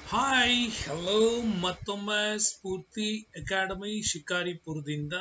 Hi hello ಮತ್ತೊಮ್ಮೆ ಸ್ಫೂರ್ತಿ academy ಶಿಕಾರಿಪುರದಿಂದ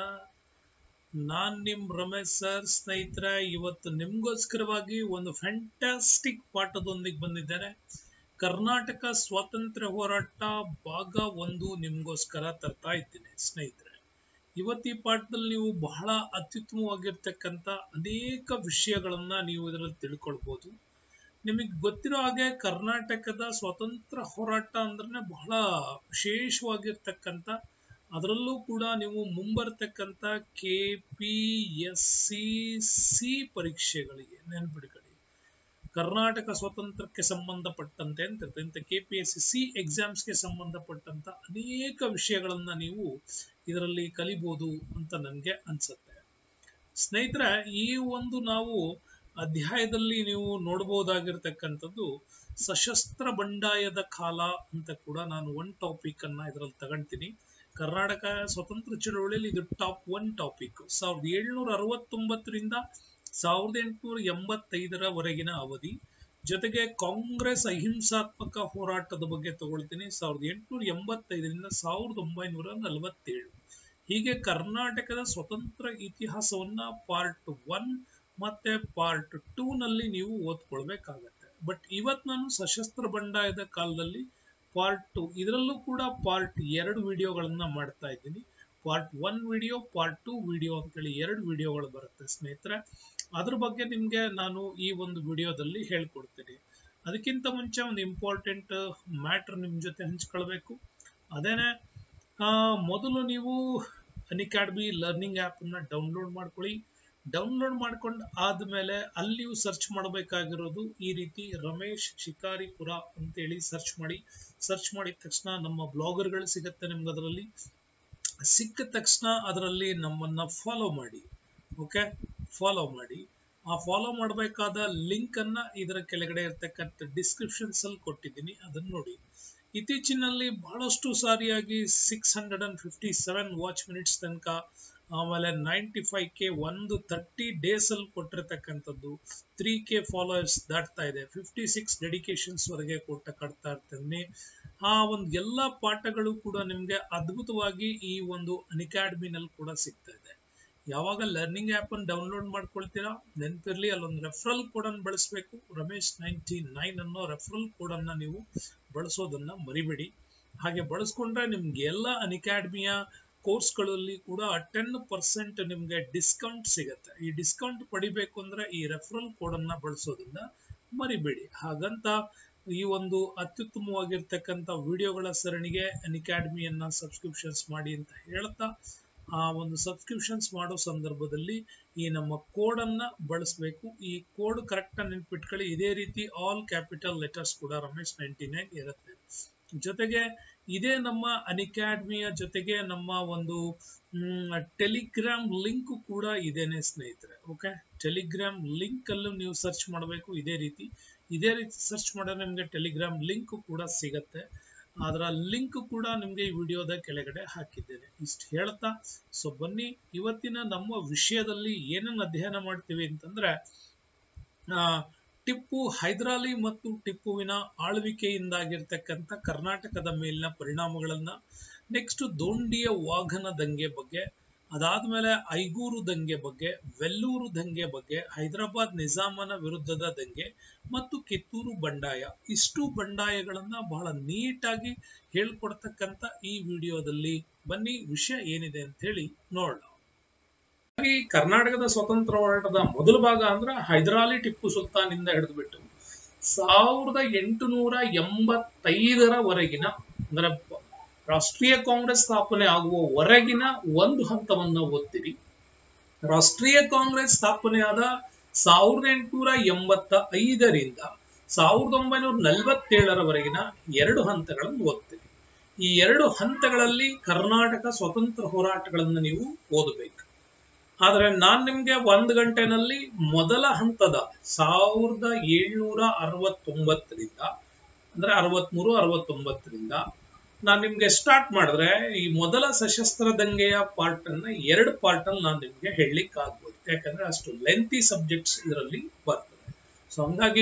ನಾನ್ ನಿಮ್ Ramesh sir ಸ್ನೇಹಿತರೆ ಇವತ್ತು ನಿಮ್ಗೋಸ್ಕರವಾಗಿ ಒಂದು ಫ್ಯಾಂಟಾಸ್ಟಿಕ್ ಪಾಠದೊಂದಿಗೆ ಬಂದಿದ್ದಾರೆ ಕರ್ನಾಟಕ ಸ್ವಾತಂತ್ರ್ಯ ಹೋರಾಟ ಭಾಗ ಒಂದು ನಿಮ್ಗೋಸ್ಕರ ತರ್ತಾ ಇದ್ದೀನಿ ಸ್ನೇಹಿತರೆ ಇವತ್ತು ಈ ಪಾಠದಲ್ಲಿ ನೀವು ಬಹಳ ಅತ್ಯುತ್ತಮವಾಗಿರ್ತಕ್ಕಂಥ ಅನೇಕ ವಿಷಯಗಳನ್ನ ನೀವು ಇದರಲ್ಲಿ ತಿಳ್ಕೊಳ್ಬಹುದು ನಿಮಗೆ ಗೊತ್ತಿರೋ ಹಾಗೆ ಕರ್ನಾಟಕದ ಸ್ವಾತಂತ್ರ್ಯ ಹೋರಾಟ ಅಂದ್ರೆ ಬಹಳ ವಿಶೇಷವಾಗಿರ್ತಕ್ಕಂಥ ಅದರಲ್ಲೂ ಕೂಡ ನೀವು ಮುಂಬರ್ತಕ್ಕಂಥ K P S C C ಪರೀಕ್ಷೆಗಳಿಗೆ ನೆನ್ಪಿಟ್ಕೊಳ್ಳಿ ಕರ್ನಾಟಕ ಸ್ವಾತಂತ್ರ್ಯಕ್ಕೆ ಸಂಬಂಧಪಟ್ಟಂತೆ ಅಂತ ಇಂಥ K P S C C ಎಕ್ಸಾಮ್ಸ್ಗೆ ಸಂಬಂಧಪಟ್ಟಂತ ಅನೇಕ ವಿಷಯಗಳನ್ನ ನೀವು ಇದರಲ್ಲಿ ಕಲಿಬಹುದು ಅಂತ ನನಗೆ ಅನ್ಸುತ್ತೆ ಸ್ನೇಹಿತರೆ ಈ ಒಂದು ನಾವು ಅಧ್ಯಾಯದಲ್ಲಿ ನೀವು ನೋಡಬಹುದಾಗಿರ್ತಕ್ಕಂಥದ್ದು ಸಶಸ್ತ್ರ ಬಂಡಾಯದ ಕಾಲ ಅಂತ ಕೂಡ ನಾನು ಒನ್ ಟಾಪಿಕ್ ಅನ್ನ ಇದರಲ್ಲಿ ತಗೊಂತೀನಿ ಕರ್ನಾಟಕ ಸ್ವತಂತ್ರ ಚಳವಳಿಯಲ್ಲಿ ಇದು ಟಾಪ್ ಒನ್ ಟಾಪಿಕ್ ಸಾವಿರದ ಏಳ್ನೂರ ಅರವತ್ತೊಂಬತ್ತರಿಂದ ಸಾವಿರದ ಎಂಟುನೂರ ಎಂಬತ್ತೈದರವರೆಗಿನ ಅವಧಿ ಜೊತೆಗೆ ಕಾಂಗ್ರೆಸ್ ಅಹಿಂಸಾತ್ಮಕ ಹೋರಾಟದ ಬಗ್ಗೆ ತಗೊಳ್ತೀನಿ ಸಾವಿರದ ಎಂಟುನೂರ ಎಂಬತ್ತೈದರಿಂದ ಸಾವಿರದ ಒಂಬೈನೂರ ನಲವತ್ತೇಳು ಹೀಗೆ ಕರ್ನಾಟಕದ ಸ್ವತಂತ್ರ ಇತಿಹಾಸವನ್ನ ಪಾರ್ಟ್ ಒನ್ ಮತ್ತೆ ಪಾರ್ಟ್ ಟೂ ನಲ್ಲಿ ನೀವು ಓದ್ಕೊಳ್ಬೇಕಾಗತ್ತೆ ಬಟ್ ಇವತ್ ನಾನು ಸಶಸ್ತ್ರ ಬಂಡಾಯದ ಕಾಲದಲ್ಲಿ ಪಾರ್ಟ್ ಟು ಇದರಲ್ಲೂ ಕೂಡ ಪಾರ್ಟ್ ಎರಡು ವಿಡಿಯೋಗಳನ್ನ ಮಾಡ್ತಾ ಇದ್ದೀನಿ part one video part two video ಅಂತೇಳಿ ಎರಡು ವಿಡಿಯೋಗಳು ಬರುತ್ತೆ ಸ್ನೇಹಿತರೆ ಅದ್ರ ಬಗ್ಗೆ ನಿಮ್ಗೆ ನಾನು ಈ ಒಂದು ವಿಡಿಯೋದಲ್ಲಿ ಹೇಳ್ಕೊಡ್ತೀನಿ ಅದಕ್ಕಿಂತ ಮುಂಚೆ ಒಂದು ಇಂಪಾರ್ಟೆಂಟ್ ಮ್ಯಾಟ್ರ್ ನಿಮ್ ಜೊತೆ ಹಂಚ್ಕೊಳ್ಬೇಕು ಅದೇನೆ ಮೊದಲು ನೀವು ಅನ್ಅಕಾಡೆಮಿ ಲರ್ನಿಂಗ್ ಆ್ಯಪ್ ಅನ್ನ ಡೌನ್ಲೋಡ್ ಮಾಡ್ಕೊಳ್ಳಿ ಡೌನ್ಲೋಡ್ ಮಾಡ್ಕೊಂಡು ಆದ್ಮೇಲೆ ಅಲ್ಲಿ ನೀವು ಸರ್ಚ್ ಮಾಡಬೇಕಾಗಿರೋದು ಈ ರೀತಿ ರಮೇಶ್ ಶಿಕಾರಿಪುರ ಅಂತೇಳಿ ಸರ್ಚ್ ಮಾಡಿ ಸರ್ಚ್ ಮಾಡಿದ ತಕ್ಷಣ ನಮ್ಮ ಬ್ಲಾಗರ್ಗಳು ಸಿಗತ್ತೆ ನಿಮ್ಗೆ ಅದರಲ್ಲಿ ಸಿಕ್ಕ ತಕ್ಷಣ ಅದರಲ್ಲಿ ನಮ್ಮನ್ನ ಫಾಲೋ ಮಾಡಿ ಓಕೆ ಫಾಲೋ ಮಾಡಿ ಆ ಫಾಲೋ ಮಾಡಬೇಕಾದ ಲಿಂಕ್ ಅನ್ನ ಇದರ ಕೆಳಗಡೆ ಇರ್ತಕ್ಕಂಥ ಡಿಸ್ಕ್ರಿಪ್ಷನ್ಸ್ ಅಲ್ಲಿ ಕೊಟ್ಟಿದ್ದೀನಿ ಅದನ್ನ ನೋಡಿ ಇತ್ತೀಚಿನಲ್ಲಿ ಬಹಳಷ್ಟು ಸಾರಿಯಾಗಿ six hundred and fifty seven watch minutes ತನಕ ಆಮೇಲೆ ನೈಂಟಿ ಫೈವ್ ಕೆ ಒಂದು ತರ್ಟಿ ಡೇಸ್ ಅಲ್ಲಿ ಕೊಟ್ಟಿರ್ತಕ್ಕಂಥದ್ದು ತ್ರೀ ಕೆ ಫಾಲೋವರ್ಸ್ ದಾಟ್ತಾ ಇದೆ ಫಿಫ್ಟಿ ಸಿಕ್ಸ್ ಡೆಡಿಕೇಶನ್ಸ್ ವರೆಗೆ ಕೊಟ್ಟ ಕಟ್ತಾ ಇರ್ತೀನಿ ಆ ಒಂದು ಎಲ್ಲ ಪಾಠಗಳು ಕೂಡ ನಿಮ್ಗೆ ಅದ್ಭುತವಾಗಿ ಈ ಒಂದು ಅನ್ಅಕಾಡೆಮಿನಲ್ಲಿ ಕೂಡ ಸಿಗ್ತಾ ಇದೆ ಯಾವಾಗ ಲರ್ನಿಂಗ್ ಆಪ್ ಅನ್ನು ಡೌನ್ಲೋಡ್ ಮಾಡ್ಕೊಳ್ತೀರಾ ನೆನಪಿರ್ಲಿ ಅಲ್ಲೊಂದು ರೆಫರಲ್ ಕೋಡ್ ಅನ್ನು ಬಳಸಬೇಕು ರಮೇಶ್ ನೈನ್ಟಿ ನೈನ್ ಅನ್ನೋ ರೆಫರಲ್ ಕೋಡ್ ಅನ್ನ ನೀವು ಬಳಸೋದನ್ನ ಮರಿಬೇಡಿ ಹಾಗೆ ಬಳಸ್ಕೊಂಡ್ರೆ ನಿಮ್ಗೆ ಎಲ್ಲ ಅನ್ಅಕಾಡೆಮಿಯ ಕೋರ್ಸ್ಗಳಲ್ಲಿ ಕೂಡ ಟೆನ್ ಪರ್ಸೆಂಟ್ ನಿಮ್ಗೆ ಡಿಸ್ಕೌಂಟ್ ಸಿಗತ್ತೆ ಈ ಡಿಸ್ಕೌಂಟ್ ಪಡಿಬೇಕು ಅಂದ್ರೆ ಈ ರೆಫರಲ್ ಕೋಡ್ ಅನ್ನ ಬಳಸೋದನ್ನ ಮರಿಬೇಡಿ ಹಾಗಂತ ಈ ಒಂದು ಅತ್ಯುತ್ತಮವಾಗಿರ್ತಕ್ಕಂಥ ವಿಡಿಯೋಗಳ ಸರಣಿಗೆ ಅನ್ಅಕಾಡೆಮಿಯನ್ನ ಸಬ್ಸ್ಕ್ರಿಪ್ಷನ್ಸ್ ಮಾಡಿ ಅಂತ ಹೇಳ್ತಾ ಆ ಒಂದು ಸಬ್ಸ್ಕ್ರಿಪ್ಷನ್ಸ್ ಮಾಡೋ ಸಂದರ್ಭದಲ್ಲಿ ಈ ನಮ್ಮ ಕೋಡ್ ಅನ್ನ ಬಳಸಬೇಕು ಈ ಕೋಡ್ ಕರೆಕ್ಟ್ ಆಗಿ ನೆನ್ಪಿಟ್ಕೊಳ್ಳಿ ಇದೇ ರೀತಿ ಆಲ್ ಕ್ಯಾಪಿಟಲ್ ಲೆಟರ್ಸ್ ಕೂಡ ರಮೇಶ್ ನೈಂಟಿ ನೈನ್ ಇರುತ್ತೆ ಜೊತೆಗೆ ಇದೇ ನಮ್ಮ ಅನ್ಅಕಾಡೆಮಿಯ ಜೊತೆಗೆ ನಮ್ಮ ಒಂದು ಟೆಲಿಗ್ರಾಮ್ ಲಿಂಕ್ ಕೂಡ ಇದೇನೆ ಸ್ನೇಹಿತರೆ ಓಕೆ ಟೆಲಿಗ್ರಾಮ್ ಲಿಂಕ್ ಅಲ್ಲೂ ನೀವು ಸರ್ಚ್ ಮಾಡಬೇಕು ಇದೇ ರೀತಿ ಇದೇ ರೀತಿ ಸರ್ಚ್ ಮಾಡಿದ್ರೆ ನಿಮಗೆ ಟೆಲಿಗ್ರಾಮ್ ಲಿಂಕ್ ಕೂಡ ಸಿಗತ್ತೆ ಅದರ ಲಿಂಕ್ ಕೂಡ ನಿಮ್ಗೆ ಈ ವಿಡಿಯೋದ ಕೆಳಗಡೆ ಹಾಕಿದ್ದೇನೆ ಇಷ್ಟು ಹೇಳ್ತಾ ಸೊ ಬನ್ನಿ ಇವತ್ತಿನ ನಮ್ಮ ವಿಷಯದಲ್ಲಿ ಏನನ್ನ ಅಧ್ಯಯನ ಮಾಡ್ತೀವಿ ಅಂತಂದ್ರೆ ಆ ಟಿಪ್ಪು ಹೈದರಾಲಿ ಮತ್ತು ಟಿಪ್ಪುವಿನ ಆಳ್ವಿಕೆಯಿಂದಾಗಿರ್ತಕ್ಕಂಥ ಕರ್ನಾಟಕದ ಮೇಲಿನ ಪರಿಣಾಮಗಳನ್ನ ನೆಕ್ಸ್ಟ್ ದೋಂಡಿಯ ವಾಘನ ದಂಗೆ ಬಗ್ಗೆ ಅದಾದ್ಮೇಲೆ ಐಗೂರು ದಂಗೆ ಬಗ್ಗೆ ವೆಲ್ಲೂರು ದಂಗೆ ಬಗ್ಗೆ ಹೈದರಾಬಾದ್ ನಿಜಾಮನ ವಿರುದ್ಧದ ದಂಗೆ ಮತ್ತು ಕಿತ್ತೂರು ಬಂಡಾಯ ಇಷ್ಟು ಬಂಡಾಯಗಳನ್ನ ಬಹಳ ನೀಟಾಗಿ ಹೇಳ್ಕೊಡ್ತಕ್ಕಂಥ ಈ ವಿಡಿಯೋದಲ್ಲಿ ಬನ್ನಿ ವಿಷಯ ಏನಿದೆ ಅಂತ ಹೇಳಿ ನೋಡೋಣ ಈ ಕರ್ನಾಟಕದ ಸ್ವತಂತ್ರ ಹೋರಾಟದ ಮೊದಲ ಭಾಗ ಅಂದ್ರೆ ಹೈದರಾಲಿ ಟಿಪ್ಪು ಸುಲ್ತಾನ್ ಇಂದ ಹಿಡಿದುಬಿಟ್ಟು ಸಾವಿರದ ಎಂಟುನೂರ ಎಂಬತ್ತೈದರವರೆಗಿನ ಅಂದ್ರೆ ರಾಷ್ಟ್ರೀಯ ಕಾಂಗ್ರೆಸ್ ಸ್ಥಾಪನೆ ಆಗುವವರೆಗಿನ ಒಂದು ಹಂತವನ್ನ ಓದ್ತೀರಿ ರಾಷ್ಟ್ರೀಯ ಕಾಂಗ್ರೆಸ್ ಸ್ಥಾಪನೆಯಾದ ಸಾವಿರದ ಎಂಟುನೂರ ಎಂಬತ್ತ ಐದರಿಂದ ಸಾವಿರದ ಒಂಬೈನೂರ ನಲವತ್ತೇಳರವರೆಗಿನ ಎರಡು ಹಂತಗಳನ್ನು ಓದ್ತೀರಿ ಈ ಎರಡು ಹಂತಗಳಲ್ಲಿ ಕರ್ನಾಟಕ ಸ್ವತಂತ್ರ ಹೋರಾಟಗಳನ್ನು ನೀವು ಓದಬೇಕು ಆದ್ರೆ ನಾನ್ ನಿಮ್ಗೆ ಒಂದ್ ಗಂಟೆನಲ್ಲಿ ಮೊದಲ ಹಂತದ ಸಾವಿರದ ಏಳ್ನೂರ ಅರವತ್ತೊಂಬತ್ತರಿಂದ ಅಂದ್ರೆ ಅರವತ್ಮೂರು ಅರವತ್ತೊಂಬತ್ತರಿಂದ ನಾನ್ ನಿಮ್ಗೆ ಸ್ಟಾರ್ಟ್ ಮಾಡಿದ್ರೆ ಈ ಮೊದಲ ಸಶಸ್ತ್ರ ದಂಗೆಯ ಪಾರ್ಟ್ ಅನ್ನ ಎರಡು ಪಾರ್ಟ್ ಅಲ್ಲಿ ನಾನು ನಿಮ್ಗೆ ಹೇಳಲಿಕ್ಕೆ ಆಗ್ಬೋದು ಯಾಕಂದ್ರೆ ಅಷ್ಟು ಲೆಂತಿ ಸಬ್ಜೆಕ್ಟ್ಸ್ ಇದರಲ್ಲಿ ಬರ್ತದೆ ಸೊ ಹಂಗಾಗಿ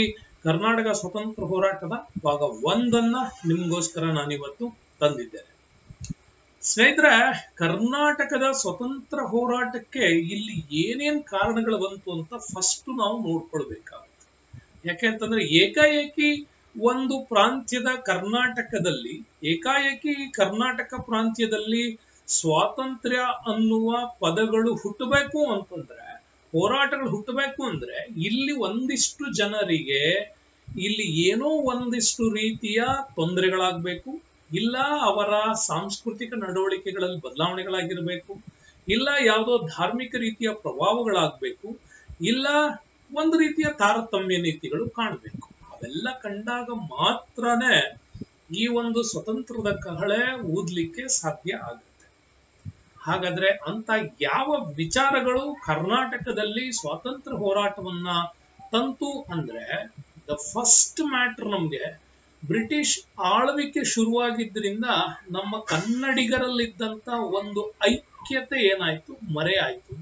ಕರ್ನಾಟಕ ಸ್ವತಂತ್ರ ಹೋರಾಟದ ಭಾಗ ಒಂದನ್ನ ನಿಮ್ಗೋಸ್ಕರ ನಾನಿವತ್ತು ತಂದಿದ್ದೇನೆ ಸ್ನೇಹಿತರೆ ಕರ್ನಾಟಕದ ಸ್ವತಂತ್ರ ಹೋರಾಟಕ್ಕೆ ಇಲ್ಲಿ ಏನೇನ್ ಕಾರಣಗಳು ಬಂತು ಅಂತ ಫಸ್ಟ್ ನಾವು ನೋಡ್ಕೊಳ್ಬೇಕಾಗುತ್ತೆ ಯಾಕೆಂತಂದ್ರೆ ಏಕಾಏಕಿ ಒಂದು ಪ್ರಾಂತ್ಯದ ಕರ್ನಾಟಕದಲ್ಲಿ ಏಕಾಏಕಿ ಕರ್ನಾಟಕ ಪ್ರಾಂತ್ಯದಲ್ಲಿ ಸ್ವಾತಂತ್ರ್ಯ ಅನ್ನುವ ಪದಗಳು ಹುಟ್ಟಬೇಕು ಅಂತಂದ್ರೆ ಹೋರಾಟಗಳು ಹುಟ್ಟಬೇಕು ಅಂದ್ರೆ ಇಲ್ಲಿ ಒಂದಿಷ್ಟು ಜನರಿಗೆ ಇಲ್ಲಿ ಏನೋ ಒಂದಿಷ್ಟು ರೀತಿಯ ತೊಂದರೆಗಳಾಗ್ಬೇಕು ಇಲ್ಲ ಅವರ ಸಾಂಸ್ಕೃತಿಕ ನಡವಳಿಕೆಗಳಲ್ಲಿ ಬದಲಾವಣೆಗಳಾಗಿರ್ಬೇಕು ಇಲ್ಲ ಯಾವುದೋ ಧಾರ್ಮಿಕ ರೀತಿಯ ಪ್ರಭಾವಗಳಾಗ್ಬೇಕು ಇಲ್ಲ ಒಂದು ರೀತಿಯ ತಾರತಮ್ಯ ನೀತಿಗಳು ಕಾಣಬೇಕು ಅವೆಲ್ಲ ಕಂಡಾಗ ಮಾತ್ರನೇ ಈ ಒಂದು ಸ್ವತಂತ್ರದ ಕಹಳೆ ಊದ್ಲಿಕ್ಕೆ ಸಾಧ್ಯ ಆಗುತ್ತೆ ಹಾಗಾದ್ರೆ ಅಂತ ಯಾವ ವಿಚಾರಗಳು ಕರ್ನಾಟಕದಲ್ಲಿ ಸ್ವಾತಂತ್ರ್ಯ ಹೋರಾಟವನ್ನ ತಂತು ಅಂದ್ರೆ ದ ಫಸ್ಟ್ ಮ್ಯಾಟರ್ ನಮ್ಗೆ ಬ್ರಿಟಿಷ್ ಆಳ್ವಿಕೆ ಶುರುವಾಗಿದ್ದರಿಂದ ನಮ್ಮ ಕನ್ನಡಿಗರಲ್ಲಿದ್ದಂತ ಒಂದು ಐಕ್ಯತೆ ಏನಾಯ್ತು ಮರೆ ಆಯ್ತು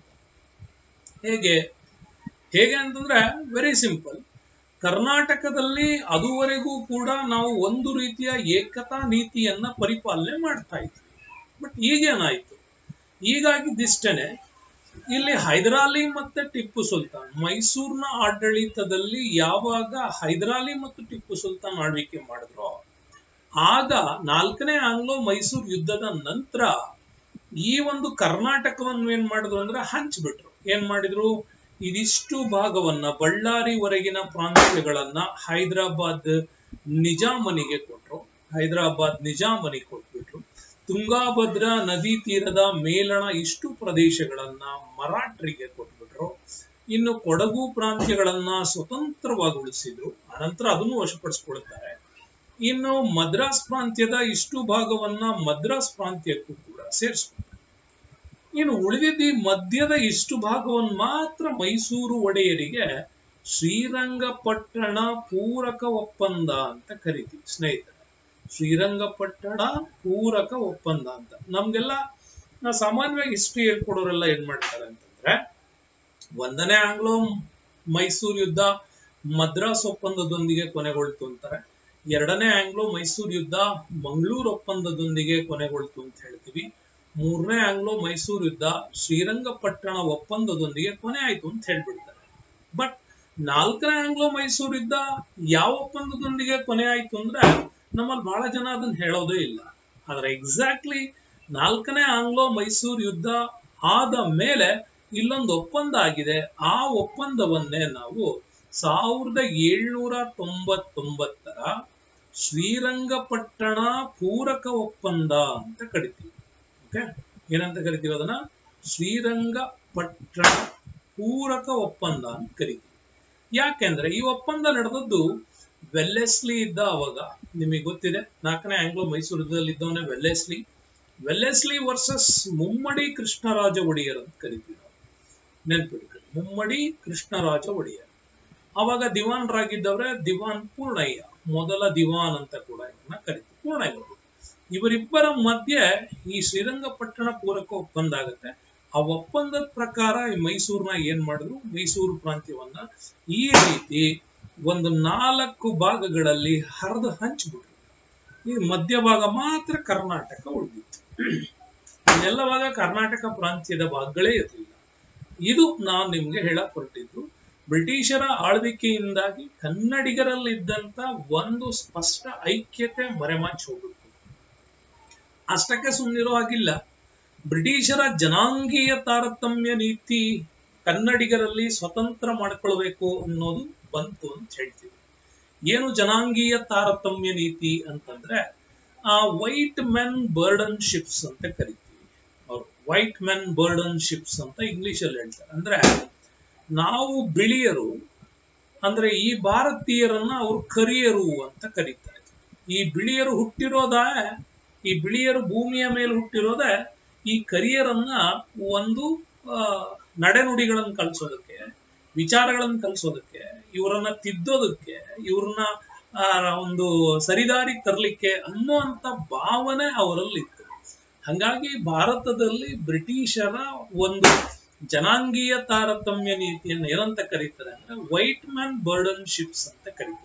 ಹೇಗೆ ಹೇಗೆ ಅಂತಂದ್ರೆ ವೆರಿ ಸಿಂಪಲ್ ಕರ್ನಾಟಕದಲ್ಲಿ ಅದುವರೆಗೂ ಕೂಡ ನಾವು ಒಂದು ರೀತಿಯ ಏಕತಾ ನೀತಿಯನ್ನ ಪರಿಪಾಲನೆ ಮಾಡ್ತಾ ಇದ್ವಿ ಬಟ್ ಈಗೇನಾಯ್ತು ಈಗಾಗಿದ್ದಿಷ್ಟೇನೆ ಇಲ್ಲಿ ಹೈದರಾಲಿ ಮತ್ತೆ ಟಿಪ್ಪು ಸುಲ್ತಾನ್ ಮೈಸೂರಿನ ಆಡಳಿತದಲ್ಲಿ ಯಾವಾಗ ಹೈದರಾಲಿ ಮತ್ತು ಟಿಪ್ಪು ಸುಲ್ತಾನ್ ಆಳ್ವಿಕೆ ಮಾಡಿದ್ರು ಆಗ ನಾಲ್ಕನೇ ಆಂಗ್ಲೋ ಮೈಸೂರು ಯುದ್ಧದ ನಂತರ ಈ ಒಂದು ಕರ್ನಾಟಕವನ್ನು ಏನ್ ಮಾಡಿದ್ರು ಅಂದ್ರೆ ಹಂಚ್ಬಿಟ್ರು ಏನ್ ಮಾಡಿದ್ರು ಇದಿಷ್ಟು ಭಾಗವನ್ನ ಬಳ್ಳಾರಿವರೆಗಿನ ಪ್ರಾಂತ್ಯಗಳನ್ನ ಹೈದರಾಬಾದ್ ನಿಜಾಮನಿಗೆ ಕೊಟ್ರು ಹೈದರಾಬಾದ್ ನಿಜಾಮನಿಗೆ ಕೊಟ್ಬಿಟ್ರು ತುಂಗಾಭದ್ರಾ ನದಿ ತೀರದ ಮೇಲಣ ಇಷ್ಟು ಪ್ರದೇಶಗಳನ್ನ ಮರಾಠರಿಗೆ ಕೊಟ್ಬಿಟ್ರು ಇನ್ನು ಕೊಡಗು ಪ್ರಾಂತ್ಯಗಳನ್ನ ಸ್ವತಂತ್ರವಾಗಿ ಉಳಿಸಿದ್ರು ಅನಂತರ ಅದನ್ನು ವಶಪಡಿಸ್ಕೊಳ್ತಾರೆ ಇನ್ನು ಮದ್ರಾಸ್ ಪ್ರಾಂತ್ಯದ ಇಷ್ಟು ಭಾಗವನ್ನ ಮದ್ರಾಸ್ ಪ್ರಾಂತ್ಯಕ್ಕೂ ಕೂಡ ಸೇರಿಸ್ಕೊಂಡ್ರು ಇನ್ನು ಉಳಿದಿದ್ದ ಈ ಮಧ್ಯದ ಇಷ್ಟು ಭಾಗವನ್ನು ಮಾತ್ರ ಮೈಸೂರು ಒಡೆಯರಿಗೆ ಶ್ರೀರಂಗಪಟ್ಟಣ ಪೂರಕ ಒಪ್ಪಂದ ಅಂತ ಕರಿತೀವಿ ಸ್ನೇಹಿತರೆ ಶ್ರೀರಂಗಪಟ್ಟಣ ಪೂರಕ ಒಪ್ಪಂದ ಅಂತ ನಮ್ಗೆಲ್ಲ ನಾ ಸಾಮಾನ್ಯವಾಗಿ ಹಿಸ್ಟ್ರಿ ಹೇಳ್ಕೊಡೋರೆಲ್ಲ ಏನ್ ಮಾಡ್ತಾರೆ ಅಂತಂದ್ರೆ ಒಂದನೇ ಆಂಗ್ಲೋ ಮೈಸೂರು ಯುದ್ಧ ಮದ್ರಾಸ್ ಒಪ್ಪಂದದೊಂದಿಗೆ ಕೊನೆಗೊಳ್ತು ಅಂತಾರೆ ಎರಡನೇ ಆಂಗ್ಲೋ ಮೈಸೂರು ಯುದ್ಧ ಮಂಗಳೂರು ಒಪ್ಪಂದದೊಂದಿಗೆ ಕೊನೆಗೊಳ್ತು ಅಂತ ಹೇಳ್ತೀವಿ ಮೂರನೇ ಆಂಗ್ಲೋ ಮೈಸೂರು ಯುದ್ಧ ಶ್ರೀರಂಗಪಟ್ಟಣ ಒಪ್ಪಂದದೊಂದಿಗೆ ಕೊನೆ ಆಯ್ತು ಅಂತ ಹೇಳ್ಬಿಡ್ತಾರೆ ಬಟ್ ನಾಲ್ಕನೇ ಆಂಗ್ಲೋ ಮೈಸೂರು ಯುದ್ಧ ಯಾವ ಒಪ್ಪಂದದೊಂದಿಗೆ ಕೊನೆ ಆಯ್ತು ಅಂದ್ರೆ ನಮ್ಮಲ್ಲಿ ಬಹಳ ಜನ ಅದನ್ನ ಹೇಳೋದೇ ಇಲ್ಲ ಆದ್ರೆ ಎಕ್ಸಾಕ್ಟ್ಲಿ ನಾಲ್ಕನೇ ಆಂಗ್ಲೋ ಮೈಸೂರು ಯುದ್ಧ ಆದ ಮೇಲೆ ಇಲ್ಲೊಂದು ಒಪ್ಪಂದ ಆಗಿದೆ ಆ ಒಪ್ಪಂದವನ್ನೇ ನಾವು ಸಾವಿರದ ಏಳ್ನೂರ ತೊಂಬತ್ತೊಂಬತ್ತರ ಶ್ರೀರಂಗಪಟ್ಟಣ ಪೂರಕ ಒಪ್ಪಂದ ಅಂತ ಕರಿತೀವಿ ಓಕೆ ಏನಂತ ಕರಿತೀವಿ ಅದನ್ನ ಶ್ರೀರಂಗಪಟ್ಟಣ ಪೂರಕ ಒಪ್ಪಂದ ಅಂತ ಕರಿತೀವಿ ಯಾಕೆಂದ್ರೆ ಈ ಒಪ್ಪಂದ ನಡೆದದ್ದು ವೆಲ್ಲೆಸ್ಲಿ ಇದ್ದ ಅವಾಗ ನಿಮಗೆ ಗೊತ್ತಿದೆ ನಾಲ್ಕನೇ ಆಂಗ್ಲೋ ಮೈಸೂರದಲ್ಲಿ ಇದ್ದವನೇ Wellesley Wellesley versus Mummadi Krishnaraja Wodeyar ಅಂತ ಕರಿತೀವಿ ನಾವು ನೆನ್ಪಿಡ್ಕೊಳ್ಳಿ ಮುಮ್ಮಡಿ ಕೃಷ್ಣರಾಜ ಒಡೆಯರ್ ಅವಾಗ ದಿವಾನ್ರಾಗಿದ್ದವ್ರೆ ದಿವಾನ್ ಪೂರ್ಣಯ್ಯ ಮೊದಲ ದಿವಾನ್ ಅಂತ ಕೂಡ ಇವನ್ನ ಕರಿತೀವಿ ಪೂರ್ಣಯ್ಯ ಇವರಿಬ್ಬರ ಮಧ್ಯೆ ಈ ಶ್ರೀರಂಗಪಟ್ಟಣ ಪೂರಕ ಒಪ್ಪಂದ ಆಗುತ್ತೆ ಆ ಒಪ್ಪಂದದ ಪ್ರಕಾರ ಈ ಮೈಸೂರ್ನ ಏನ್ ಮಾಡಿದ್ರು ಮೈಸೂರು ಪ್ರಾಂತ್ಯವನ್ನ ಈ ರೀತಿ ಒಂದು ನಾಲ್ಕು ಭಾಗಗಳಲ್ಲಿ ಹರಿದು ಹಂಚ್ಬಿಟ್ರು ಈ ಮಧ್ಯಭಾಗ ಮಾತ್ರ ಕರ್ನಾಟಕ ಉಳಿದಿತ್ತು ಇನ್ನೆಲ್ಲ ಭಾಗ ಕರ್ನಾಟಕ ಪ್ರಾಂತ್ಯದ ಭಾಗಗಳೇ ಇರಲಿಲ್ಲ ಇದು ನಾನು ನಿಮ್ಗೆ ಹೇಳಕ್ ಹೊರಟಿದ್ದು ಬ್ರಿಟಿಷರ ಆಳ್ವಿಕೆಯಿಂದಾಗಿ ಕನ್ನಡಿಗರಲ್ಲಿದ್ದಂತ ಒಂದು ಸ್ಪಷ್ಟ ಐಕ್ಯತೆ ಮರೆಮಾಚಿ ಹೋಗ್ಬಿಟ್ಟು ಅಷ್ಟಕ್ಕೆ ಸುಮ್ಮನಿರೋ ಹಾಗಿಲ್ಲ ಬ್ರಿಟಿಷರ ಜನಾಂಗೀಯ ತಾರತಮ್ಯ ನೀತಿ ಕನ್ನಡಿಗರಲ್ಲಿ ಸ್ವತಂತ್ರ ಮಾಡ್ಕೊಳ್ಬೇಕು ಅನ್ನೋದು ಬಂತು ಅಂತ ಹೇಳ್ತೀವಿ ಏನು ಜನಾಂಗೀಯ ತಾರತಮ್ಯ ನೀತಿ ಅಂತಂದ್ರೆ ಆ ವೈಟ್ ಮೆನ್ ಬರ್ಡನ್ ಶಿಪ್ಸ್ ಅಂತ ಕರಿತೀವಿ ಅವ್ರು ವೈಟ್ ಮೆನ್ ಬರ್ಡನ್ ಶಿಪ್ಸ್ ಅಂತ ಇಂಗ್ಲಿಷ್ ಅಲ್ಲಿ ಹೇಳ್ತಾರೆ ಅಂದ್ರೆ ನಾವು ಬಿಳಿಯರು ಅಂದ್ರೆ ಈ ಭಾರತೀಯರನ್ನ ಅವ್ರು ಕರಿಯರು ಅಂತ ಕರೀತಾರೆ ಈ ಬಿಳಿಯರು ಹುಟ್ಟಿರೋದ ಈ ಬಿಳಿಯರು ಭೂಮಿಯ ಮೇಲೆ ಹುಟ್ಟಿರೋದೇ ಈ ಕರಿಯರನ್ನ ಒಂದು ನಡೆನುಡಿಗಳನ್ನು ಕಲಿಸೋದಕ್ಕೆ ವಿಚಾರಗಳನ್ನು ಕಲಿಸೋದಕ್ಕೆ ಇವರನ್ನ ತಿದ್ದೋದಕ್ಕೆ ಇವ್ರನ್ನ ಒಂದು ಸರಿದಾರಿ ತರಲಿಕ್ಕೆ ಅನ್ನುವಂತ ಭಾವನೆ ಅವರಲ್ಲಿತ್ತು ಹಂಗಾಗಿ ಭಾರತದಲ್ಲಿ ಬ್ರಿಟಿಷರ ಒಂದು ಜನಾಂಗೀಯ ತಾರತಮ್ಯ ನೀತಿಯನ್ನು ಏನಂತ ಕರೀತಾರೆ ಅಂದ್ರೆ ವೈಟ್ ಮ್ಯಾನ್ ಬರ್ಡನ್ ಶಿಪ್ಸ್ ಅಂತ ಕರೀತೀವಿ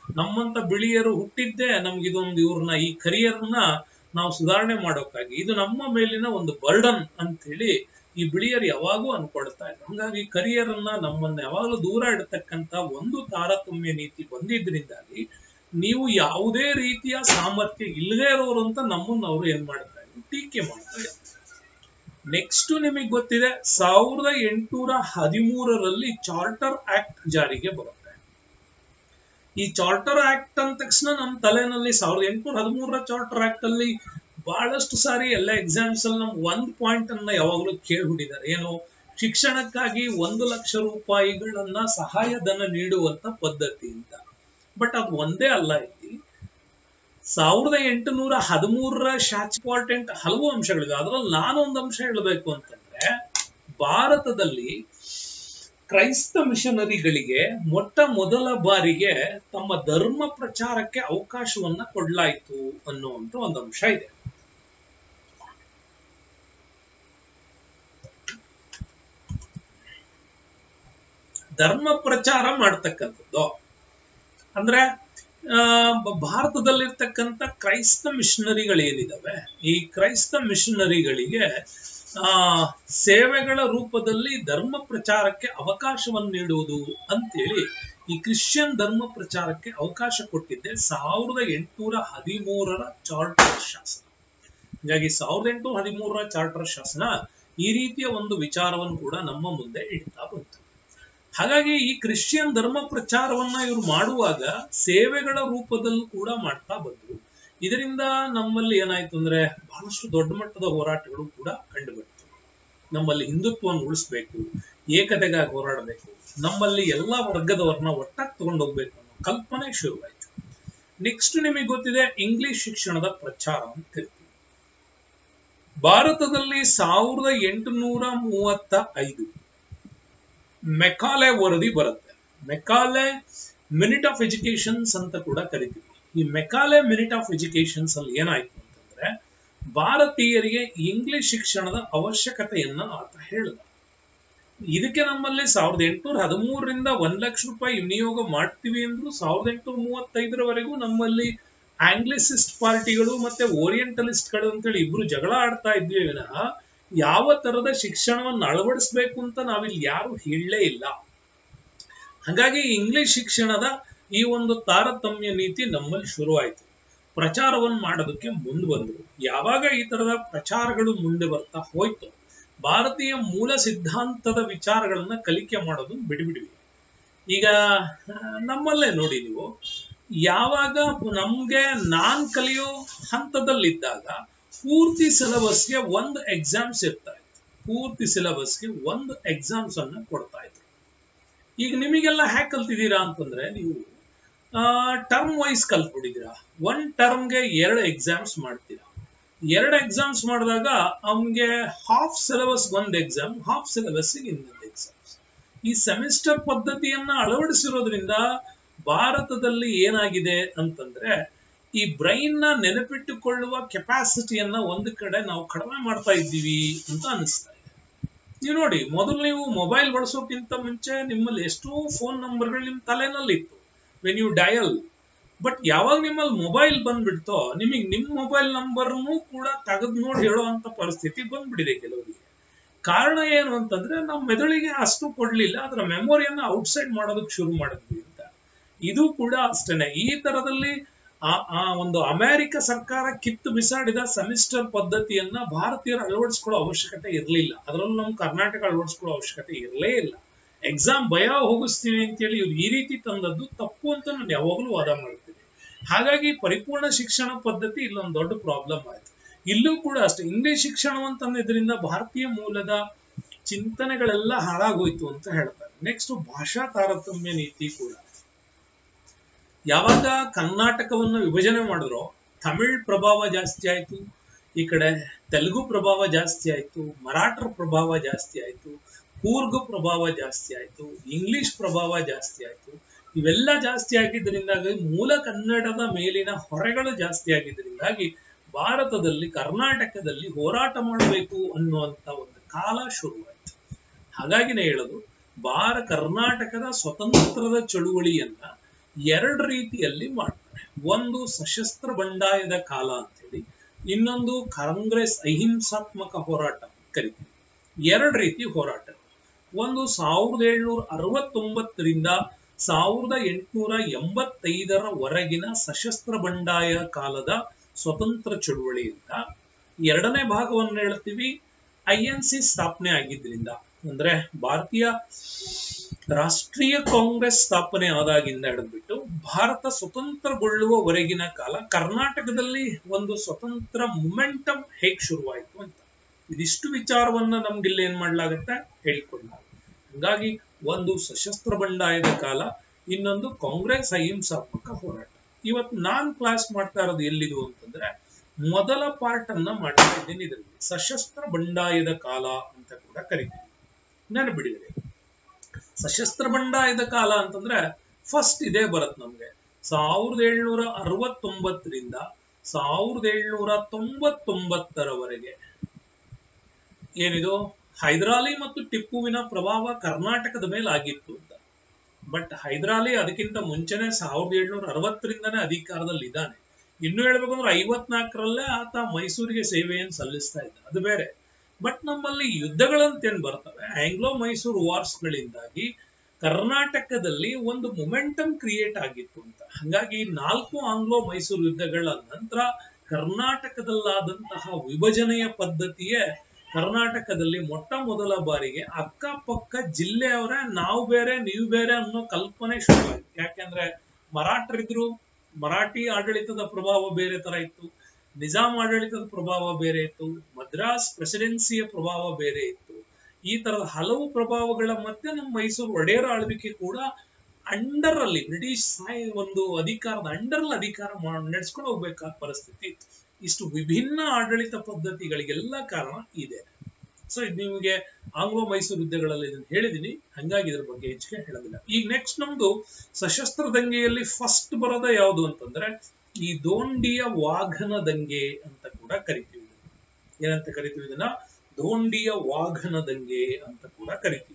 ನಮ್ಮಂತ ಬಿಳಿಯರು ಹುಟ್ಟಿದ್ದೇ ನಮ್ಗೆ ಇದೊಂದು ಇವ್ರನ್ನ ಈ ಕರಿಯರ್ನ ನಾವು ಸುಧಾರಣೆ ಮಾಡೋಕ್ಕಾಗಿ ಇದು ನಮ್ಮ ಮೇಲಿನ ಒಂದು ಬರ್ಡನ್ ಅಂತ ಹೇಳಿ ಈ ಬಿಳಿಯರು ಯಾವಾಗೂ ಅನ್ಕೊಳ್ತಾ ಇದ್ರು ಹಂಗಾಗಿ ಕರಿಯರ್ ಅನ್ನ ನಮ್ಮನ್ನ ಯಾವಾಗಲೂ ದೂರ ಇಡತಕ್ಕಂತ ಒಂದು ತಾರತಮ್ಯ ನೀತಿ ಬಂದಿದ್ರಿಂದಾಗಿ ನೀವು ಯಾವುದೇ ರೀತಿಯ ಸಾಮರ್ಥ್ಯ ಇಲ್ಲದೆ ಇರೋರು ಅಂತ ನಮ್ಮನ್ನ ಅವರು ಏನ್ ಮಾಡ್ತಾ ಇದ್ರು ಟೀಕೆ ಮಾಡ್ತಾ ಇದ್ರು ನೆಕ್ಸ್ಟ್ ನಿಮಗೆ ಗೊತ್ತಿದೆ ಸಾವಿರದ ಎಂಟುನೂರ ಹದಿಮೂರರಲ್ಲಿ ಚಾರ್ಟರ್ ಆಕ್ಟ್ ಜಾರಿಗೆ ಬರುತ್ತೆ ಈ ಚಾರ್ಟರ್ ಆಕ್ಟ್ ಅಂದ ತಕ್ಷಣ ನಮ್ಮ ತಲೆನಲ್ಲಿ ಸಾವಿರದ ಎಂಟುನೂರ ಹದಿಮೂರರ ಚಾರ್ಟರ್ ಆಕ್ಟ್ ಅಲ್ಲಿ ಬಹಳಷ್ಟು ಸಾರಿ ಎಲ್ಲ ಎಕ್ಸಾಮ್ಸ್ ಅಲ್ಲಿ ನಮ್ಗೆ ಒಂದ್ ಪಾಯಿಂಟ್ ಅನ್ನ ಯಾವಾಗಲೂ ಕೇಳ್ಬಿಟ್ಟಿದ್ದಾರೆ ಏನು ಶಿಕ್ಷಣಕ್ಕಾಗಿ ಒಂದು ಲಕ್ಷ ರೂಪಾಯಿಗಳನ್ನ ಸಹಾಯಧನ ನೀಡುವಂತ ಪದ್ಧತಿ ಅಂತ ಬಟ್ ಅದು ಒಂದೇ ಅಲ್ಲ ಇಲ್ಲಿ ಸಾವಿರದ ಎಂಟುನೂರ ಹದಿಮೂರರ ಶಾಚ್ ಇಂಪಾರ್ಟೆಂಟ್ ಹಲವು ಅಂಶಗಳಿವೆ ಅದರಲ್ಲಿ ನಾನೊಂದು ಅಂಶ ಹೇಳಬೇಕು ಅಂತಂದ್ರೆ ಭಾರತದಲ್ಲಿ ಕ್ರೈಸ್ತ ಮಿಷನರಿಗಳಿಗೆ ಮೊಟ್ಟ ಮೊದಲ ಬಾರಿಗೆ ತಮ್ಮ ಧರ್ಮ ಪ್ರಚಾರಕ್ಕೆ ಅವಕಾಶವನ್ನ ಕೊಡ್ಲಾಯ್ತು ಅನ್ನುವಂತ ಒಂದು ಅಂಶ ಇದೆ ಧರ್ಮ ಪ್ರಚಾರ ಮಾಡ್ತಕ್ಕಂಥದ್ದು ಅಂದ್ರೆ ಆ, ಬ- ಭಾರತದಲ್ಲಿರ್ತಕ್ಕಂಥ ಕ್ರೈಸ್ತ ಮಿಷನರಿಗಳೇನಿದಾವೆ ಈ ಕ್ರೈಸ್ತ ಮಿಷನರಿಗಳಿಗೆ ಆ ಸೇವೆಗಳ ರೂಪದಲ್ಲಿ ಧರ್ಮ ಪ್ರಚಾರಕ್ಕೆ ಅವಕಾಶವನ್ನು ನೀಡುವುದು ಅಂತೇಳಿ ಈ ಕ್ರಿಶ್ಚಿಯನ್ ಧರ್ಮ ಪ್ರಚಾರಕ್ಕೆ ಅವಕಾಶ ಕೊಟ್ಟಿದ್ದೆ ಸಾವಿರದ ಎಂಟುನೂರ ಹದಿಮೂರರ ಚಾರ್ಟರ್ ಶಾಸನ ಹೀಗಾಗಿ ಸಾವಿರದ ಎಂಟುನೂರ ಹದಿಮೂರರ ಚಾರ್ಟರ್ ಶಾಸನ ಈ ರೀತಿಯ ಒಂದು ವಿಚಾರವನ್ನು ಕೂಡ ನಮ್ಮ ಮುಂದೆ ಇಡ್ತಾ ಬಂತು ಹಾಗಾಗಿ ಈ ಕ್ರಿಶ್ಚಿಯನ್ ಧರ್ಮ ಪ್ರಚಾರವನ್ನ ಇವರು ಮಾಡುವಾಗ ಸೇವೆಗಳ ರೂಪದಲ್ಲೂ ಕೂಡ ಮಾಡ್ತಾ ಬಂದ್ರು ಇದರಿಂದ ನಮ್ಮಲ್ಲಿ ಏನಾಯ್ತು ಅಂದ್ರೆ ಬಹಳಷ್ಟು ದೊಡ್ಡ ಮಟ್ಟದ ಹೋರಾಟಗಳು ಕೂಡ ಕಂಡು ಬಂತು ನಮ್ಮಲ್ಲಿ ಹಿಂದುತ್ವವನ್ನು ಉಳಿಸ್ಬೇಕು ಏಕತೆಗಾಗಿ ಹೋರಾಡಬೇಕು ನಮ್ಮಲ್ಲಿ ಎಲ್ಲಾ ವರ್ಗದವರನ್ನ ಒಟ್ಟಾಗಿ ತಗೊಂಡು ಹೋಗ್ಬೇಕು ಅನ್ನೋ ಕಲ್ಪನೆ ಶುರುವಾಯ್ತು ನೆಕ್ಸ್ಟ್ ನಿಮಗೆ ಗೊತ್ತಿದೆ ಇಂಗ್ಲಿಷ್ ಶಿಕ್ಷಣದ ಪ್ರಚಾರ ಅಂತ ಕರಿತೀವಿ ಭಾರತದಲ್ಲಿ ಸಾವಿರದ ಎಂಟುನೂರ ಮೂವತ್ತ ಐದು ಮೆಕಾಲೆ ವರದಿ ಬರುತ್ತೆ ಮೆಕಾಲೆ ಮಿನಿಟ್ ಆಫ್ ಎಜುಕೇಶನ್ಸ್ ಅಂತ ಕೂಡ ಕರಿತೀವಿ ಈ ಮೆಕಾಲೆ ಮಿನಿಟ್ ಆಫ್ ಎಜುಕೇಶನ್ಸ್ ಅಲ್ಲಿ ಏನಾಯ್ತು ಅಂತಂದ್ರೆ ಭಾರತೀಯರಿಗೆ ಇಂಗ್ಲಿಷ್ ಶಿಕ್ಷಣದ ಅವಶ್ಯಕತೆಯನ್ನ ಆತ ಹೇಳಿದ ಇದಕ್ಕೆ ನಮ್ಮಲ್ಲಿ ಸಾವಿರದ ಎಂಟುನೂರ ಹದಿಮೂರರಿಂದ ಒಂದ್ ಲಕ್ಷ ರೂಪಾಯಿ ವಿನಿಯೋಗ ಮಾಡ್ತೀವಿ ಅಂದ್ರು ಸಾವಿರದ ಎಂಟುನೂರ ಮೂವತ್ತೈದರವರೆಗೂ ನಮ್ಮಲ್ಲಿ ಆಂಗ್ಲಿಸಿಸ್ಟ್ ಪಾರ್ಟಿಗಳು ಮತ್ತೆ ಓರಿಯೆಂಟಲಿಸ್ಟ್ಗಳು ಅಂತೇಳಿ ಇಬ್ರು ಜಗಳ ಆಡ್ತಾ ಇದ್ವಿ ವಿನಃ ಯಾವ ತರದ ಶಿಕ್ಷಣವನ್ನು ಅಳವಡಿಸ್ಬೇಕು ಅಂತ ನಾವಿಲ್ಲಿ ಯಾರು ಹೇಳಲೇ ಇಲ್ಲ ಹಾಗಾಗಿ ಇಂಗ್ಲಿಷ್ ಶಿಕ್ಷಣದ ಈ ಒಂದು ತಾರತಮ್ಯ ನೀತಿ ನಮ್ಮಲ್ಲಿ ಶುರುವಾಯಿತು ಪ್ರಚಾರವನ್ನು ಮಾಡೋದಕ್ಕೆ ಮುಂದೆ ಬಂದರು ಯಾವಾಗ ಈ ತರದ ಪ್ರಚಾರಗಳು ಮುಂದೆ ಬರ್ತಾ ಹೋಯ್ತು ಭಾರತೀಯ ಮೂಲ ಸಿದ್ಧಾಂತದ ವಿಚಾರಗಳನ್ನ ಕಲಿಕೆ ಮಾಡೋದು ಬಿಡಿಬಿಡ್ವಿ ಈಗ ಆ, ನಮ್ಮಲ್ಲೇ ನೋಡಿ ನೀವು ಯಾವಾಗ ನಮ್ಗೆ ನಾನ್ ಕಲಿಯೋ ಹಂತದಲ್ಲಿದ್ದಾಗ ಪೂರ್ತಿ ಸಿಲೆಬಸ್ಗೆ ಒಂದು ಎಕ್ಸಾಮ್ಸ್ ಇರ್ತಾ ಇತ್ತು ಪೂರ್ತಿ ಸಿಲೆಬಸ್ಗೆ ಒಂದು ಎಕ್ಸಾಮ್ಸ್ ಅನ್ನ ಕೊಡ್ತಾ ಇದ್ರು ಈಗ ನಿಮಗೆಲ್ಲ ಹ್ಯಾಕ್ ಕಲ್ತಿದ್ದೀರಾ ಅಂತಂದ್ರೆ ನೀವು ಟರ್ಮ್ ವೈಸ್ ಕಲ್ತ್ಬಿಟ್ಟಿದ್ದೀರಾ ಒನ್ ಟರ್ಮ್ಗೆ ಎರಡು ಎಕ್ಸಾಮ್ಸ್ ಮಾಡ್ತೀರಾ ಎರಡು ಎಕ್ಸಾಮ್ಸ್ ಮಾಡಿದಾಗ ಅವ್ನಿಗೆ ಹಾಫ್ ಸಿಲೆಬಸ್ ಒಂದು ಎಕ್ಸಾಮ್ ಹಾಫ್ ಸಿಲೆಬಸ್ ಇನ್ನೊಂದು ಎಕ್ಸಾಮ್ಸ್ ಈ ಸೆಮಿಸ್ಟರ್ ಪದ್ಧತಿಯನ್ನ ಅಳವಡಿಸಿರೋದ್ರಿಂದ ಭಾರತದಲ್ಲಿ ಏನಾಗಿದೆ ಅಂತಂದ್ರೆ ಈ ಬ್ರೈನ್ ನ ನೆನಪಿಟ್ಟುಕೊಳ್ಳುವ ಕೆಪಾಸಿಟಿಯನ್ನ ಒಂದು ಕಡೆ ನಾವು ಕಡಿಮೆ ಮಾಡ್ತಾ ಇದ್ದೀವಿ ಅಂತ ಅನಿಸ್ತಾ ಇದೆ ನೀವು ನೋಡಿ ಮೊದಲು ನೀವು ಮೊಬೈಲ್ ಬಳಸೋಕ್ಕಿಂತ ಮುಂಚೆ ನಿಮ್ಮಲ್ಲಿ ಎಷ್ಟೋ ಫೋನ್ ನಂಬರ್ಗಳು ನಿಮ್ಮ ತಲೆನಲ್ಲಿ ಇತ್ತು ವೆನ್ ಯು ಡಯಲ್ ಬಟ್ ಯಾವಾಗ ನಿಮ್ಮಲ್ಲಿ ಮೊಬೈಲ್ ಬಂದ್ಬಿಡ್ತೋ ನಿಮಗೆ ನಿಮ್ಮ ಮೊಬೈಲ್ ನಂಬರ್ನು ಕೂಡ ತೆಗೆದು ನೋಡಿ ಹೇಳುವಂತ ಪರಿಸ್ಥಿತಿ ಬಂದ್ಬಿಟ್ಟಿದೆ ಕೆಲವರಿಗೆ ಕಾರಣ ಏನು ಅಂತಂದ್ರೆ ನಮ್ಮ ಮೆದುಳಿಗೆ ಅಷ್ಟು ಕೊಡ್ಲಿಲ್ಲ ಅದರ ಮೆಮೊರಿಯನ್ನ ಔಟ್ಸೈಡ್ ಮಾಡೋದಕ್ಕೆ ಶುರು ಮಾಡಿದ್ವಿ ಅಂತ ಇದು ಕೂಡ ಅಷ್ಟೇನೆ ಈ ತರದಲ್ಲಿ ಆ ಆ ಒಂದು ಅಮೆರಿಕ ಸರ್ಕಾರ ಕಿತ್ತು ಬಿಸಾಡಿದ ಸೆಮಿಸ್ಟರ್ ಪದ್ಧತಿಯನ್ನ ಭಾರತೀಯರು ಅಳವಡಿಸ್ಕೊಳ್ಳೋ ಅವಶ್ಯಕತೆ ಇರಲಿಲ್ಲ ಅದರಲ್ಲೂ ನಮ್ಮ ಕರ್ನಾಟಕ ಅಳವಡಿಸ್ಕೊಳ್ಳೋ ಅವಶ್ಯಕತೆ ಇರಲೇ ಇಲ್ಲ ಎಕ್ಸಾಮ್ ಭಯ ಹೋಗಿಸ್ತೀವಿ ಅಂತೇಳಿ ಇವ್ರು ಈ ರೀತಿ ತಂದದ್ದು ತಪ್ಪು ಅಂತ ನಾನು ಯಾವಾಗಲೂ ವಾದ ಮಾಡ್ತೀನಿ ಹಾಗಾಗಿ ಪರಿಪೂರ್ಣ ಶಿಕ್ಷಣ ಪದ್ಧತಿ ಇಲ್ಲೊಂದು ದೊಡ್ಡ ಪ್ರಾಬ್ಲಮ್ ಆಯ್ತು ಇಲ್ಲೂ ಕೂಡ ಅಷ್ಟೇ ಇಂಗ್ಲಿಷ್ ಶಿಕ್ಷಣವಂತಂದಿದ್ರಿಂದ ಭಾರತೀಯ ಮೂಲದ ಚಿಂತನೆಗಳೆಲ್ಲ ಹಾಳಾಗೋಯ್ತು ಅಂತ ಹೇಳ್ತಾರೆ ನೆಕ್ಸ್ಟ್ ಭಾಷಾ ತಾರತಮ್ಯ ನೀತಿ ಕೂಡ ಯಾವಾಗ ಕರ್ನಾಟಕವನ್ನು ವಿಭಜನೆ ಮಾಡಿದ್ರೋ ತಮಿಳ್ ಪ್ರಭಾವ ಜಾಸ್ತಿ ಆಯ್ತು ಈ ಕಡೆ ತೆಲುಗು ಪ್ರಭಾವ ಜಾಸ್ತಿ ಆಯ್ತು ಮರಾಠರ ಪ್ರಭಾವ ಜಾಸ್ತಿ ಆಯ್ತು ಕೂರ್ಗ್ ಪ್ರಭಾವ ಜಾಸ್ತಿ ಆಯ್ತು ಇಂಗ್ಲಿಷ್ ಪ್ರಭಾವ ಜಾಸ್ತಿ ಆಯ್ತು ಇವೆಲ್ಲ ಜಾಸ್ತಿ ಆಗಿದ್ದರಿಂದಾಗಿ ಮೂಲ ಕನ್ನಡದ ಮೇಲಿನ ಹೊರೆಗಳು ಜಾಸ್ತಿ ಆಗಿದ್ದರಿಂದಾಗಿ ಭಾರತದಲ್ಲಿ ಕರ್ನಾಟಕದಲ್ಲಿ ಹೋರಾಟ ಮಾಡಬೇಕು ಅನ್ನುವಂತ ಒಂದು ಕಾಲ ಶುರುವಾಯಿತು ಹಾಗಾಗಿನೇ ಹೇಳೋದು ಭಾರ ಕರ್ನಾಟಕದ ಸ್ವತಂತ್ರದ ಚಳುವಳಿಯನ್ನ ಎರಡು ರೀತಿಯಲ್ಲಿ ಮಾಡ್ತಾರೆ ಒಂದು ಸಶಸ್ತ್ರ ಬಂಡಾಯದ ಕಾಲ ಅಂತೇಳಿ ಇನ್ನೊಂದು ಕಾಂಗ್ರೆಸ್ ಅಹಿಂಸಾತ್ಮಕ ಹೋರಾಟ ಅಂತ ಕರಿತೀವಿ ಎರಡು ರೀತಿ ಹೋರಾಟ ಒಂದು ಸಾವಿರದ ಏಳ್ನೂರ ಅರವತ್ತೊಂಬತ್ತರಿಂದ ಸಾವಿರದ ಎಂಟುನೂರ ಎಂಬತ್ತೈದರ ವರೆಗಿನ ಸಶಸ್ತ್ರ ಬಂಡಾಯ ಕಾಲದ ಸ್ವತಂತ್ರ ಚಳುವಳಿಯಿಂದ ಎರಡನೇ ಭಾಗವನ್ನು ಹೇಳ್ತೀವಿ ಐ ಎನ್ ಸಿ ಸ್ಥಾಪನೆ ಆಗಿದ್ರಿಂದ ಅಂದ್ರೆ ಭಾರತೀಯ ರಾಷ್ಟ್ರೀಯ ಕಾಂಗ್ರೆಸ್ ಸ್ಥಾಪನೆ ಆದಾಗಿಂದ ಹಿಡಿದ್ಬಿಟ್ಟು ಭಾರತ ಸ್ವತಂತ್ರಗೊಳ್ಳುವವರೆಗಿನ ಕಾಲ ಕರ್ನಾಟಕದಲ್ಲಿ ಒಂದು ಸ್ವತಂತ್ರ ಮೊಮೆಂಟಮ್ ಹೇಗ್ ಶುರುವಾಯಿತು ಅಂತ ಇದಿಷ್ಟು ವಿಚಾರವನ್ನ ನಮ್ಗಿಲ್ಲಿ ಏನ್ ಮಾಡ್ಲಾಗತ್ತೆ ಹೇಳಿಕೊಡ್ಲಾಗ ಹಂಗಾಗಿ ಒಂದು ಸಶಸ್ತ್ರ ಬಂಡಾಯದ ಕಾಲ ಇನ್ನೊಂದು ಕಾಂಗ್ರೆಸ್ ಅಹಿಂಸಾತ್ಮಕ ಹೋರಾಟ ಇವತ್ತು ನಾನ್ ಕ್ಲಾಸ್ ಮಾಡ್ತಾ ಇರೋದು ಎಲ್ಲಿದು ಅಂತಂದ್ರೆ ಮೊದಲ ಪಾರ್ಟ್ ಅನ್ನ ಮಾಡ್ತಾ ಇದ್ದೀನಿ ಇದರಲ್ಲಿ ಸಶಸ್ತ್ರ ಬಂಡಾಯದ ಕಾಲ ಅಂತ ಕೂಡ ಕರಿತೀವಿ ನೆನಪಿಡಿದ್ರೆ ಸಶಸ್ತ್ರ ಬಂಡಾಯದ ಕಾಲ ಅಂತಂದ್ರೆ ಫಸ್ಟ್ ಇದೇ ಬರುತ್ತೆ ನಮ್ಗೆ ಸಾವಿರದ ಏಳ್ನೂರ ಅರವತ್ತೊಂಬತ್ತರಿಂದ ಸಾವಿರದ ಏಳ್ನೂರ ತೊಂಬತ್ತೊಂಬತ್ತರವರೆಗೆ ಏನಿದು ಹೈದರಾಲಿ ಮತ್ತು ಟಿಪ್ಪುವಿನ ಪ್ರಭಾವ ಕರ್ನಾಟಕದ ಮೇಲೆ ಆಗಿತ್ತು ಅಂತ ಬಟ್ ಹೈದರಾಲಿ ಅದಕ್ಕಿಂತ ಮುಂಚೆನೆ ಸಾವಿರದ ಏಳ್ನೂರ ಅರವತ್ತರಿಂದನೇ ಅಧಿಕಾರದಲ್ಲಿ ಇದ್ದಾನೆ ಇನ್ನು ಹೇಳ್ಬೇಕು ಅಂದ್ರೆ ಐವತ್ನಾಲ್ಕರಲ್ಲೇ ಆತ ಮೈಸೂರಿಗೆ ಸೇವೆಯನ್ನು ಸಲ್ಲಿಸ್ತಾ ಇದ್ದ ಅದು ಬೇರೆ ಬಟ್ ನಮ್ಮಲ್ಲಿ ಯುದ್ಧಗಳಂತೇನ್ ಬರ್ತವೆ ಆಂಗ್ಲೋ ಮೈಸೂರು ವಾರ್ಸ್ ಗಳಿಂದಾಗಿ ಕರ್ನಾಟಕದಲ್ಲಿ ಒಂದು ಮೊಮೆಂಟಮ್ ಕ್ರಿಯೇಟ್ ಆಗಿತ್ತು ಅಂತ ಹಾಗಾಗಿ ನಾಲ್ಕು ಆಂಗ್ಲೋ ಮೈಸೂರು ಯುದ್ಧಗಳ ನಂತರ ಕರ್ನಾಟಕದಲ್ಲಾದಂತಹ ವಿಭಜನೆಯ ಪದ್ಧತಿಯೇ ಕರ್ನಾಟಕದಲ್ಲಿ ಮೊಟ್ಟ ಮೊದಲ ಬಾರಿಗೆ ಅಕ್ಕಪಕ್ಕ ಜಿಲ್ಲೆಯವರೇ ನಾವು ಬೇರೆ ನೀವು ಬೇರೆ ಅನ್ನೋ ಕಲ್ಪನೆ ಶುರುವಾಯಿತು ಯಾಕೆಂದ್ರೆ ಮರಾಠರಿದ್ರು ಮರಾಠಿ ಆಡಳಿತದ ಪ್ರಭಾವ ಬೇರೆ ತರ ಇತ್ತು ನಿಜಾಂ ಆಡಳಿತದ ಪ್ರಭಾವ ಬೇರೆ ಇತ್ತು ಮದ್ರಾಸ್ ಪ್ರೆಸಿಡೆನ್ಸಿಯ ಪ್ರಭಾವ ಬೇರೆ ಇತ್ತು ಈ ತರದ ಹಲವು ಪ್ರಭಾವಗಳ ಮಧ್ಯೆ ನಮ್ಮ ಮೈಸೂರು ಒಡೆಯರ ಆಳ್ವಿಕೆ ಕೂಡ ಅಂಡರ್ ಅಲ್ಲಿ ಬ್ರಿಟಿಷ್ ಸಾಯಿ ಒಂದು ಅಧಿಕಾರದ ಅಂಡರ್ ಅಲ್ಲಿ ಅಧಿಕಾರ ನಡೆಸ್ಕೊಂಡು ಹೋಗ್ಬೇಕಾದ ಪರಿಸ್ಥಿತಿ ಇತ್ತು ಇಷ್ಟು ವಿಭಿನ್ನ ಆಡಳಿತ ಪದ್ಧತಿಗಳಿಗೆಲ್ಲ ಕಾರಣ ಇದೆ ಸೊ ಇದು ನಿಮಗೆ ಆಂಗ್ಲೋ ಮೈಸೂರು ಯುದ್ಧಗಳಲ್ಲಿ ಇದನ್ನು ಹೇಳಿದೀನಿ ಹಂಗಾಗಿ ಇದ್ರ ಬಗ್ಗೆ ಹೆಚ್ಚಿಗೆ ಹೇಳೋದಿಲ್ಲ ಈಗ ನೆಕ್ಸ್ಟ್ ನಮ್ದು ಸಶಸ್ತ್ರ ದಂಗೆಯಲ್ಲಿ ಫಸ್ಟ್ ಬರೋದ ಯಾವುದು ಅಂತಂದ್ರೆ ಈ ದೋಂಡಿಯ ವಾಘನ ದಂಗೆ ಅಂತ ಕೂಡ ಕರಿತೀವಿ ಏನಂತ ಕರಿತೀವಿ ಇದನ್ನ ದೋಂಡಿಯ ವಾಘನ ದಂಗೆ ಅಂತ ಕೂಡ ಕರಿತೀವಿ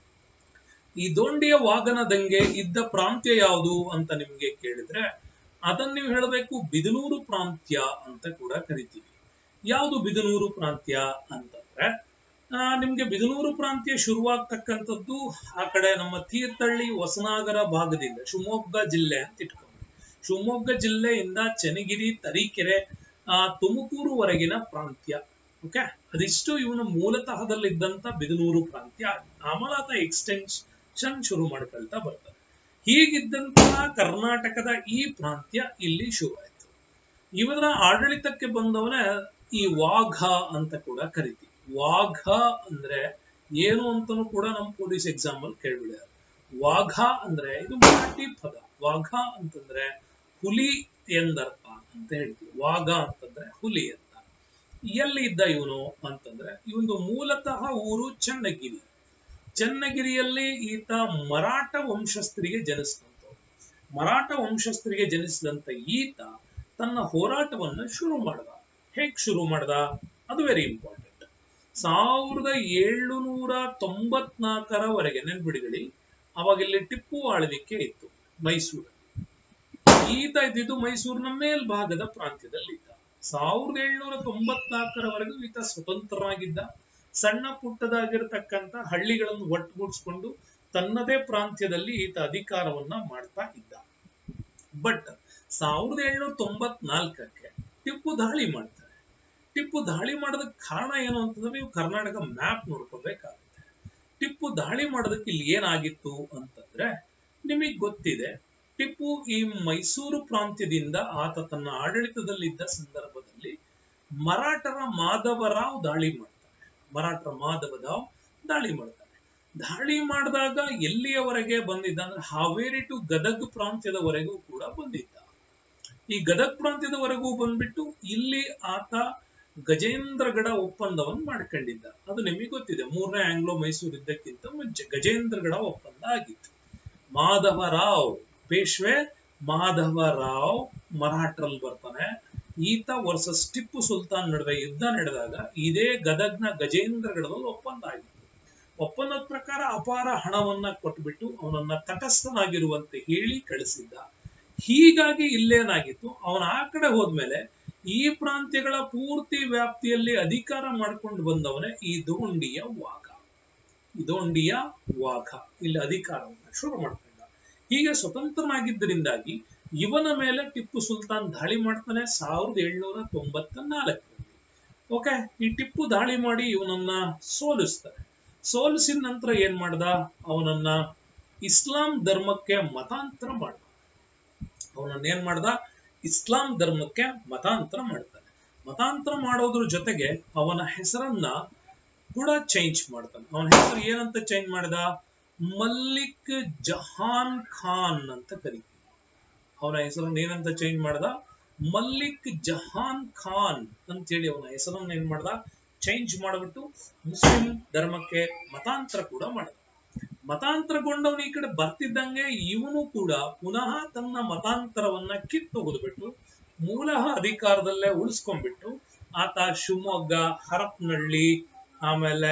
ಈ ದೋಂಡಿಯ ವಾಘನ ದಂಗೆ ಇದ್ದ ಪ್ರಾಂತ್ಯ ಯಾವುದು ಅಂತ ನಿಮ್ಗೆ ಕೇಳಿದ್ರೆ ಅದನ್ನ ನೀವು ಹೇಳಬೇಕು ಬಿದನೂರು ಪ್ರಾಂತ್ಯ ಅಂತ ಕೂಡ ಕರಿತೀವಿ ಯಾವುದು ಬಿದನೂರು ಪ್ರಾಂತ್ಯ ಅಂತಂದ್ರೆ ಆ, ನಿಮ್ಗೆ ಬಿದನೂರು ಪ್ರಾಂತ್ಯ ಶುರುವಾಗ್ತಕ್ಕಂಥದ್ದು ಆ ಕಡೆ ನಮ್ಮ ತೀರ್ಥಹಳ್ಳಿ ಹೊಸನಾಗರ ಭಾಗದಿಂದ ಶಿವಮೊಗ್ಗ ಜಿಲ್ಲೆ ಅಂತ ಇಟ್ಕೊಂಡು ಶಿವಮೊಗ್ಗ ಜಿಲ್ಲೆಯಿಂದ ಚನ್ನಗಿರಿ ತರೀಕೆರೆ ಆ ತುಮಕೂರುವರೆಗಿನ ಪ್ರಾಂತ್ಯ ಓಕೆ ಅದಿಷ್ಟು ಇವನ ಮೂಲತಃದಲ್ಲಿದ್ದಂತ ಬಿದನೂರು ಪ್ರಾಂತ್ಯ ಆಮೇಲೆ ಆತ ಎಕ್ಸ್ಟೆನ್ಷನ್ ಶುರು ಮಾಡ್ಕೊಳ್ತಾ ಬರ್ತಾರೆ ಹೀಗಿದ್ದಂತಹ ಕರ್ನಾಟಕದ ಈ ಪ್ರಾಂತ್ಯ ಇಲ್ಲಿ ಶುರುವಾಯಿತು ಇವರ ಆಡಳಿತಕ್ಕೆ ಬಂದವನೇ ಈ ವಾಘ ಅಂತ ಕೂಡ ಕರಿತೀವಿ ವಾಘ ಅಂದ್ರೆ ಏನು ಅಂತಾನು ಕೂಡ ನಮ್ಮ ಪೊಲೀಸ್ ಎಕ್ಸಾಮ್ ಅಲ್ಲಿ ಕೇಳ್ಬಿಡ್ಯಾರ ವಾಘ ಅಂದ್ರೆ ಇದು ಮರಾಠಿ ಪದ ವಾಘ ಅಂತಂದ್ರೆ ಹುಲಿ ಎಂದರ್ಥ ಅಂತ ಹೇಳ್ತೀವಿ ವಾಘ ಅಂತಂದ್ರೆ ಹುಲಿ ಅಂತ ಎಲ್ಲಿ ಇದ್ದ ಇವನು ಅಂತಂದ್ರೆ ಇವನು ಮೂಲತಃ ಊರು ಚನ್ನಗಿರಿ ಚನ್ನಗಿರಿಯಲ್ಲಿ ಈತ ಮರಾಠ ವಂಶಸ್ಥರಿಗೆ ಜನಿಸಿದಂಥವ್ರು ಮರಾಠ ವಂಶಸ್ಥರಿಗೆ ಜನಿಸಿದಂತ ಈತ ತನ್ನ ಹೋರಾಟವನ್ನ ಶುರು ಮಾಡ್ದ ಹೇಗ್ ಶುರು ಮಾಡ್ದ ಅದು ವೆರಿ ಇಂಪಾರ್ಟೆಂಟ್ ಸಾವಿರದ ಏಳುನೂರ ತೊಂಬತ್ನಾಲ್ಕರವರೆಗೆ ನೆನ್ಪಿಡಿಗಳಿ ಅವಾಗ ಇಲ್ಲಿ ಟಿಪ್ಪು ಆಳ್ವಿಕೆ ಇತ್ತು ಮೈಸೂರು ಈತ ಇದ್ದಿದ್ದು ಮೈಸೂರಿನ ಮೇಲ್ಭಾಗದ ಪ್ರಾಂತ್ಯದಲ್ಲಿದ್ದ ಸಾವಿರದ ಏಳ್ನೂರ ತೊಂಬತ್ನಾಲ್ಕರವರೆಗೂ ಈತ ಸ್ವತಂತ್ರನಾಗಿದ್ದ ಸಣ್ಣ ಪುಟ್ಟದಾಗಿರ್ತಕ್ಕಂಥ ಹಳ್ಳಿಗಳನ್ನು ಒಟ್ಟುಗೂಡಿಸ್ಕೊಂಡು ತನ್ನದೇ ಪ್ರಾಂತ್ಯದಲ್ಲಿ ಈತ ಅಧಿಕಾರವನ್ನ ಮಾಡ್ತಾ ಇದ್ದ ಬಟ್ ಸಾವಿರದ ಏಳ್ನೂರ ತೊಂಬತ್ನಾಲ್ಕಕ್ಕೆ ಟಿಪ್ಪು ದಾಳಿ ಮಾಡ್ತಾರೆ ಟಿಪ್ಪು ದಾಳಿ ಮಾಡೋದಕ್ಕೆ ಕಾರಣ ಏನು ಅಂತಂದ್ರೆ ನೀವು ಕರ್ನಾಟಕ ಮ್ಯಾಪ್ ನೋಡ್ಕೋಬೇಕಾಗುತ್ತೆ ಟಿಪ್ಪು ದಾಳಿ ಮಾಡೋದಕ್ಕೆ ಇಲ್ಲಿ ಏನಾಗಿತ್ತು ಅಂತಂದ್ರೆ ನಿಮಗೆ ಗೊತ್ತಿದೆ ಟಿಪ್ಪು ಈ ಮೈಸೂರು ಪ್ರಾಂತ್ಯದಿಂದ ಆತ ತನ್ನ ಆಡಳಿತದಲ್ಲಿದ್ದ ಸಂದರ್ಭದಲ್ಲಿ ಮರಾಠರ ಮಾಧವರಾವ್ ದಾಳಿ ಮಾಡ್ತಾರೆ ಮರಾಠರ ಮಾಧವರಾವ್ ದಾಳಿ ಮಾಡ್ತಾರೆ ದಾಳಿ ಮಾಡಿದಾಗ ಎಲ್ಲಿಯವರೆಗೆ ಬಂದಿದ್ದ ಅಂದ್ರೆ ಹಾವೇರಿ ಟು ಗದಗ್ ಪ್ರಾಂತ್ಯದವರೆಗೂ ಕೂಡ ಬಂದಿದ್ದ ಈ ಗದಗ್ ಪ್ರಾಂತ್ಯದವರೆಗೂ ಬಂದ್ಬಿಟ್ಟು ಇಲ್ಲಿ ಆತ ಗಜೇಂದ್ರಗಡ ಒಪ್ಪಂದವನ್ನು ಮಾಡ್ಕೊಂಡಿದ್ದ ಅದು ನಿಮಗೆ ಗೊತ್ತಿದೆ ಮೂರನೇ ಆಂಗ್ಲೋ ಮೈಸೂರು ಯುದ್ಧಕ್ಕಿಂತ ಮುಂಚೆ ಗಜೇಂದ್ರಗಡ ಒಪ್ಪಂದ ಆಗಿತ್ತು ಮಾಧವರಾವ್ ಪೇಶ್ವೆ ಮಾಧವರಾವ್ ಮರಾಠರಲ್ಲಿ ಬರ್ತಾನೆ ಈತ ವರ್ಸಸ್ ಟಿಪ್ಪು ಸುಲ್ತಾನ್ ನಡುವೆ ಯುದ್ಧ ನಡೆದಾಗ ಇದೇ ಗದಗ್ನ ಗಜೇಂದ್ರಗಡದಲ್ಲಿ ಒಪ್ಪಂದ ಆಗಿತ್ತು ಒಪ್ಪಂದದ ಪ್ರಕಾರ ಅಪಾರ ಹಣವನ್ನ ಕೊಟ್ಬಿಟ್ಟು ಅವನನ್ನ ತಟಸ್ಥನಾಗಿರುವಂತೆ ಹೇಳಿ ಕಳಿಸಿದ್ದ ಹೀಗಾಗಿ ಇಲ್ಲೇನಾಗಿತ್ತು ಅವನ ಆ ಕಡೆ ಹೋದ್ಮೇಲೆ ಈ ಪ್ರಾಂತ್ಯಗಳ ಪೂರ್ತಿ ವ್ಯಾಪ್ತಿಯಲ್ಲಿ ಅಧಿಕಾರ ಮಾಡ್ಕೊಂಡು ಬಂದವನೇ ಈ ದೋಂಡಿಯ ವಾಘ ಈ ದೋಂಡಿಯ ವಾಘ ಇಲ್ಲಿ ಅಧಿಕಾರವನ್ನ ಶುರು ಮಾಡ್ಕೊಂಡ ಹೀಗೆ ಸ್ವತಂತ್ರನಾಗಿದ್ದರಿಂದಾಗಿ ಇವನ ಮೇಲೆ ಟಿಪ್ಪು ಸುಲ್ತಾನ್ ದಾಳಿ ಮಾಡ್ತಾನೆ ಸಾವಿರದ ಏಳ್ನೂರ ತೊಂಬತ್ತ ನಾಲ್ಕರಲ್ಲಿ ಓಕೆ ಈ ಟಿಪ್ಪು ದಾಳಿ ಮಾಡಿ ಇವನನ್ನ ಸೋಲಿಸ್ತಾನೆ ಸೋಲಿಸಿದ ನಂತರ ಏನ್ ಮಾಡ್ದ ಅವನನ್ನ ಇಸ್ಲಾಂ ಧರ್ಮಕ್ಕೆ ಮತಾಂತರ ಮಾಡ್ದ ಅವನನ್ನ ಏನ್ ಮಾಡ್ದ ಇಸ್ಲಾಂ ಧರ್ಮಕ್ಕೆ ಮತಾಂತರ ಮಾಡ್ತಾನೆ ಮತಾಂತರ ಮಾಡೋದ್ರ ಜೊತೆಗೆ ಅವನ ಹೆಸರನ್ನ ಕೂಡ ಚೇಂಜ್ ಮಾಡ್ತಾನೆ ಅವನ ಹೆಸರು ಏನಂತ ಚೇಂಜ್ ಮಾಡಿದ ಮಲ್ಲಿಕ್ ಜಹಾನ್ ಖಾನ್ ಅಂತ ಕರಿತೀವಿ ಅವನ ಹೆಸರನ್ನ ಏನಂತ ಚೇಂಜ್ ಮಾಡ್ದ ಮಲ್ಲಿಕ್ ಜಹಾನ್ ಖಾನ್ ಅಂತೇಳಿ ಅವನ ಹೆಸರನ್ನ ಏನ್ ಮಾಡ್ದ ಚೇಂಜ್ ಮಾಡಿಬಿಟ್ಟು ಮುಸ್ಲಿಂ ಧರ್ಮಕ್ಕೆ ಮತಾಂತರ ಕೂಡ ಮಾಡ್ದ ಮತಾಂತರಗೊಂಡವನು ಈ ಕಡೆ ಬರ್ತಿದ್ದಂಗೆ ಇವನು ಕೂಡ ಪುನಃ ತನ್ನ ಮತಾಂತರವನ್ನ ಕಿತ್ತೊಗೆದ್ಬಿಟ್ಟು ಮೂಲ ಅಧಿಕಾರದಲ್ಲೇ ಉಳಿಸ್ಕೊಂಡ್ಬಿಟ್ಟು ಆತ ಶಿವಮೊಗ್ಗ ಹರಪನಹಳ್ಳಿ ಆಮೇಲೆ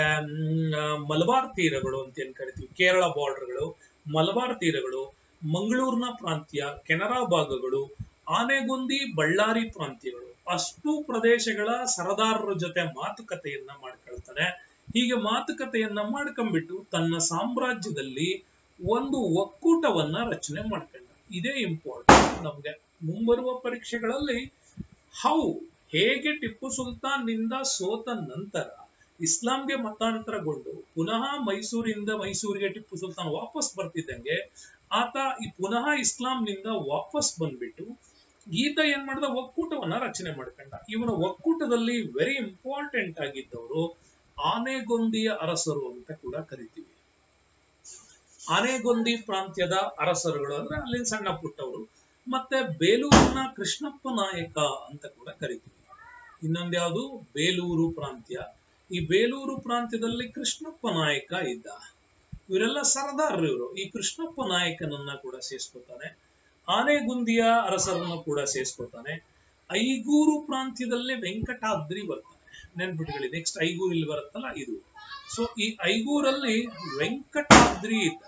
ಮಲಬಾರ್ ತೀರಗಳು ಅಂತ ಏನ್ ಕರಿತೀವಿ ಕೇರಳ ಬಾರ್ಡರ್ಗಳು ಮಲಬಾರ್ ತೀರಗಳು ಮಂಗಳೂರಿನ ಪ್ರಾಂತ್ಯ ಕೆನರಾ ಭಾಗಗಳು ಆನೆಗೊಂದಿ ಬಳ್ಳಾರಿ ಪ್ರಾಂತ್ಯಗಳು ಅಷ್ಟು ಪ್ರದೇಶಗಳ ಸರದಾರರ ಜೊತೆ ಮಾತುಕತೆಯನ್ನ ಮಾಡ್ಕೊಳ್ತಾನೆ ಹೀಗೆ ಮಾತುಕತೆಯನ್ನ ಮಾಡ್ಕೊಂಡ್ಬಿಟ್ಟು ತನ್ನ ಸಾಮ್ರಾಜ್ಯದಲ್ಲಿ ಒಂದು ಒಕ್ಕೂಟವನ್ನ ರಚನೆ ಮಾಡ್ಕೊಂಡ ಇದೇ ಇಂಪಾರ್ಟೆಂಟ್ ನಮ್ಗೆ ಮುಂಬರುವ ಪರೀಕ್ಷೆಗಳಲ್ಲಿ ಹೌ ಹೇಗೆ ಟಿಪ್ಪು ಸುಲ್ತಾನ್ ನಿಂದ ಸೋತ ನಂತರ ಇಸ್ಲಾಂಗೆ ಮತಾಂತರಗೊಂಡು ಪುನಃ ಮೈಸೂರಿಂದ ಮೈಸೂರಿಗೆ ಟಿಪ್ಪು ಸುಲ್ತಾನ್ ವಾಪಸ್ ಬರ್ತಿದ್ದಂಗೆ ಆತ ಈ ಪುನಃ ಇಸ್ಲಾಂನಿಂದ ವಾಪಸ್ ಬಂದ್ಬಿಟ್ಟು ಈತ ಏನ್ ಮಾಡ್ದ ಒಕ್ಕೂಟವನ್ನ ರಚನೆ ಮಾಡ್ಕೊಂಡ ಇವನ ಒಕ್ಕೂಟದಲ್ಲಿ ವೆರಿ ಇಂಪಾರ್ಟೆಂಟ್ ಆಗಿದ್ದವರು ಆನೆಗೊಂದಿಯ ಅರಸರು ಅಂತ ಕೂಡ ಕರಿತೀವಿ ಆನೆಗೊಂದಿ ಪ್ರಾಂತ್ಯದ ಅರಸರುಗಳು ಅಂದ್ರೆ ಅಲ್ಲಿನ ಸಣ್ಣ ಪುಟ್ಟವರು ಮತ್ತೆ ಬೇಲೂರಿನ ಕೃಷ್ಣಪ್ಪ ನಾಯಕ ಅಂತ ಕೂಡ ಕರಿತೀವಿ ಇನ್ನೊಂದು ಯಾವುದು ಬೇಲೂರು ಪ್ರಾಂತ್ಯ ಈ ಬೇಲೂರು ಪ್ರಾಂತ್ಯದಲ್ಲಿ ಕೃಷ್ಣಪ್ಪ ನಾಯಕ ಇದ್ದ ಇವರೆಲ್ಲ ಸರದಾರರು ಇವರು ಈ ಕೃಷ್ಣಪ್ಪ ನಾಯಕನನ್ನ ಕೂಡ ಸೇರಿಸ್ಕೊತಾನೆ ಆನೆಗುಂದಿಯ ಅರಸರನ್ನು ಕೂಡ ಸೇರಿಸ್ಕೊತಾನೆ ಐಗೂರು ಪ್ರಾಂತ್ಯದಲ್ಲಿ ವೆಂಕಟಾದ್ರಿ ಬರ್ತಾನೆ ನೆನ್ಪಿಟ್ಕೊಳ್ಳಿ ನೆಕ್ಸ್ಟ್ ಐಗೂರು ಇಲ್ಲಿ ಬರುತ್ತಲ್ಲ ಇದು ಸೊ ಈ ಐಗೂರಲ್ಲಿ ವೆಂಕಟಾದ್ರಿ ಇದ್ದ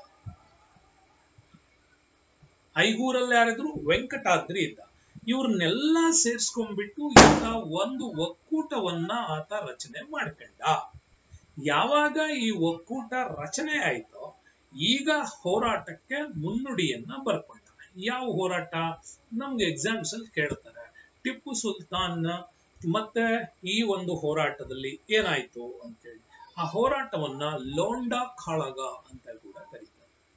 ಐಗೂರಲ್ಲಿ ಯಾರಿದ್ರು ವೆಂಕಟಾದ್ರಿ ಇದ್ದ ಇವ್ರನ್ನೆಲ್ಲ ಸೇರ್ಸ್ಕೊಂಡ್ಬಿಟ್ಟು ಈತ ಒಂದು ಒಕ್ಕೂಟವನ್ನ ಆತ ರಚನೆ ಮಾಡ್ಕೊಂಡ ಯಾವಾಗ ಈ ಒಕ್ಕೂಟ ರಚನೆ ಆಯ್ತೋ ಈಗ ಹೋರಾಟಕ್ಕೆ ಮುನ್ನುಡಿಯನ್ನ ಬರ್ಕೊಂಡ ಯಾವ ಹೋರಾಟ ನಮ್ಗೆ ಎಕ್ಸಾಮ್ಸ್ ಅಲ್ಲಿ ಕೇಳ್ತಾರೆ ಟಿಪ್ಪು ಸುಲ್ತಾನ್ ಮತ್ತೆ ಈ ಒಂದು ಹೋರಾಟದಲ್ಲಿ ಏನಾಯ್ತು ಅಂತೇಳಿ ಆ ಹೋರಾಟವನ್ನ ಲೋಂಡಾ ಕಾಳಗ ಅಂತ ಕೂಡ ಕರೀತಾರೆ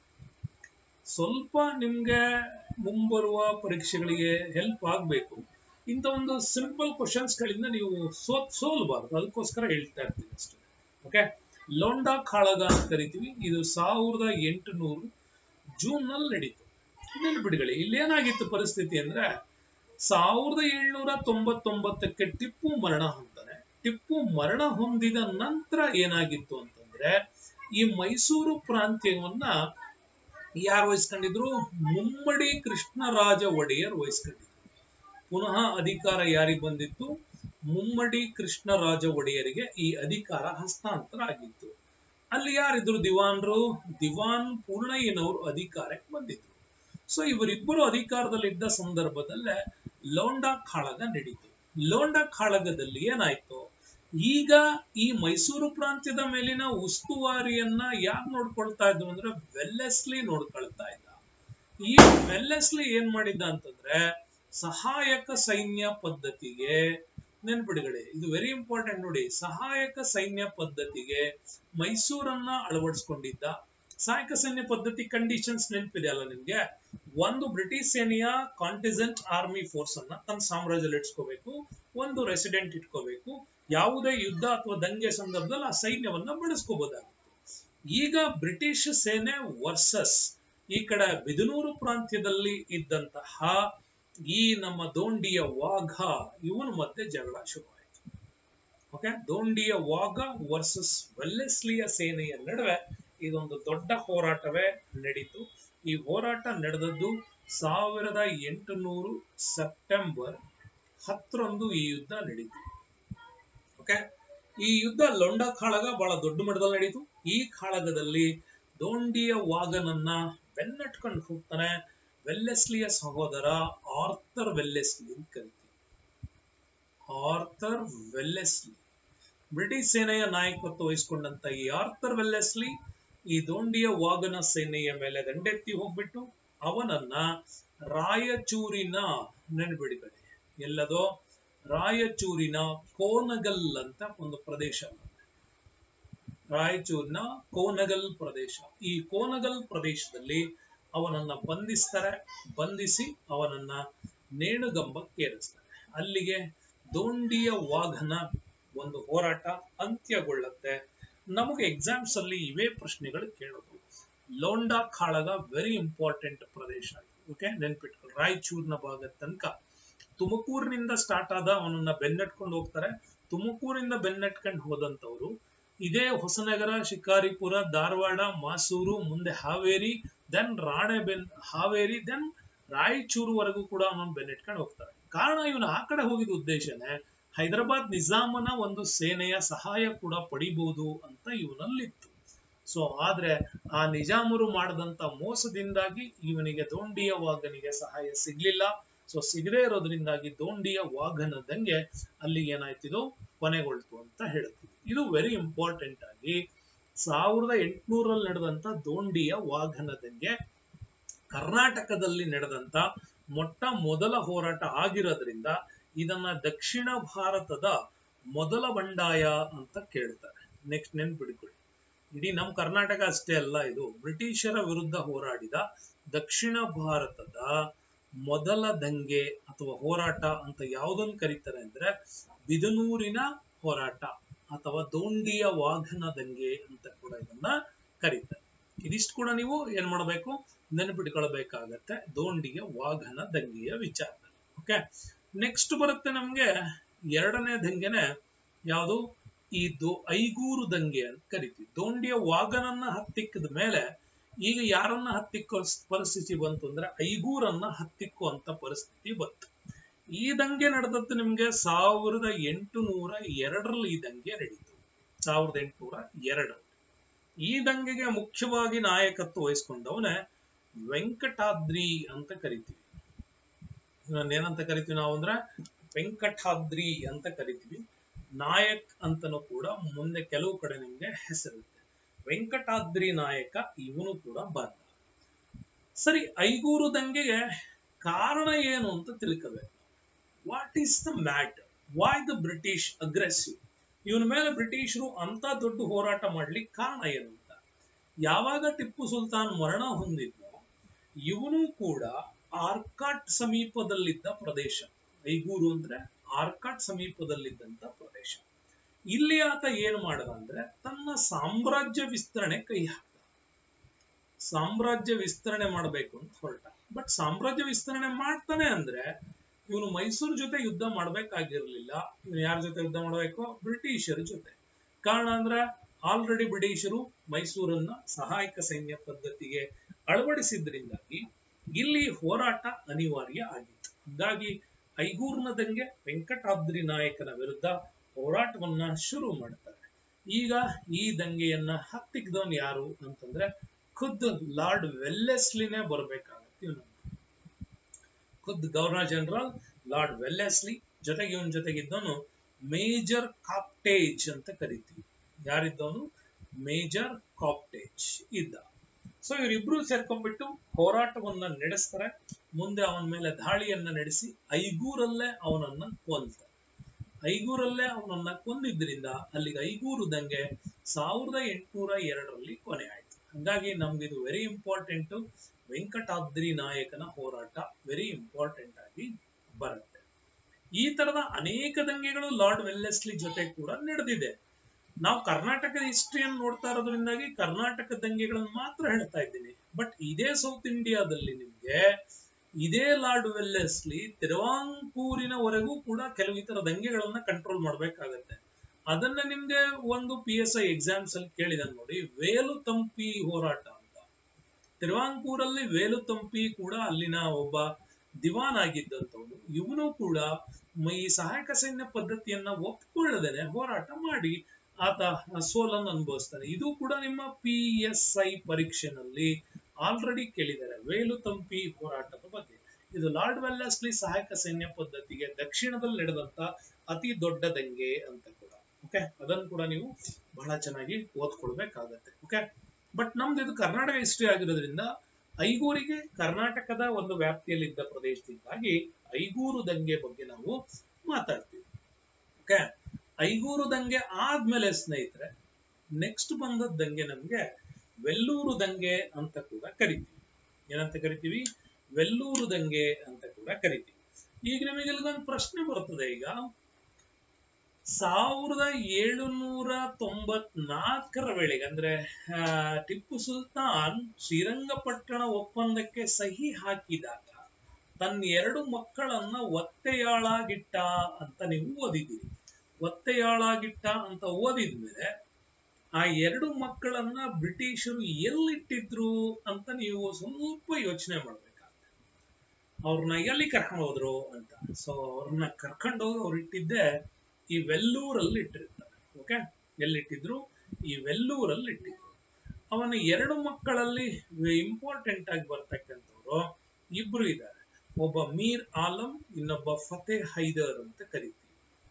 ಸ್ವಲ್ಪ ನಿಮ್ಗೆ ಮುಂಬರುವ ಪರೀಕ್ಷೆಗಳಿಗೆ ಹೆಲ್ಪ್ ಆಗ್ಬೇಕು ಇಂಥ ಒಂದು ಸಿಂಪಲ್ ಕ್ವಶನ್ಸ್ ಗಳಿಂದ ನೀವು ಸೋ ಸೋಲ್ಬಾರ್ದು ಅದಕ್ಕೋಸ್ಕರ ಹೇಳ್ತಾ ಇರ್ತೀನಿ ಅಷ್ಟೇ ಓಕೆ ಲೋಂಡಾ ಕಾಳಗ ಅಂತ ಕರಿತೀವಿ ಇದು ಸಾವಿರದ ಎಂಟುನೂರು ಜೂನ್ ನಲ್ಲಿ ನಡೀತು ನೆನ್ಪಿಟ್ಕೊಳ್ಳಿ ಇಲ್ಲೇನಾಗಿತ್ತು ಪರಿಸ್ಥಿತಿ ಅಂದ್ರೆ ಸಾವಿರದ ಏಳ್ನೂರ ತೊಂಬತ್ತೊಂಬತ್ತಕ್ಕೆ ಟಿಪ್ಪು ಮರಣ ಹೊಂದಾನೆ ಟಿಪ್ಪು ಮರಣ ಹೊಂದಿದ ನಂತರ ಏನಾಗಿತ್ತು ಅಂತಂದ್ರೆ ಈ ಮೈಸೂರು ಪ್ರಾಂತ್ಯವನ್ನ ಯಾರು ವಹಿಸ್ಕೊಂಡಿದ್ರು ಮುಮ್ಮಡಿ ಕೃಷ್ಣರಾಜ ಒಡೆಯರ್ ವಹಿಸ್ಕೊಂಡಿದ್ರು ಪುನಃ ಅಧಿಕಾರ ಯಾರಿಗೆ ಬಂದಿತ್ತು ಮುಮ್ಮಡಿ ಕೃಷ್ಣರಾಜ ಒಡೆಯರಿಗೆ ಈ ಅಧಿಕಾರ ಹಸ್ತಾಂತರ ಆಗಿತ್ತು ಅಲ್ಲಿ ಯಾರಿದ್ರು ದಿವಾನ್ರು ದಿವಾನ್ ಪೂರ್ಣಯ್ಯನವರು ಅಧಿಕಾರಕ್ಕೆ ಬಂದಿದ್ರು ಸೊ ಇವರಿಬ್ಬರು ಅಧಿಕಾರದಲ್ಲಿದ್ದ ಸಂದರ್ಭದಲ್ಲೇ ಲೋಂಡಾ ಕಾಳಗ ನಡೀತು ಲೋಂಡಾ ಕಾಳಗದಲ್ಲಿ ಏನಾಯ್ತು ಈಗ ಈ ಮೈಸೂರು ಪ್ರಾಂತ್ಯದ ಮೇಲಿನ ಉಸ್ತುವಾರಿಯನ್ನ ಯಾರು ನೋಡ್ಕೊಳ್ತಾ ಇದ್ರು ಅಂದ್ರೆ ವೆಲ್ಲೆಸ್ಲಿ ನೋಡ್ಕೊಳ್ತಾ ಇದ್ದ ಈ ವೆಲ್ಲೆಸ್ಲಿ ಏನ್ ಮಾಡಿದ್ದ ಅಂತಂದ್ರೆ ಸಹಾಯಕ ಸೈನ್ಯ ಪದ್ಧತಿಗೆ ನೆನ್ಪಿಡುಗಡೆ ಇದು ವೆರಿ ಇಂಪಾರ್ಟೆಂಟ್ ನೋಡಿ ಸಹಾಯಕ ಸೈನ್ಯ ಪದ್ಧತಿಗೆ ಮೈಸೂರನ್ನ ಅಳವಡಿಸ್ಕೊಂಡಿದ್ದ ಸಹಾಯಕ ಸೈನ್ಯ ಪದ್ಧತಿ ಕಂಡೀಷನ್ಸ್ ನೆನಪಿದೆ ಅಲ್ಲ ನಿಮ್ಗೆ ಒಂದು ಬ್ರಿಟಿಷ್ ಸೇನೆಯ ಕಾಂಟಿಸೆಂಟ್ ಆರ್ಮಿ ಫೋರ್ಸ್ ಅನ್ನ ತನ್ನ ಸಾಮ್ರಾಜ್ಯದಲ್ಲಿ ಇಟ್ಕೋಬೇಕು ಒಂದು ರೆಸಿಡೆಂಟ್ ಇಟ್ಕೋಬೇಕು ಯಾವುದೇ ಯುದ್ಧ ಅಥವಾ ದಂಗೆ ಸಂದರ್ಭದಲ್ಲಿ ಆ ಸೈನ್ಯವನ್ನ ಬಳಸ್ಕೋಬಹುದಾಗಿತ್ತು ಈಗ ಬ್ರಿಟಿಷ್ ಸೇನೆ ವರ್ಸಸ್ ಈ ಕಡೆ ಬಿದನೂರು ಪ್ರಾಂತ್ಯದಲ್ಲಿ ಇದ್ದಂತಹ ಈ ನಮ್ಮ ದೋಂಡಿಯ ವಾಘ ಇವನ ಮಧ್ಯೆ ಜಗಳ ಶುರುವಾಯಿತು ಓಕೆ ದೋಂಡಿಯ ವಾಘ ವರ್ಸಸ್ ವೆಲ್ಲೆಸ್ಲಿಯ ಸೇನೆಯ ನಡುವೆ ಇದೊಂದು ದೊಡ್ಡ ಹೋರಾಟವೇ ನಡೀತು ಈ ಹೋರಾಟ ನಡೆದದ್ದು ಸಾವಿರದ ಎಂಟುನೂರು ಸೆಪ್ಟೆಂಬರ್ ಹತ್ತರಂದು ಈ ಯುದ್ಧ ನಡೀತು ಓಕೆ ಈ ಯುದ್ಧ ಲೊಂಡ ಕಾಳಗ ಬಹಳ ದೊಡ್ಡ ಮಟ್ಟದಲ್ಲಿ ನಡೀತು ಈ ಕಾಳಗದಲ್ಲಿ ದೋಂಡಿಯ ವಾಗನನ್ನ ಬೆನ್ನಟ್ಕೊಂಡು ಹೋಗ್ತಾನೆ ವೆಲ್ಲೆಸ್ಲಿಯ ಸಹೋದರ ಆರ್ಥರ್ ವೆಲ್ಲೆಸ್ಲಿ ಅಂತ ಕರಿತೀವಿ ಆರ್ಥರ್ ವೆಲ್ಲೆಸ್ಲಿ ಬ್ರಿಟಿಷ್ ಸೇನೆಯ ನಾಯಕತ್ವ ವಹಿಸಿಕೊಂಡಂತ ಈ ಆರ್ಥರ್ ವೆಲ್ಲೆಸ್ಲಿ ಈ ದೋಂಡಿಯ ವಾಗನ ಸೇನೆಯ ಮೇಲೆ ದಂಡೆತ್ತಿ ಹೋಗ್ಬಿಟ್ಟು ಅವನನ್ನ ರಾಯಚೂರಿನ ನೆನಪಿಡಿಕೊಳ್ಳಿ ಎಲ್ಲದೋ ರಾಯಚೂರಿನ ಕೋನಗಲ್ ಅಂತ ಒಂದು ಪ್ರದೇಶ ರಾಯಚೂರಿನ ಕೋನಗಲ್ ಪ್ರದೇಶ ಈ ಕೋನಗಲ್ ಪ್ರದೇಶದಲ್ಲಿ ಅವನನ್ನ ಬಂಧಿಸ್ತಾರೆ ಬಂಧಿಸಿ ಅವನನ್ನ ನೇಣುಗಂಬಕ್ಕೇರಿಸ್ತಾರೆ ಅಲ್ಲಿಗೆ ದೋಂಡಿಯ ವಾಘನ ಒಂದು ಹೋರಾಟ ಅಂತ್ಯಗೊಳ್ಳುತ್ತೆ ನಮಗೆ ಎಕ್ಸಾಮ್ಸ್ ಅಲ್ಲಿ ಇವೇ ಪ್ರಶ್ನೆಗಳು ಕೇಳೋದು ಲೋಂಡಾ ಕಾಳಗ ವೆರಿ ಇಂಪಾರ್ಟೆಂಟ್ ಪ್ರದೇಶ ಓಕೆ ನೆನ್ಪಿಟ್ಕೊಳ್ಳಿ ರಾಯಚೂರಿನ ಭಾಗದ ತನಕ ತುಮಕೂರಿನಿಂದ ಸ್ಟಾರ್ಟ್ ಆದ ಅವನನ್ನ ಬೆನ್ನಟ್ಕೊಂಡು ಹೋಗ್ತಾರೆ ತುಮಕೂರಿಂದ ಬೆನ್ನಟ್ಕೊಂಡು ಹೋದಂತವ್ರು ಇದೇ ಹೊಸನಗರ ಶಿಕಾರಿಪುರ ಧಾರವಾಡ ಮಾಸೂರು ಮುಂದೆ ಹಾವೇರಿ ದೆನ್ ರಾಣೆಬೆನ್ ಹಾವೇರಿ ದೆನ್ ರಾಯಚೂರುವರೆಗೂ ಕೂಡ ಅವನನ್ನು ಬೆನ್ನಟ್ಕೊಂಡು ಹೋಗ್ತಾರೆ ಕಾರಣ ಇವನು ಆ ಕಡೆ ಹೋಗಿದ ಉದ್ದೇಶನೇ ಹೈದರಾಬಾದ್ ನಿಜಾಮನ ಒಂದು ಸೇನೆಯ ಸಹಾಯ ಕೂಡ ಪಡಿಬಹುದು ಅಂತ ಇವನಲ್ಲಿತ್ತು ಸೊ ಆದ್ರೆ ಆ ನಿಜಾಮರು ಮಾಡದಂತ ಮೋಸದಿಂದಾಗಿ ಇವನಿಗೆ ದೋಂಡಿಯ ವಾಗನಿಗೆ ಸಹಾಯ ಸಿಗ್ಲಿಲ್ಲ ಸೊ ಸಿಗದೇ ಇರೋದ್ರಿಂದಾಗಿ ದೋಂಡಿಯ ವಾಘನ ದಂಗೆ ಅಲ್ಲಿ ಏನಾಯ್ತಿದು ಕೊನೆಗೊಳ್ತು ಅಂತ ಹೇಳ್ತೀವಿ ಇದು ವೆರಿ ಇಂಪಾರ್ಟೆಂಟ್ ಆಗಿ ಸಾವಿರದ ಎಂಟುನೂರಲ್ಲಿ ನಡೆದಂತ ದೋಂಡಿಯ ವಾಘನ ದಂಗೆ ಕರ್ನಾಟಕದಲ್ಲಿ ನಡೆದಂತ ಮೊಟ್ಟ ಮೊದಲ ಹೋರಾಟ ಆಗಿರೋದ್ರಿಂದ ಇದನ್ನ ದಕ್ಷಿಣ ಭಾರತದ ಮೊದಲ ಬಂಡಾಯ ಅಂತ ಕೇಳ್ತಾರೆ ನೆಕ್ಸ್ಟ್ ನೆನ್ಪಿಡ್ಕೊಳ್ಳಿ ಇಡೀ ನಮ್ಮ ಕರ್ನಾಟಕ ಅಷ್ಟೇ ಅಲ್ಲ ಇದು ಬ್ರಿಟಿಷರ ವಿರುದ್ಧ ಹೋರಾಡಿದ ದಕ್ಷಿಣ ಭಾರತದ ಮೊದಲ ದಂಗೆ ಅಥವಾ ಹೋರಾಟ ಅಂತ ಯಾವುದನ್ನು ಕರೀತಾರೆ ಅಂದ್ರೆ ಬಿದನೂರಿನ ಹೋರಾಟ ಅಥವಾ ದೋಂಡಿಯ ವಾಘನ ದಂಗೆ ಅಂತ ಕೂಡ ಇದನ್ನ ಕರೀತಾರೆ ಇದಿಷ್ಟು ಕೂಡ ನೀವು ಏನ್ ಮಾಡಬೇಕು ನೆನಪಿಟ್ಕೊಳ್ಬೇಕಾಗತ್ತೆ ದೋಂಡಿಯ ವಾಘನ ದಂಗೆಯ ವಿಚಾರದಲ್ಲಿ ಓಕೆ ನೆಕ್ಸ್ಟ್ ಬರುತ್ತೆ ನಮ್ಗೆ ಎರಡನೇ ದಂಗೆನೆ ಯಾವುದು ಈ ದೋ ಐಗೂರು ದಂಗೆ ಅಂತ ಕರಿತೀವಿ ದೋಂಡಿಯ ವಾಗನನ್ನ ಹತ್ತಿಕ್ಕದ ಮೇಲೆ ಈಗ ಯಾರನ್ನ ಹತ್ತಿಕ್ಕೋ ಪರಿಸ್ಥಿತಿ ಬಂತು ಅಂದ್ರೆ ಐಗೂರನ್ನ ಹತ್ತಿಕ್ಕುವಂತ ಪರಿಸ್ಥಿತಿ ಬಂತು ಈ ದಂಗೆ ನಡೆದದ್ದು ನಿಮ್ಗೆ ಸಾವಿರದ ಎಂಟುನೂರ ಎರಡರಲ್ಲಿ ಈ ದಂಗೆ ನಡೀತು ಸಾವಿರದ ಎಂಟುನೂರ ಎರಡು ಈ ದಂಗೆಗೆ ಮುಖ್ಯವಾಗಿ ನಾಯಕತ್ವ ವಹಿಸ್ಕೊಂಡವನೇ ವೆಂಕಟಾದ್ರಿ ಅಂತ ಕರಿತೀವಿ ಏನಂತ ಕರಿತೀವಿ ನಾವು ಅಂದ್ರೆ ವೆಂಕಟಾದ್ರಿ ಅಂತ ಕರಿತೀವಿ ನಾಯಕ್ ಅಂತನೂ ಕೂಡ ಮುಂದೆ ಕೆಲವು ಕಡೆ ನಿಮ್ಗೆ ಹೆಸರಿರುತ್ತೆ ವೆಂಕಟಾದ್ರಿ ನಾಯಕ ಇವನು ಕೂಡ ಬಂದ ಸರಿ ಐಗೂರು ದಂಗೆಗೆ ಕಾರಣ ಏನು ಅಂತ ತಿಳ್ಕೋಬೇಕು what is the matter why the British aggressive ಇವನ ಮೇಲೆ ಬ್ರಿಟಿಷರು ಅಂತ ದೊಡ್ಡ ಹೋರಾಟ ಮಾಡ್ಲಿಕ್ಕೆ ಕಾರಣ ಏನು ಅಂತ ಯಾವಾಗ ಟಿಪ್ಪು ಸುಲ್ತಾನ್ ಮರಣ ಹೊಂದಿದ್ನೋ ಇವನು ಕೂಡ ಆರ್ಕಾಟ್ ಸಮೀಪದಲ್ಲಿದ್ದ ಪ್ರದೇಶ ಐಗೂರು ಅಂದ್ರೆ ಆರ್ಕಾಟ್ ಸಮೀಪದಲ್ಲಿದ್ದಂತ ಪ್ರದೇಶ ಇಲ್ಲಿ ಆತ ಏನ್ ಮಾಡದ ಅಂದ್ರೆ ತನ್ನ ಸಾಮ್ರಾಜ್ಯ ವಿಸ್ತರಣೆ ಕೈ ಹಾಕ ಸಾಮ್ರಾಜ್ಯ ವಿಸ್ತರಣೆ ಮಾಡಬೇಕು ಅಂತ ಹೊರಟ ಬಟ್ ಸಾಮ್ರಾಜ್ಯ ವಿಸ್ತರಣೆ ಮಾಡ್ತಾನೆ ಅಂದ್ರೆ ಇವನು ಮೈಸೂರು ಜೊತೆ ಯುದ್ಧ ಮಾಡ್ಬೇಕಾಗಿರ್ಲಿಲ್ಲ ಇವನು ಯಾರ ಜೊತೆ ಯುದ್ಧ ಮಾಡ್ಬೇಕು ಬ್ರಿಟಿಷರ ಜೊತೆ ಕಾರಣ ಅಂದ್ರೆ ಆಲ್ರೆಡಿ ಬ್ರಿಟಿಷರು ಮೈಸೂರನ್ನ ಸಹಾಯಕ ಸೈನ್ಯ ಪದ್ಧತಿಗೆ ಅಳವಡಿಸಿದ್ರಿಂದಾಗಿ ಇಲ್ಲಿ ಹೋರಾಟ ಅನಿವಾರ್ಯ ಆಗಿತ್ತು ಹಾಗಾಗಿ ಐಗೂರ್ನ ದಂಗೆ ವೆಂಕಟಾದ್ರಿ ನಾಯಕನ ವಿರುದ್ಧ ಹೋರಾಟವನ್ನ ಶುರು ಮಾಡ್ತಾರೆ ಈಗ ಈ ದಂಗೆಯನ್ನ ಹತ್ತಿಕ್ದವನ್ ಯಾರು ಅಂತಂದ್ರೆ ಖುದ್ ಲಾರ್ಡ್ ವೆಲ್ಲೆಸ್ಲಿನೇ ಬರ್ಬೇಕಾಗತ್ತೆ ಇವನು ಖುದ್ ಗವರ್ನರ್ ಜನರಲ್ ಲಾರ್ಡ್ ವೆಲ್ಲೆಸ್ಲಿ ಜೊತೆಗೆ ಇವನ್ ಜೊತೆಗಿದ್ದವನು ಮೇಜರ್ ಕಾಪ್ಟೇಜ್ ಅಂತ ಕರಿತೀವಿ ಯಾರಿದ್ದವನು ಮೇಜರ್ ಕಾಪ್ಟೇಜ್ ಇದ್ದ ಸೊ ಇವರಿಬ್ರು ಸೇರ್ಕೊಂಡ್ಬಿಟ್ಟು ಹೋರಾಟವನ್ನ ನಡೆಸ್ತಾರೆ ಮುಂದೆ ಅವನ ಮೇಲೆ ದಾಳಿಯನ್ನ ನಡೆಸಿ ಐಗೂರಲ್ಲೇ ಅವನನ್ನ ಕೊಲ್ತಾರೆ ಐಗೂರಲ್ಲೇ ಅವನನ್ನ ಕೊಂದಿದ್ರಿಂದ ಅಲ್ಲಿಗೆ ಐಗೂರು ದಂಗೆ ಸಾವಿರದ ಎಂಟುನೂರ ಎರಡರಲ್ಲಿ ಕೊನೆ ಆಯ್ತು ಹಾಗಾಗಿ ನಮ್ಗೆ ಇದು ವೆರಿ ಇಂಪಾರ್ಟೆಂಟ್ ವೆಂಕಟಾದ್ರಿ ನಾಯಕನ ಹೋರಾಟ ವೆರಿ ಇಂಪಾರ್ಟೆಂಟ್ ಆಗಿ ಬರುತ್ತೆ ಈ ತರದ ಅನೇಕ ದಂಗೆಗಳು ಲಾರ್ಡ್ ವೆಲ್ಲೆಸ್ಲಿ ಜೊತೆ ಕೂಡ ನಡೆದಿದೆ ನಾವು ಕರ್ನಾಟಕದ ಹಿಸ್ಟ್ರಿಯನ್ನು ನೋಡ್ತಾ ಇರೋದ್ರಿಂದಾಗಿ ಕರ್ನಾಟಕ ದಂಗೆಗಳನ್ನು ಮಾತ್ರ ಹೇಳ್ತಾ ಇದ್ದೀನಿ ಬಟ್ ಇದೇ ಸೌತ್ ಇಂಡಿಯಾದಲ್ಲಿ ನಿಮ್ಗೆ ಇದೇ ಲಾರ್ಡ್ ವೆಲ್ಲೆಸ್ಲಿ ತಿರುವಾಂಕೂರಿನವರೆಗೂ ಕೂಡ ಕೆಲವು ಇತರ ದಂಗೆಗಳನ್ನ ಕಂಟ್ರೋಲ್ ಮಾಡ್ಬೇಕಾಗತ್ತೆ ಅದನ್ನ ನಿಮ್ಗೆ ಒಂದು ಪಿ ಎಸ್ ಐ ಎಕ್ಸಾಮ್ಸ್ ಅಲ್ಲಿ ಕೇಳಿದ ನೋಡಿ ವೇಲು ತಂಪಿ ಹೋರಾಟ ಅಂತ ತಿರುವಾಂಕೂರಲ್ಲಿ ವೇಲು ತಂಪಿ ಕೂಡ ಅಲ್ಲಿನ ಒಬ್ಬ ದಿವಾನ್ ಆಗಿದ್ದಂಥವನು ಇವನು ಕೂಡ ಮ- ಈ ಸಹಾಯಕ ಸೈನ್ಯ ಪದ್ಧತಿಯನ್ನ ಒಪ್ಕೊಳ್ಳದೇನೆ ಹೋರಾಟ ಮಾಡಿ ಆತ ಸೋಲನ್ನು ಅನುಭವಿಸ್ತಾನೆ ಇದು ಕೂಡ ನಿಮ್ಮ ಪಿ ಎಸ್ ಐ ಪರೀಕ್ಷೆನಲ್ಲಿ ಆಲ್ರೆಡಿ ಕೇಳಿದ್ದಾರೆ ವೇಲುತಂಪಿ ಹೋರಾಟದ ಬಗ್ಗೆ ಇದು ಲಾರ್ಡ್ ವೆಲ್ಲೆಸ್ಲಿ ಸಹಾಯಕ ಸೈನ್ಯ ಪದ್ಧತಿಗೆ ದಕ್ಷಿಣದಲ್ಲಿ ನಡೆದಂತ ಅತಿ ದೊಡ್ಡ ದಂಗೆ ಅಂತ ಕೂಡ ಓಕೆ ಅದನ್ನು ಕೂಡ ನೀವು ಬಹಳ ಚೆನ್ನಾಗಿ ಓದ್ಕೊಳ್ಬೇಕಾಗತ್ತೆ ಓಕೆ ಬಟ್ ನಮ್ದು ಇದು ಕರ್ನಾಟಕ ಹಿಸ್ಟ್ರಿ ಆಗಿರೋದ್ರಿಂದ ಐಗೂರಿಗೆ ಕರ್ನಾಟಕದ ಒಂದು ವ್ಯಾಪ್ತಿಯಲ್ಲಿದ್ದ ಪ್ರದೇಶದಿಂದಾಗಿ ಐಗೂರು ದಂಗೆ ಬಗ್ಗೆ ನಾವು ಮಾತಾಡ್ತೀವಿ ಓಕೆ ಐಗೂರು ದಂಗೆ ಆದ್ಮೇಲೆ ಸ್ನೇಹಿತರೆ ನೆಕ್ಸ್ಟ್ ಬಂದದ ದಂಗೆ ನಮ್ಗೆ ವೆಲ್ಲೂರು ದಂಗೆ ಅಂತ ಕೂಡ ಕರಿತೀವಿ ಏನಂತ ಕರಿತೀವಿ ವೆಲ್ಲೂರು ದಂಗೆ ಅಂತ ಕೂಡ ಕರಿತೀವಿ ಈಗ ನಿಮಗೆ ಇಲ್ಲೊಂದು ಪ್ರಶ್ನೆ ಬರ್ತದೆ ಈಗ ಸಾವಿರದ ಏಳುನೂರ ತೊಂಬತ್ನಾಲ್ಕರ ವೇಳೆಗೆ ಅಂದ್ರೆ ಆ, ಟಿಪ್ಪು ಸುಲ್ತಾನ್ ಶ್ರೀರಂಗಪಟ್ಟಣ ಒಪ್ಪಂದಕ್ಕೆ ಸಹಿ ಹಾಕಿದಾಗ ತನ್ನ ಎರಡು ಮಕ್ಕಳನ್ನ ಒತ್ತೆಯಾಳಾಗಿಟ್ಟ ಅಂತ ನೀವು ಓದಿದ್ದೀರಿ ಒತ್ತೆಯಾಳಾಗಿಟ್ಟ ಅಂತ ಓದಿದ್ಮೇಲೆ ಆ ಎರಡು ಮಕ್ಕಳನ್ನ ಬ್ರಿಟಿಷರು ಎಲ್ಲಿಟ್ಟಿದ್ರು ಅಂತ ನೀವು ಸ್ವಲ್ಪ ಯೋಚನೆ ಮಾಡ್ಬೇಕಾಗ್ತದೆ ಅವ್ರನ್ನ ಎಲ್ಲಿ ಕರ್ಕೊಂಡು ಹೋದ್ರು ಅಂತ ಸೊ ಅವ್ರನ್ನ ಕರ್ಕೊಂಡು ಹೋಗಿ ಅವ್ರು ಇಟ್ಟಿದ್ದೆ ಈ ವೆಲ್ಲೂರಲ್ಲಿ ಇಟ್ಟಿರ್ತಾರೆ ಓಕೆ ಎಲ್ಲಿಟ್ಟಿದ್ರು ಈ ವೆಲ್ಲೂರಲ್ಲಿ ಇಟ್ಟಿದ್ರು ಅವನ ಎರಡು ಮಕ್ಕಳಲ್ಲಿ ಇಂಪಾರ್ಟೆಂಟ್ ಆಗಿ ಬರ್ತಕ್ಕಂಥವ್ರು ಇಬ್ರು ಇದ್ದಾರೆ ಒಬ್ಬ ಮೀರ್ ಆಲಂ ಇನ್ನೊಬ್ಬ ಫತೆ ಹೈದರ್ ಅಂತ ಕರಿತೀವಿ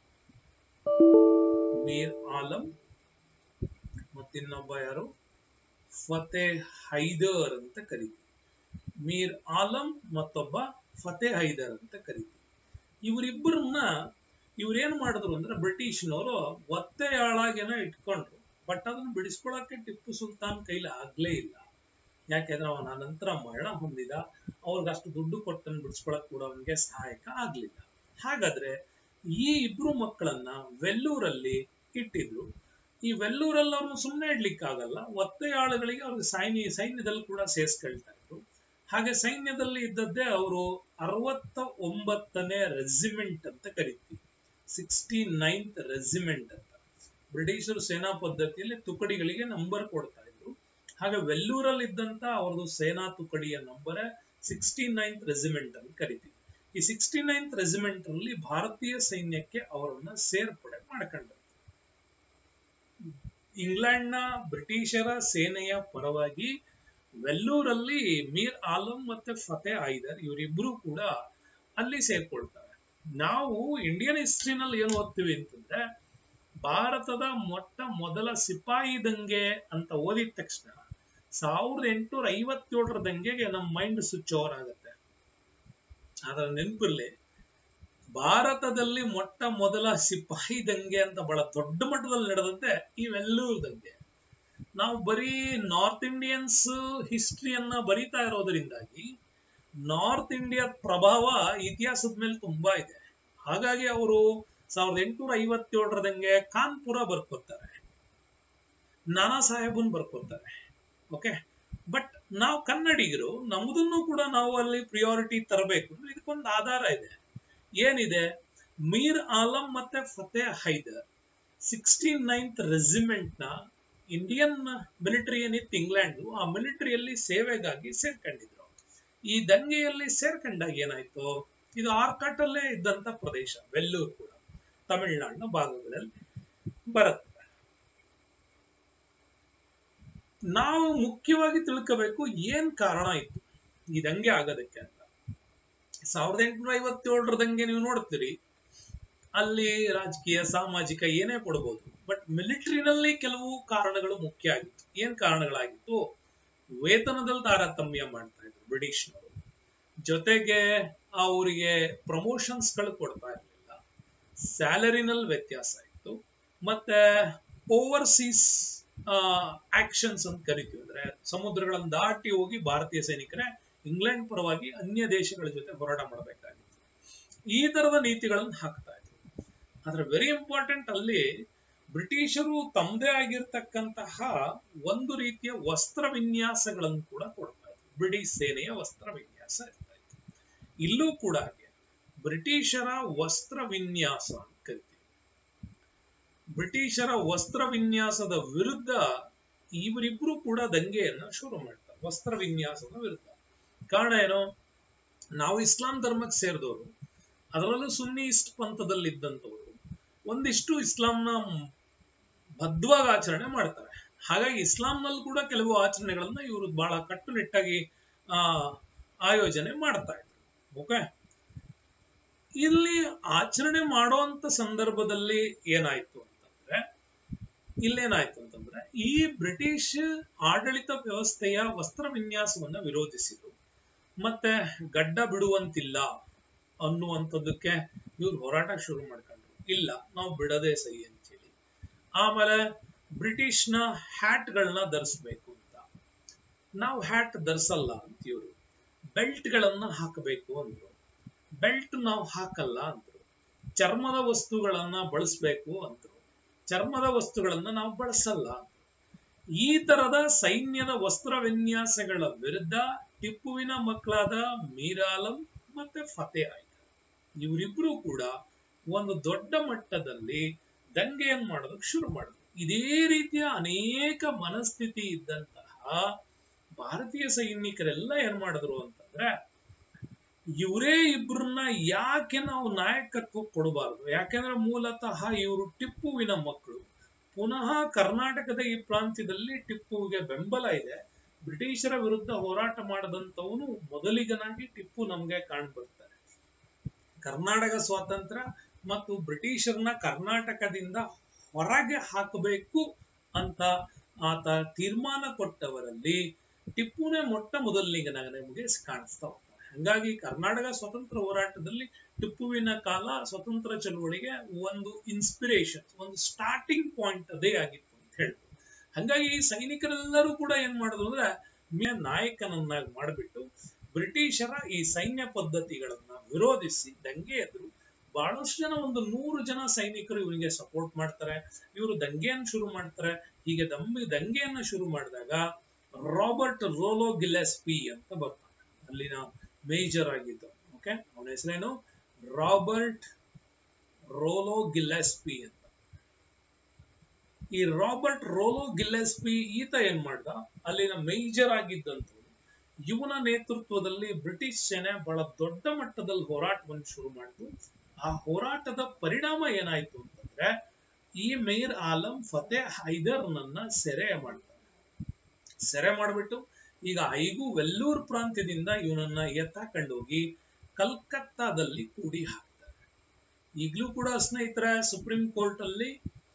ಮೀರ್ ಆಲಂ ಮತ್ತಿನ್ನೊಬ್ಬ ಯಾರು ಫತೆ ಹೈದರ್ ಅಂತ ಕರಿತೀವಿ ಮೀರ್ ಆಲಂ ಮತ್ತೊಬ್ಬ ಫತೆ ಹೈದರ್ ಅಂತ ಕರಿತೀವಿ ಇವರಿಬ್ಬರನ್ನ ಇವ್ರೇನ್ ಮಾಡಿದ್ರು ಅಂದ್ರೆ ಬ್ರಿಟಿಷ್ನವರು ಒತ್ತೆಯಾಳಾಗೇನೋ ಇಟ್ಕೊಂಡ್ರು ಬಟ್ ಅದನ್ನ ಬಿಡಿಸ್ಕೊಳಕ್ಕೆ ಟಿಪ್ಪು ಸುಲ್ತಾನ್ ಕೈಲಿ ಆಗ್ಲೇ ಇಲ್ಲ ಯಾಕೆಂದ್ರೆ ಅವನ ನಂತರ ಮರಣ ಹೊಂದಿದ ಅವ್ರಿಗೆ ಅಷ್ಟು ದುಡ್ಡು ಕೊಟ್ಟನ್ನು ಬಿಡಿಸ್ಕೊಳಕ್ ಕೂಡ ಅವನಿಗೆ ಸಹಾಯಕ ಆಗ್ಲಿಲ್ಲ ಹಾಗಾದ್ರೆ ಈ ಇಬ್ರು ಮಕ್ಕಳನ್ನ ವೆಲ್ಲೂರಲ್ಲಿ ಇಟ್ಟಿದ್ರು ಈ ವೆಲ್ಲೂರಲ್ಲಿ ಅವ್ರನ್ನ ಸುಮ್ಮನೆ ಇಡ್ಲಿಕ್ಕಾಗಲ್ಲ ಒತ್ತೆಯಾಳುಗಳಿಗೆ ಅವ್ರಿಗೆ ಸೈನ್ಯ ಸೈನ್ಯದಲ್ಲಿ ಕೂಡ ಸೇರ್ಸ್ಕೊಳ್ತಾ ಇದ್ರು ಹಾಗೆ ಸೈನ್ಯದಲ್ಲಿ ಇದ್ದದ್ದೇ ಅವರು ಅರವತ್ತ ಒಂಬತ್ತನೇ ರೆಜಿಮೆಂಟ್ ಅಂತ ಕರಿತೀವಿ ಸಿಕ್ಸ್ಟಿ ನೈನ್ತ್ ರೆಜಿಮೆಂಟ್ ಅಂತ ಬ್ರಿಟಿಷರು ಸೇನಾ ಪದ್ಧತಿಯಲ್ಲಿ ತುಕಡಿಗಳಿಗೆ ನಂಬರ್ ಕೊಡ್ತಾ ಇದ್ರು ಹಾಗೆ ವೆಲ್ಲೂರಲ್ಲಿ ಇದ್ದಂತ ಅವ್ರದ್ದು ಸೇನಾ ತುಕಡಿಯ ನಂಬರ್ ಸಿಕ್ಸ್ಟಿ ನೈನ್ತ್ ರೆಜಿಮೆಂಟ್ ಅಂತ ಕರಿತೀವಿ ಈ ಸಿಕ್ಸ್ಟಿ ನೈನ್ತ್ ರೆಜಿಮೆಂಟ್ ಅಲ್ಲಿ ಭಾರತೀಯ ಸೈನ್ಯಕ್ಕೆ ಅವರನ್ನ ಸೇರ್ಪಡೆ ಮಾಡ್ಕೊಂಡ್ರು ಇಂಗ್ಲೆಂಡ್ನ ಬ್ರಿಟಿಷರ ಸೇನೆಯ ಪರವಾಗಿ ವೆಲ್ಲೂರಲ್ಲಿ ಮೀರ್ ಆಲಂ ಮತ್ತೆ ಫತೆ ಐದರ್ ಇವರಿಬ್ರು ಕೂಡ ಅಲ್ಲಿ ಸೇರ್ಕೊಳ್ತಾರೆ ನಾವು ಇಂಡಿಯನ್ ಹಿಸ್ಟ್ರಿನಲ್ಲಿ ಏನು ಓದ್ತೀವಿ ಅಂತಂದ್ರೆ ಭಾರತದ ಮೊಟ್ಟ ಮೊದಲ ಸಿಪಾಯಿ ದಂಗೆ ಅಂತ ಓದಿದ ತಕ್ಷಣ ಸಾವಿರದ ಎಂಟುನೂರ ಐವತ್ತೇಳರ ದಂಗೆಗೆ ನಮ್ಮ ಮೈಂಡ್ ಸ್ವಿಚ್ ಓವರ್ ಆಗುತ್ತೆ ಅದರ ನೆನಪಿರ್ಲಿ ಭಾರತದಲ್ಲಿ ಮೊಟ್ಟ ಮೊದಲ ಸಿಪಾಯಿ ದಂಗೆ ಅಂತ ಬಹಳ ದೊಡ್ಡ ಮಟ್ಟದಲ್ಲಿ ನಡೆದಂತೆ ಇವೆಲ್ಲೂರು ದಂಗೆ ನಾವು ಬರೀ ನಾರ್ತ್ ಇಂಡಿಯನ್ಸ್ ಹಿಸ್ಟ್ರಿಯನ್ನ ಬರಿತಾ ಇರೋದ್ರಿಂದಾಗಿ ನಾರ್ತ್ ಇಂಡಿಯಾದ ಪ್ರಭಾವ ಇತಿಹಾಸದ ಮೇಲೆ ತುಂಬಾ ಇದೆ ಹಾಗಾಗಿ ಅವರು ಸಾವಿರದ ಎಂಟುನೂರ ಐವತ್ತೇಳರದಂಗೆ ಕಾನ್ಪುರ ಬರ್ಕೋತಾರೆ ನಾನಾ ಸಾಹೇಬನ್ ಬರ್ಕೋತಾರೆ ಓಕೆ ಬಟ್ ನಾವು ಕನ್ನಡಿಗರು ನಮ್ಮದನ್ನು ಕೂಡ ನಾವು ಅಲ್ಲಿ ಪ್ರಿಯಾರಿಟಿ ತರಬೇಕು ಇದಕ್ಕೊಂದು ಆಧಾರ ಇದೆ ಏನಿದೆ ಮೀರ್ ಆಲಂ ಮತ್ತೆ Fateh Haidar sixty ninth regiment ನ ಇಂಡಿಯನ್ ಮಿಲಿಟರಿ ಏನಿತ್ತು ಇಂಗ್ಲೆಂಡ್ ಆ ಮಿಲಿಟರಿಯಲ್ಲಿ ಸೇವೆಗಾಗಿ ಸೇರ್ಕೊಂಡಿದ್ರು ಈ ದಂಗೆಯಲ್ಲಿ ಸೇರ್ಕೊಂಡಾಗ ಏನಾಯ್ತು ಇದು ಆರ್ಕಾಟ್ ಅಲ್ಲೇ ಇದ್ದಂತ ಪ್ರದೇಶ ವೆಲ್ಲೂರು ಕೂಡ ತಮಿಳುನಾಡಿನ ಭಾಗಗಳಲ್ಲಿ ಬರುತ್ತೆ ನಾವು ಮುಖ್ಯವಾಗಿ ತಿಳ್ಕೋಬೇಕು ಏನ್ ಕಾರಣ ಇತ್ತು ಈ ದಂಗೆ ಆಗೋದಕ್ಕೆ ಅಂತ ಸಾವಿರದ ಎಂಟುನೂರ ಐವತ್ತೇಳರ ದಂಗೆ ನೀವು ನೋಡ್ತೀರಿ ಅಲ್ಲಿ ರಾಜಕೀಯ ಸಾಮಾಜಿಕ ಏನೇ ಕೊಡ್ಬೋದು ಬಟ್ ಮಿಲಿಟರಿನಲ್ಲಿ ಕೆಲವು ಕಾರಣಗಳು ಮುಖ್ಯ ಆಗಿತ್ತು ಏನ್ ಕಾರಣಗಳಾಗಿತ್ತು ವೇತನದಲ್ಲಿ ತಾರತಮ್ಯ ಮಾಡ್ತಾ ಇದ್ರು ಬ್ರಿಟಿಷ್ನವರು ಜೊತೆಗೆ ಅವರಿಗೆ ಪ್ರಮೋಷನ್ಸ್ ಗಳು ಕೊಡ್ತಾ ಇರಲಿಲ್ಲ ಸ್ಯಾಲರಿನಲ್ಲಿ ವ್ಯತ್ಯಾಸ ಇತ್ತು ಮತ್ತೆ ಓವರ್ಸೀಸ್ ಆಕ್ಷನ್ಸ್ ಅಂತ ಕರಿತೀವಿ ಅಂದ್ರೆ ಸಮುದ್ರಗಳನ್ನು ದಾಟಿ ಹೋಗಿ ಭಾರತೀಯ ಸೈನಿಕರೇ ಇಂಗ್ಲೆಂಡ್ ಪರವಾಗಿ ಅನ್ಯ ದೇಶಗಳ ಜೊತೆ ಹೋರಾಟ ಮಾಡಬೇಕಾಗಿತ್ತು ಈ ತರದ ನೀತಿಗಳನ್ನು ಹಾಕ್ತಾ ಇದ್ರು ಆದ್ರೆ ವೆರಿ ಇಂಪಾರ್ಟೆಂಟ್ ಅಲ್ಲಿ ಬ್ರಿಟಿಷರು ತಮ್ಮದೇ ಆಗಿರ್ತಕ್ಕಂತಹ ಒಂದು ರೀತಿಯ ವಸ್ತ್ರ ವಿನ್ಯಾಸಗಳನ್ನು ಕೂಡ ಕೊಡ್ತಾ ಇದ್ರು ಬ್ರಿಟಿಷ್ ಸೇನೆಯ ವಸ್ತ್ರ ವಿನ್ಯಾಸ ಇರ್ತಾ ಇತ್ತು ಇಲ್ಲೂ ಕೂಡ ಹಾಗೆ ಬ್ರಿಟಿಷರ ವಸ್ತ್ರ ವಿನ್ಯಾಸ ಅಂತ ಕರಿತೀವಿ ಬ್ರಿಟಿಷರ ವಸ್ತ್ರ ವಿನ್ಯಾಸದ ವಿರುದ್ಧ ಇವರಿಬ್ರು ಕೂಡ ದಂಗೆಯನ್ನ ಶುರು ಮಾಡ್ತಾರೆ ವಸ್ತ್ರ ವಿನ್ಯಾಸದ ವಿರುದ್ಧ ಕಾರಣ ಏನು ನಾವು ಇಸ್ಲಾಂ ಧರ್ಮಕ್ಕೆ ಸೇರಿದವರು ಅದರಲ್ಲೂ ಸುನ್ನಿ ಇಸ್ಟ್ ಪಂಥದಲ್ಲಿದ್ದಂಥವ್ರು ಒಂದಿಷ್ಟು ಇಸ್ಲಾಂನ ಬದ್ಧವಾಗಿ ಆಚರಣೆ ಮಾಡ್ತಾರೆ ಹಾಗಾಗಿ ಇಸ್ಲಾಂನಲ್ಲಿ ಕೂಡ ಕೆಲವು ಆಚರಣೆಗಳನ್ನ ಇವರು ಬಹಳ ಕಟ್ಟುನಿಟ್ಟಾಗಿ ಆ ಆಯೋಜನೆ ಮಾಡ್ತಾ ಇದ್ರು ಓಕೆ ಇಲ್ಲಿ ಆಚರಣೆ ಮಾಡುವಂತ ಸಂದರ್ಭದಲ್ಲಿ ಏನಾಯ್ತು ಅಂತಂದ್ರೆ ಇಲ್ಲೇನಾಯ್ತು ಅಂತಂದ್ರೆ ಈ ಬ್ರಿಟಿಷ್ ಆಡಳಿತ ವ್ಯವಸ್ಥೆಯ ವಸ್ತ್ರ ವಿನ್ಯಾಸವನ್ನ ವಿರೋಧಿಸಿದ್ರು ಮತ್ತೆ ಗಡ್ಡ ಬಿಡುವಂತಿಲ್ಲ ಅನ್ನುವಂಥದ್ದಕ್ಕೆ ಇವ್ರು ಹೋರಾಟ ಶುರು ಮಾಡ್ಕೊಂಡ್ರು ಇಲ್ಲ ನಾವು ಬಿಡದೆ ಸಹಿ ಅಂತೇಳಿ ಆಮೇಲೆ ಬ್ರಿಟಿಷ್ನ ಹ್ಯಾಟ್ಗಳನ್ನ ಧರಿಸ್ಬೇಕು ಅಂತ ನಾವು ಹ್ಯಾಟ್ ಧರಿಸಲ್ಲ ಅಂತ ಇವರು ಬೆಲ್ಟ್ ಗಳನ್ನ ಹಾಕಬೇಕು ಅಂದ್ರು ಬೆಲ್ಟ್ ನಾವು ಹಾಕಲ್ಲ ಅಂದ್ರು ಚರ್ಮದ ವಸ್ತುಗಳನ್ನ ಬಳಸ್ಬೇಕು ಅಂದ್ರು ಚರ್ಮದ ವಸ್ತುಗಳನ್ನ ನಾವು ಬಳಸಲ್ಲ ಅಂದ್ರು ಈ ತರದ ಸೈನ್ಯದ ವಸ್ತ್ರ ವಿನ್ಯಾಸಗಳ ವಿರುದ್ಧ ಟಿಪ್ಪುವಿನ ಮಕ್ಕಳಾದ ಮೀರಾಲಂ ಮತ್ತೆ ಫತೆ ಆಯ್ತು ಇವರಿಬ್ರು ಕೂಡ ಒಂದು ದೊಡ್ಡ ಮಟ್ಟದಲ್ಲಿ ದಂಗೆಯನ್ನು ಮಾಡೋದಕ್ಕೆ ಶುರು ಮಾಡಿದ್ರು ಇದೇ ರೀತಿಯ ಅನೇಕ ಮನಸ್ಥಿತಿ ಇದ್ದಂತಹ ಭಾರತೀಯ ಸೈನಿಕರೆಲ್ಲ ಏನ್ ಮಾಡಿದ್ರು ಅಂತಂದ್ರೆ ಇವರೇ ಇಬ್ರನ್ನ ಯಾಕೆ ನಾವು ನಾಯಕತ್ವ ಕೊಡಬಾರದು ಯಾಕೆಂದ್ರೆ ಮೂಲತಃ ಇವರು ಟಿಪ್ಪುವಿನ ಮಕ್ಕಳು ಪುನಃ ಕರ್ನಾಟಕದ ಈ ಪ್ರಾಂತ್ಯದಲ್ಲಿ ಟಿಪ್ಪುವಿಗೆ ಬೆಂಬಲ ಇದೆ ಬ್ರಿಟಿಷರ ವಿರುದ್ಧ ಹೋರಾಟ ಮಾಡದಂತವನು ಮೊದಲಿಗನಾಗಿ ಟಿಪ್ಪು ನಮ್ಗೆ ಕಾಣ್ಬರ್ತಾರೆ ಕರ್ನಾಟಕ ಸ್ವಾತಂತ್ರ್ಯ ಮತ್ತು ಬ್ರಿಟಿಷರ್ನ ಕರ್ನಾಟಕದಿಂದ ಹೊರಗೆ ಹಾಕಬೇಕು ಅಂತ ಆತ ತೀರ್ಮಾನ ಕೊಟ್ಟವರಲ್ಲಿ ಟಿಪ್ಪುನೇ ಮೊಟ್ಟ ಮೊದಲನಿಗನಾಗ ನಮಗೆ ಕಾಣಿಸ್ತಾ ಹೋಗ್ತಾನೆ ಹಂಗಾಗಿ ಕರ್ನಾಟಕ ಸ್ವತಂತ್ರ ಹೋರಾಟದಲ್ಲಿ ಟಿಪ್ಪುವಿನ ಕಾಲ ಸ್ವತಂತ್ರ ಚಳವಳಿಗೆ ಒಂದು ಇನ್ಸ್ಪಿರೇಷನ್ ಒಂದು ಸ್ಟಾರ್ಟಿಂಗ್ ಪಾಯಿಂಟ್ ಅದೇ ಆಗಿತ್ತು ಅಂತ ಹೇಳ್ಬೋದು ಹಂಗಾಗಿ ಈ ಸೈನಿಕರೆಲ್ಲರೂ ಕೂಡ ಏನ್ ಮಾಡಿದ್ರು ಅಂದ್ರೆ ಮೇ ನಾಯಕನನ್ನಾಗಿ ಮಾಡಿಬಿಟ್ಟು ಬ್ರಿಟಿಷರ ಈ ಸೈನ್ಯ ಪದ್ಧತಿಗಳನ್ನ ವಿರೋಧಿಸಿ ದಂಗೆ ಎದ್ರು ಬಹಳಷ್ಟು ಜನ ಒಂದು ನೂರು ಜನ ಸೈನಿಕರು ಇವರಿಗೆ ಸಪೋರ್ಟ್ ಮಾಡ್ತಾರೆ ಇವರು ದಂಗೆಯನ್ನು ಶುರು ಮಾಡ್ತಾರೆ ಹೀಗೆ ದಂಬಿ ದಂಗೆಯನ್ನ ಶುರು ಮಾಡಿದಾಗ ರಾಬರ್ಟ್ ರೋಲೋ ಗಿಲೆಸ್ಪಿ ಅಂತ ಬರ್ತಾನೆ ಅಲ್ಲಿನ ಮೇಜರ್ ಆಗಿದ್ದು ಓಕೆ ಅವನ ಹೆಸರೇನು ರಾಬರ್ಟ್ ರೋಲೋ ಗಿಲೆಸ್ಪಿ ಅಂತ ಈ ರಾಬರ್ಟ್ ರೋಲೋ ಗಿಲೆಸ್ಪಿ ಈತ ಏನ್ ಮಾಡ್ದ ಅಲ್ಲಿನ ಮೇಜರ್ ಆಗಿದ್ದಂತ ಇವನ ನೇತೃತ್ವದಲ್ಲಿ ಬ್ರಿಟಿಷ್ ಸೇನೆ ಬಹಳ ದೊಡ್ಡ ಮಟ್ಟದಲ್ಲಿ ಹೋರಾಟವನ್ನು ಶುರು ಮಾಡಿದ್ರು ಆ ಹೋರಾಟದ ಪರಿಣಾಮ ಏನಾಯ್ತು ಅಂತಂದ್ರೆ ಈ ಮೇರ್ ಆಲಂ ಫತೆ ಹೈದರ್ ನನ್ನ ಸೆರೆ ಮಾಡ್ತಾರೆ ಸೆರೆ ಮಾಡ್ಬಿಟ್ಟು ಈಗ ಐಗೂ ವೆಲ್ಲೂರ್ ಪ್ರಾಂತ್ಯದಿಂದ ಇವನನ್ನ ಎತ್ತಾಕೊಂಡೋಗಿ ಕಲ್ಕತ್ತಾದಲ್ಲಿ ಕೂಡಿ ಹಾಕ್ತಾರೆ ಈಗಲೂ ಕೂಡ ಸ್ನೇಹಿತರೆ ಸುಪ್ರೀಂ ಕೋರ್ಟ್ ಅಲ್ಲಿ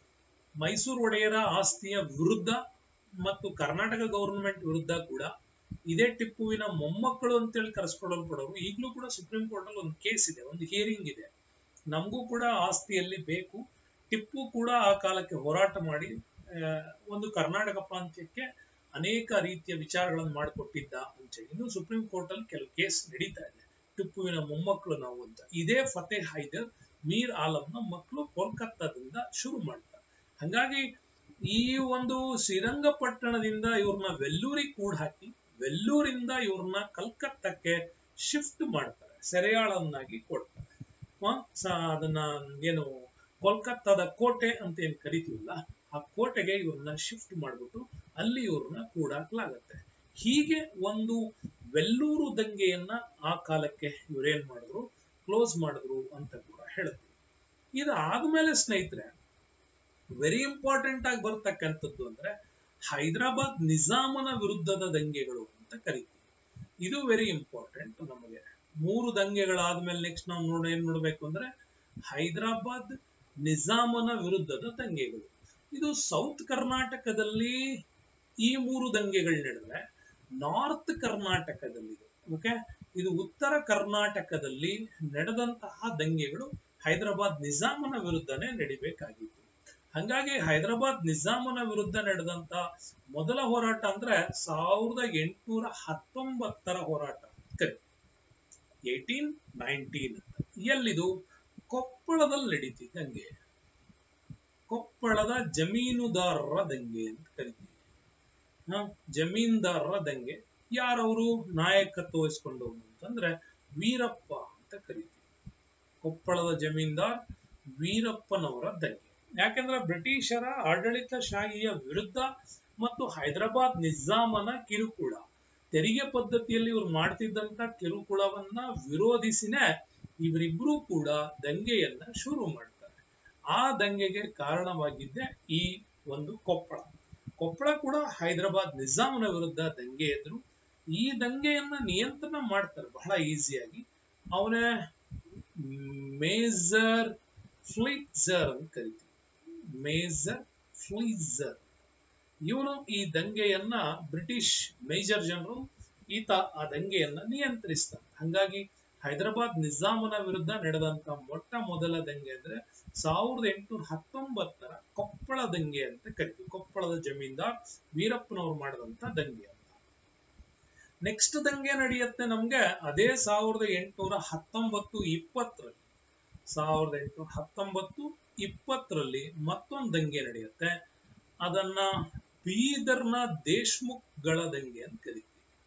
ಮೈಸೂರು ಒಡೆಯರ ಆಸ್ತಿಯ ವಿರುದ್ಧ ಮತ್ತು ಕರ್ನಾಟಕ ಗವರ್ನಮೆಂಟ್ ವಿರುದ್ಧ ಕೂಡ ಇದೇ ಟಿಪ್ಪುವಿನ ಮೊಮ್ಮಕ್ಕಳು ಅಂತೇಳಿ ಕರೆಸ್ಕೊಳ್ಳಲ್ಪಡೋರು ಈಗಲೂ ಕೂಡ ಸುಪ್ರೀಂ ಕೋರ್ಟ್ ಅಲ್ಲಿ ಒಂದು ಕೇಸ್ ಇದೆ ಒಂದು ಹಿಯರಿಂಗ್ ಇದೆ ನಮಗೂ ಕೂಡ ಆಸ್ತಿಯಲ್ಲಿ ಬೇಕು ಟಿಪ್ಪು ಕೂಡ ಆ ಕಾಲಕ್ಕೆ ಹೋರಾಟ ಮಾಡಿ ಒಂದು ಕರ್ನಾಟಕ ಪ್ರಾಂತ್ಯಕ್ಕೆ ಅನೇಕ ರೀತಿಯ ವಿಚಾರಗಳನ್ನು ಮಾಡಿಕೊಟ್ಟಿದ್ದ ಅಂತೇಳಿ ಇನ್ನು ಸುಪ್ರೀಂ ಕೋರ್ಟ್ ಅಲ್ಲಿ ಕೆಲವು ಕೇಸ್ ನಡೀತಾ ಇದೆ ಟಿಪ್ಪುವಿನ ಮೊಮ್ಮಕ್ಕಳು ನಾವು ಅಂತ ಇದೇ ಫತೆ ಹೈದರ್ ಮೀರ್ ಆಲಂನ ಮಕ್ಕಳು ಕೋಲ್ಕತ್ತಾದಿಂದ ಶುರು ಮಾಡ್ತಾರೆ ಹಂಗಾಗಿ ಈ ಒಂದು ಶ್ರೀರಂಗಪಟ್ಟಣದಿಂದ ಇವ್ರನ್ನ ವೆಲ್ಲೂರಿಗೆ ಕೂಡ ಹಾಕಿ ವೆಲ್ಲೂರಿಂದ ಇವ್ರನ್ನ ಕಲ್ಕತ್ತಕ್ಕೆ ಶಿಫ್ಟ್ ಮಾಡ್ತಾರೆ ಸೆರೆಯಾಳನ್ನಾಗಿ ಕೊಡ್ತಾರೆ ಅದನ್ನ ಏನು ಕೋಲ್ಕತ್ತಾದ ಕೋಟೆ ಅಂತ ಏನ್ ಕರಿತೀವಲ್ಲ ಆ ಕೋಟೆಗೆ ಇವ್ರನ್ನ ಶಿಫ್ಟ್ ಮಾಡ್ಬಿಟ್ಟು ಅಲ್ಲಿ ಇವ್ರನ್ನ ಕೂಡಾಕ್ಲಾಗತ್ತೆ ಹೀಗೆ ಒಂದು ವೆಲ್ಲೂರು ದಂಗೆಯನ್ನ ಆ ಕಾಲಕ್ಕೆ ಇವ್ರೇನ್ ಮಾಡಿದ್ರು ಕ್ಲೋಸ್ ಮಾಡಿದ್ರು ಅಂತ ಕೂಡ ಹೇಳ್ತೀವಿ ಇದಾದ್ಮೇಲೆ ಸ್ನೇಹಿತರೆ ವೆರಿ ಇಂಪಾರ್ಟೆಂಟ್ ಆಗಿ ಬರ್ತಕ್ಕಂಥದ್ದು ಅಂದ್ರೆ ಹೈದರಾಬಾದ್ ನಿಜಾಮನ ವಿರುದ್ಧದ ದಂಗೆಗಳು ಅಂತ ಕರಿತೀವಿ ಇದು ವೆರಿ ಇಂಪಾರ್ಟೆಂಟ್ ನಮಗೆ ಮೂರು ದಂಗೆಗಳಾದ್ಮೇಲೆ ನೆಕ್ಸ್ಟ್ ನಾವು ನೋಡ ಏನ್ ನೋಡ್ಬೇಕು ಅಂದ್ರೆ ಹೈದರಾಬಾದ್ ನಿಜಾಮನ ವಿರುದ್ಧದ ದಂಗೆಗಳು ಇದು ಸೌತ್ ಕರ್ನಾಟಕದಲ್ಲಿ ಈ ಮೂರು ದಂಗೆಗಳು ನಡೆದ್ರೆ ನಾರ್ತ್ ಕರ್ನಾಟಕದಲ್ಲಿದೆ ಓಕೆ ಇದು ಉತ್ತರ ಕರ್ನಾಟಕದಲ್ಲಿ ನಡೆದಂತಹ ದಂಗೆಗಳು ಹೈದರಾಬಾದ್ ನಿಜಾಮನ ವಿರುದ್ಧನೇ ನಡಿಬೇಕಾಗಿತ್ತು ಹಂಗಾಗಿ ಹೈದರಾಬಾದ್ ನಿಜಾಮನ ವಿರುದ್ಧ ನಡೆದಂತ ಮೊದಲ ಹೋರಾಟ ಅಂದ್ರೆ ಸಾವಿರದ ಎಂಟುನೂರ ಹತ್ತೊಂಬತ್ತರ ಹೋರಾಟ ಕರಿ ಏಟೀನ್ ನೈನ್ಟೀನ್ ಎಲ್ಲಿದು ಕೊಪ್ಪಳದಲ್ಲಿ ನಡೀತಿ ದಂಗೆ ಕೊಪ್ಪಳದ ಜಮೀನುದಾರರ ದಂಗೆ ಅಂತ ಕರಿತೀವಿ ಹ ಜಮೀನ್ದಾರರ ದಂಗೆ ಯಾರವರು ನಾಯಕತ್ವ ವಹಿಸ್ಕೊಂಡವರು ಅಂತಂದ್ರೆ ವೀರಪ್ಪ ಅಂತ ಕರಿತೀವಿ ಕೊಪ್ಪಳದ ಜಮೀನ್ದಾರ್ ವೀರಪ್ಪನವರ ದಂಗೆ ಯಾಕೆಂದ್ರೆ ಬ್ರಿಟಿಷರ ಆಡಳಿತ ಶಾಹಿಯ ವಿರುದ್ಧ ಮತ್ತು ಹೈದರಾಬಾದ್ ನಿಜಾಮನ ಕಿರುಕುಳ ತೆರಿಗೆ ಪದ್ಧತಿಯಲ್ಲಿ ಇವ್ರು ಮಾಡ್ತಿದ್ದಂತ ಕಿರುಕುಳವನ್ನ ವಿರೋಧಿಸಿನೇ ಇವರಿಬ್ರು ಕೂಡ ದಂಗೆಯನ್ನ ಶುರು ಮಾಡ್ತಾರೆ ಆ ದಂಗೆಗೆ ಕಾರಣವಾಗಿದ್ದೆ ಈ ಒಂದು ಕೊಪ್ಪಳ ಕೊಪ್ಪಳ ಕೂಡ ಹೈದರಾಬಾದ್ ನಿಜಾಮನ ವಿರುದ್ಧ ದಂಗೆ ಎದ್ರು ಈ ದಂಗೆಯನ್ನ ನಿಯಂತ್ರಣ ಮಾಡ್ತಾರೆ ಬಹಳ ಈಸಿಯಾಗಿ ಅವನೇ ಮೇಜರ್ ಫ್ಲಿಟ್ಜರ್ ಅಂತ ಕರಿತೀವಿ ಮೇಜರ್ ಫ್ಲೀಜರ್ ಇವನು ಈ ದಂಗೆಯನ್ನ ಬ್ರಿಟಿಷ್ ಮೇಜರ್ ಜನರಲ್ ಈತ ಆ ದಂಗೆಯನ್ನ ನಿಯಂತ್ರಿಸ್ತಾನೆ ಹಂಗಾಗಿ ಹೈದರಾಬಾದ್ ನಿಜಾಮನ ವಿರುದ್ಧ ನಡೆದಂತ ಮೊಟ್ಟ ಮೊದಲ ದಂಗೆ ಅಂದ್ರೆ ಸಾವಿರದ ಎಂಟುನೂರ ಹತ್ತೊಂಬತ್ತರ ಕೊಪ್ಪಳ ದಂಗೆ ಅಂತ ಕರಿತೀವಿ ಕೊಪ್ಪಳದ ಜಮೀನ್ದಾರ್ ವೀರಪ್ಪನವರು ಮಾಡಿದಂತ ದಂಗೆ ಅಂತ ನೆಕ್ಸ್ಟ್ ದಂಗೆ ನಡೆಯುತ್ತೆ ನಮ್ಗೆ ಅದೇ ಸಾವಿರದ ಎಂಟುನೂರ ಹತ್ತೊಂಬತ್ತು ಇಪ್ಪತ್ತರಲ್ಲಿ ಸಾವಿರದ ಎಂಟುನೂರ ಹತ್ತೊಂಬತ್ತು ಇಪ್ಪತ್ತರಲ್ಲಿ ಮತ್ತೊಂದು ದಂಗೆ ನಡೆಯುತ್ತೆ ಅದನ್ನ ಬೀದರ್ನ ದೇಶ್ಮುಖ್ಗಳ ದಂಗೆ ಅಂತ ಕರಿತೀವಿ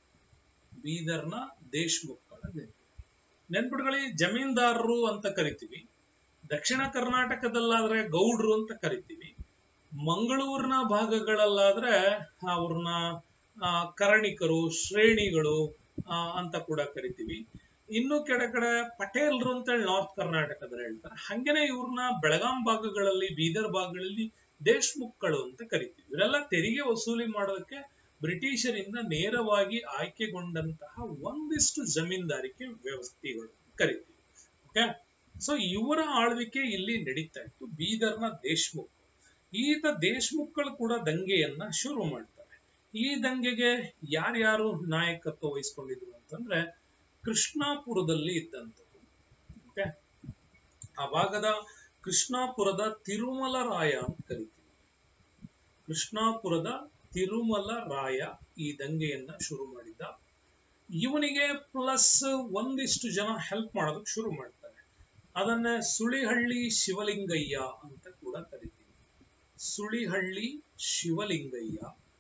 ಬೀದರ್ನ ದೇಶ್ಮುಖ್ಗಳ ದಂಗೆ ನೆನ್ಪಿಟ್ಕೊಳ್ಳಿ ಜಮೀನ್ದಾರರು ಅಂತ ಕರಿತೀವಿ ದಕ್ಷಿಣ ಕರ್ನಾಟಕದಲ್ಲಾದ್ರೆ ಗೌಡ್ರು ಅಂತ ಕರಿತೀವಿ ಮಂಗಳೂರಿನ ಭಾಗಗಳಲ್ಲಾದ್ರೆ ಅವ್ರನ್ನ ಆ, ಕರ್ಣಿಕರು ಶ್ರೇಣಿಗಳು ಆ, ಅಂತ ಕೂಡ ಕರಿತೀವಿ ಇನ್ನು ಕೆಳ ಕಡೆ ಪಟೇಲ್ರು ಅಂತೇಳಿ ನಾರ್ತ್ ಕರ್ನಾಟಕದಲ್ಲಿ ಹೇಳ್ತಾರೆ ಹಂಗೇನೆ ಇವ್ರನ್ನ ಬೆಳಗಾಂ ಭಾಗಗಳಲ್ಲಿ ಬೀದರ್ ಭಾಗಗಳಲ್ಲಿ ದೇಶ್ಮುಖ್ಗಳು ಅಂತ ಕರಿತೀವಿ ಇವರೆಲ್ಲ ತೆರಿಗೆ ವಸೂಲಿ ಮಾಡೋದಕ್ಕೆ ಬ್ರಿಟಿಷರಿಂದ ನೇರವಾಗಿ ಆಯ್ಕೆಗೊಂಡಂತಹ ಒಂದಿಷ್ಟು ಜಮೀನ್ದಾರಿಕೆ ವ್ಯವಸ್ಥೆಗಳು ಕರಿತೀವಿ ಓಕೆ ಸೊ ಇವರ ಆಳ್ವಿಕೆ ಇಲ್ಲಿ ನಡೀತಾ ಇತ್ತು ಬೀದರ್ನ ದೇಶ್ಮುಖ್ ಈತ ದೇಶ್ಮುಖ್ಗಳು ಕೂಡ ದಂಗೆಯನ್ನ ಶುರು ಮಾಡ್ತಾರೆ ಈ ದಂಗೆಗೆ ಯಾರ್ಯಾರು ನಾಯಕತ್ವ ವಹಿಸ್ಕೊಂಡಿದ್ರು ಅಂತಂದ್ರೆ ಕೃಷ್ಣಾಪುರದಲ್ಲಿ ಇದ್ದಂಥದ್ದು ಓಕೆ ಆ ಭಾಗದ ಕೃಷ್ಣಾಪುರದ ತಿರುಮಲ ರಾಯ ಅಂತ ಕರಿತೀವಿ ಕೃಷ್ಣಾಪುರದ ತಿರುಮಲ ರಾಯ ಈ ದಂಗೆಯನ್ನ ಶುರು ಮಾಡಿದ್ದ ಇವನಿಗೆ ಪ್ಲಸ್ ಒಂದಿಷ್ಟು ಜನ ಹೆಲ್ಪ್ ಮಾಡೋದಕ್ಕೆ ಶುರು ಮಾಡ್ತಾರೆ ಅದನ್ನ ಸುಳಿಹಳ್ಳಿ ಶಿವಲಿಂಗಯ್ಯ ಅಂತ ಕೂಡ ಕರಿತೀವಿ ಸುಳಿಹಳ್ಳಿ ಶಿವಲಿಂಗಯ್ಯ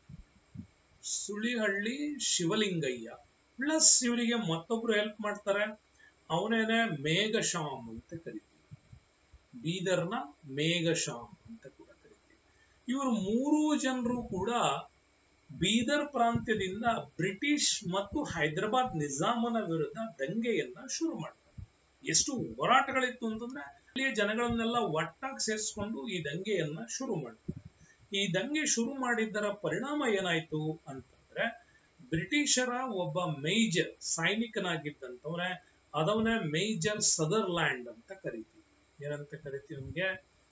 ಸುಳಿಹಳ್ಳಿ ಶಿವಲಿಂಗಯ್ಯ ಪ್ಲಸ್ ಇವರಿಗೆ ಮತ್ತೊಬ್ರು ಹೆಲ್ಪ್ ಮಾಡ್ತಾರೆ ಅವನೇನೆ ಮೇಘಶ್ಯಾಮ್ ಅಂತ ಕರಿತೀವಿ ಬೀದರ್ನ ಮೇಘಶ್ಯಾಮ್ ಅಂತ ಕೂಡ ಕರಿತೀವಿ ಇವರು ಮೂರು ಜನರು ಕೂಡ ಬೀದರ್ ಪ್ರಾಂತ್ಯದಿಂದ ಬ್ರಿಟಿಷ್ ಮತ್ತು ಹೈದರಾಬಾದ್ ನಿಜಾಮನ ವಿರುದ್ಧ ದಂಗೆಯನ್ನ ಶುರು ಮಾಡ್ತಾರೆ ಎಷ್ಟು ಹೋರಾಟಗಳಿತ್ತು ಅಂತಂದ್ರೆ ಅಲ್ಲಿಯ ಜನಗಳನ್ನೆಲ್ಲ ಒಟ್ಟಾಗಿ ಸೇರಿಸ್ಕೊಂಡು ಈ ದಂಗೆಯನ್ನ ಶುರು ಮಾಡ್ತಾರೆ ಈ ದಂಗೆ ಶುರು ಮಾಡಿದ್ದರ ಪರಿಣಾಮ ಏನಾಯ್ತು ಅಂತಂದ್ರೆ ಬ್ರಿಟಿಷರ ಒಬ್ಬ ಮೇಜರ್ ಸೈನಿಕನಾಗಿದ್ದಂತವನೇ ಅದವನೇ ಮೇಜರ್ ಸದರ್ಲ್ಯಾಂಡ್ ಅಂತ ಕರಿತೀವಿ ಏನಂತ ಕರಿತೀವಿ ಅವನಿಗೆ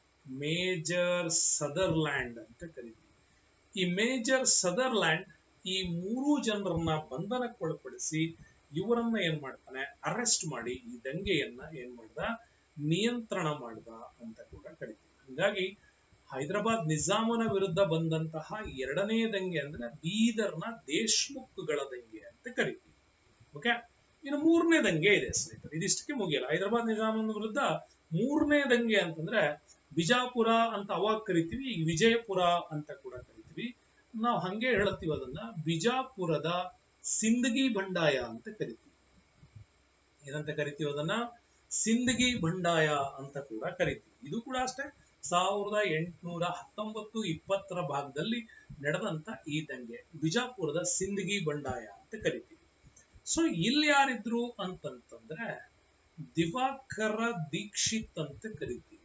ಮೇಜರ್ ಸದರ್ಲ್ಯಾಂಡ್ ಅಂತ ಕರಿತೀವಿ ಈ ಮೇಜರ್ ಸದರ್ಲ್ಯಾಂಡ್ ಈ ಮೂರು ಜನರನ್ನ ಬಂಧನಕ್ಕೊಳಪಡಿಸಿ ಇವರನ್ನ ಏನ್ ಮಾಡ್ತಾನೆ ಅರೆಸ್ಟ್ ಮಾಡಿ ಈ ದಂಗೆಯನ್ನ ಏನ್ ಮಾಡ್ದ ನಿಯಂತ್ರಣ ಮಾಡ್ದ ಅಂತ ಕೂಡ ಕರಿತೀವಿ ಹಂಗಾಗಿ ಹೈದರಾಬಾದ್ ನಿಜಾಮನ ವಿರುದ್ಧ ಬಂದಂತಹ ಎರಡನೇ ದಂಗೆ ಅಂದ್ರೆ ಬೀದರ್ನ ದೇಶ್ಮುಖ್ಗಳ ದಂಗೆ ಅಂತ ಕರಿತೀವಿ ಓಕೆ ಇನ್ನು ಮೂರನೇ ದಂಗೆ ಇದೆ ಸ್ನೇಹಿತರೆ ಇದಿಷ್ಟಕ್ಕೆ ಮುಗಿಯಲ್ಲ ಹೈದರಾಬಾದ್ ನಿಜಾಮನ ವಿರುದ್ಧ ಮೂರನೇ ದಂಗೆ ಅಂತಂದ್ರೆ ಬಿಜಾಪುರ ಅಂತ ಅವಾಗ ಕರಿತೀವಿ ಈಗ ವಿಜಯಪುರ ಅಂತ ಕೂಡ ಕರಿತೀವಿ ನಾವು ಹಂಗೆ ಹೇಳುತ್ತೀವಿ ಅದನ್ನ ಬಿಜಾಪುರದ ಸಿಂದಗಿ ಬಂಡಾಯ ಅಂತ ಕರಿತೀವಿ ಏನಂತ ಕರಿತೀವಿ ಅದನ್ನ ಸಿಂದಗಿ ಬಂಡಾಯ ಅಂತ ಕೂಡ ಕರಿತೀವಿ ಇದು ಕೂಡ ಅಷ್ಟೇ ಸಾವಿರದ ಎಂಟುನೂರ ಹತ್ತೊಂಬತ್ತು ಇಪ್ಪತ್ತರ ಭಾಗದಲ್ಲಿ ನಡೆದಂತ ಈ ದಂಗೆ ಬಿಜಾಪುರದ ಸಿಂದಗಿ ಬಂಡಾಯ ಅಂತ ಕರಿತೀವಿ ಸೊ ಇಲ್ಲಿ ಯಾರಿದ್ರು ಅಂತಂತಂದ್ರೆ ದಿವಾಕರ ದೀಕ್ಷಿತ್ ಅಂತ ಕರಿತೀವಿ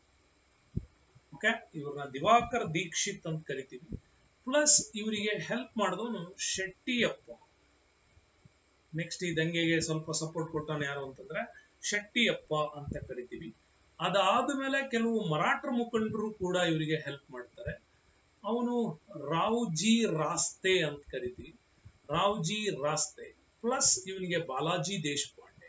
ಓಕೆ ಇವ್ರನ್ನ ದಿವಾಕರ್ ದೀಕ್ಷಿತ್ ಅಂತ ಕರಿತೀವಿ ಪ್ಲಸ್ ಇವರಿಗೆ ಹೆಲ್ಪ್ ಮಾಡಿದವನು ಶೆಟ್ಟಿಯಪ್ಪ ನೆಕ್ಸ್ಟ್ ಈ ದಂಗೆಗೆ ಸ್ವಲ್ಪ ಸಪೋರ್ಟ್ ಕೊಟ್ಟವನು ಯಾರು ಅಂತಂದ್ರೆ ಶೆಟ್ಟಿಯಪ್ಪ ಅಂತ ಕರಿತೀವಿ ಅದಾದ್ಮೇಲೆ ಕೆಲವು ಮರಾಠ ಮುಖಂಡರು ಕೂಡ ಇವರಿಗೆ ಹೆಲ್ಪ್ ಮಾಡ್ತಾರೆ ಅವನು ರಾವ್ಜಿ ರಾಸ್ತೆ ಅಂತ ಕರಿತೀವಿ ರಾವ್ಜಿ ರಾಸ್ತೆ ಪ್ಲಸ್ ಇವನಿಗೆ ಬಾಲಾಜಿ ದೇಶಪಾಂಡೆ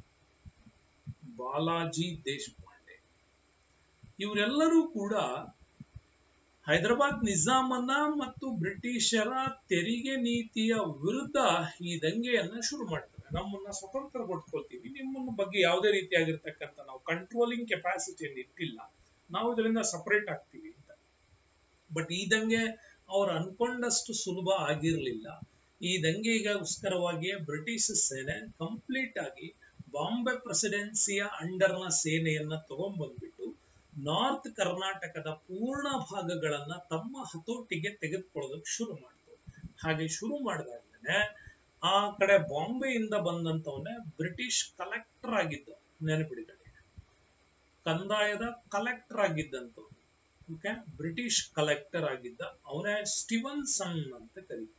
ಬಾಲಾಜಿ ದೇಶಪಾಂಡೆ ಇವರೆಲ್ಲರೂ ಕೂಡ ಹೈದರಾಬಾದ್ ನಿಜಾಮನ ಮತ್ತು ಬ್ರಿಟಿಷರ ತೆರಿಗೆ ನೀತಿಯ ವಿರುದ್ಧ ಈ ದಂಗೆಯನ್ನ ಶುರು ಮಾಡ್ತಾರೆ ನಮ್ಮನ್ನ ಸ್ವತಂತ್ರ ಕೊಟ್ಕೊಳ್ತೀವಿ ನಿಮ್ಮ ಬಗ್ಗೆ ಯಾವುದೇ ರೀತಿಯಾಗಿರ್ತಕ್ಕಂಥ ನಾವು ಕಂಟ್ರೋಲಿಂಗ್ ಕೆಪಾಸಿಟಿಯನ್ನು ಇಟ್ಟಿಲ್ಲ ನಾವು ಇದರಿಂದ ಸಪರೇಟ್ ಆಗ್ತೀವಿ ಅಂತ ಬಟ್ ಈ ದಂಗೆ ಅವ್ರು ಅನ್ಕೊಂಡಷ್ಟು ಸುಲಭ ಆಗಿರ್ಲಿಲ್ಲ ಈ ದಂಗೆಗೋಸ್ಕರವಾಗಿಯೇ ಬ್ರಿಟಿಷ್ ಸೇನೆ ಕಂಪ್ಲೀಟ್ ಆಗಿ ಬಾಂಬೆ ಪ್ರೆಸಿಡೆನ್ಸಿಯ ಅಂಡರ್ನ ಸೇನೆಯನ್ನ ತಗೊಂಡ್ಬಂದ್ಬಿಟ್ಟು ನಾರ್ತ್ ಕರ್ನಾಟಕದ ಪೂರ್ಣ ಭಾಗಗಳನ್ನ ತಮ್ಮ ಹತೋಟಿಗೆ ತೆಗೆದುಕೊಳ್ಳೋದಕ್ಕೆ ಶುರು ಮಾಡಿದ್ರು ಹಾಗೆ ಶುರು ಮಾಡಿದಾಗಲೇ ಆ ಕಡೆ ಬಾಂಬೆಯಿಂದ ಬಂದಂತವನೇ ಬ್ರಿಟಿಷ್ ಕಲೆಕ್ಟರ್ ಆಗಿದ್ದ ನೆನಪಿಡಿಕೊಳ್ಳಿ ಕಂದಾಯದ ಕಲೆಕ್ಟರ್ ಆಗಿದ್ದಂಥವ್ನು ಓಕೆ ಬ್ರಿಟಿಷ್ ಕಲೆಕ್ಟರ್ ಆಗಿದ್ದ ಅವನೇ ಸ್ಟಿವನ್ ಸನ್ ಅಂತ ಕರಿತೀವಿ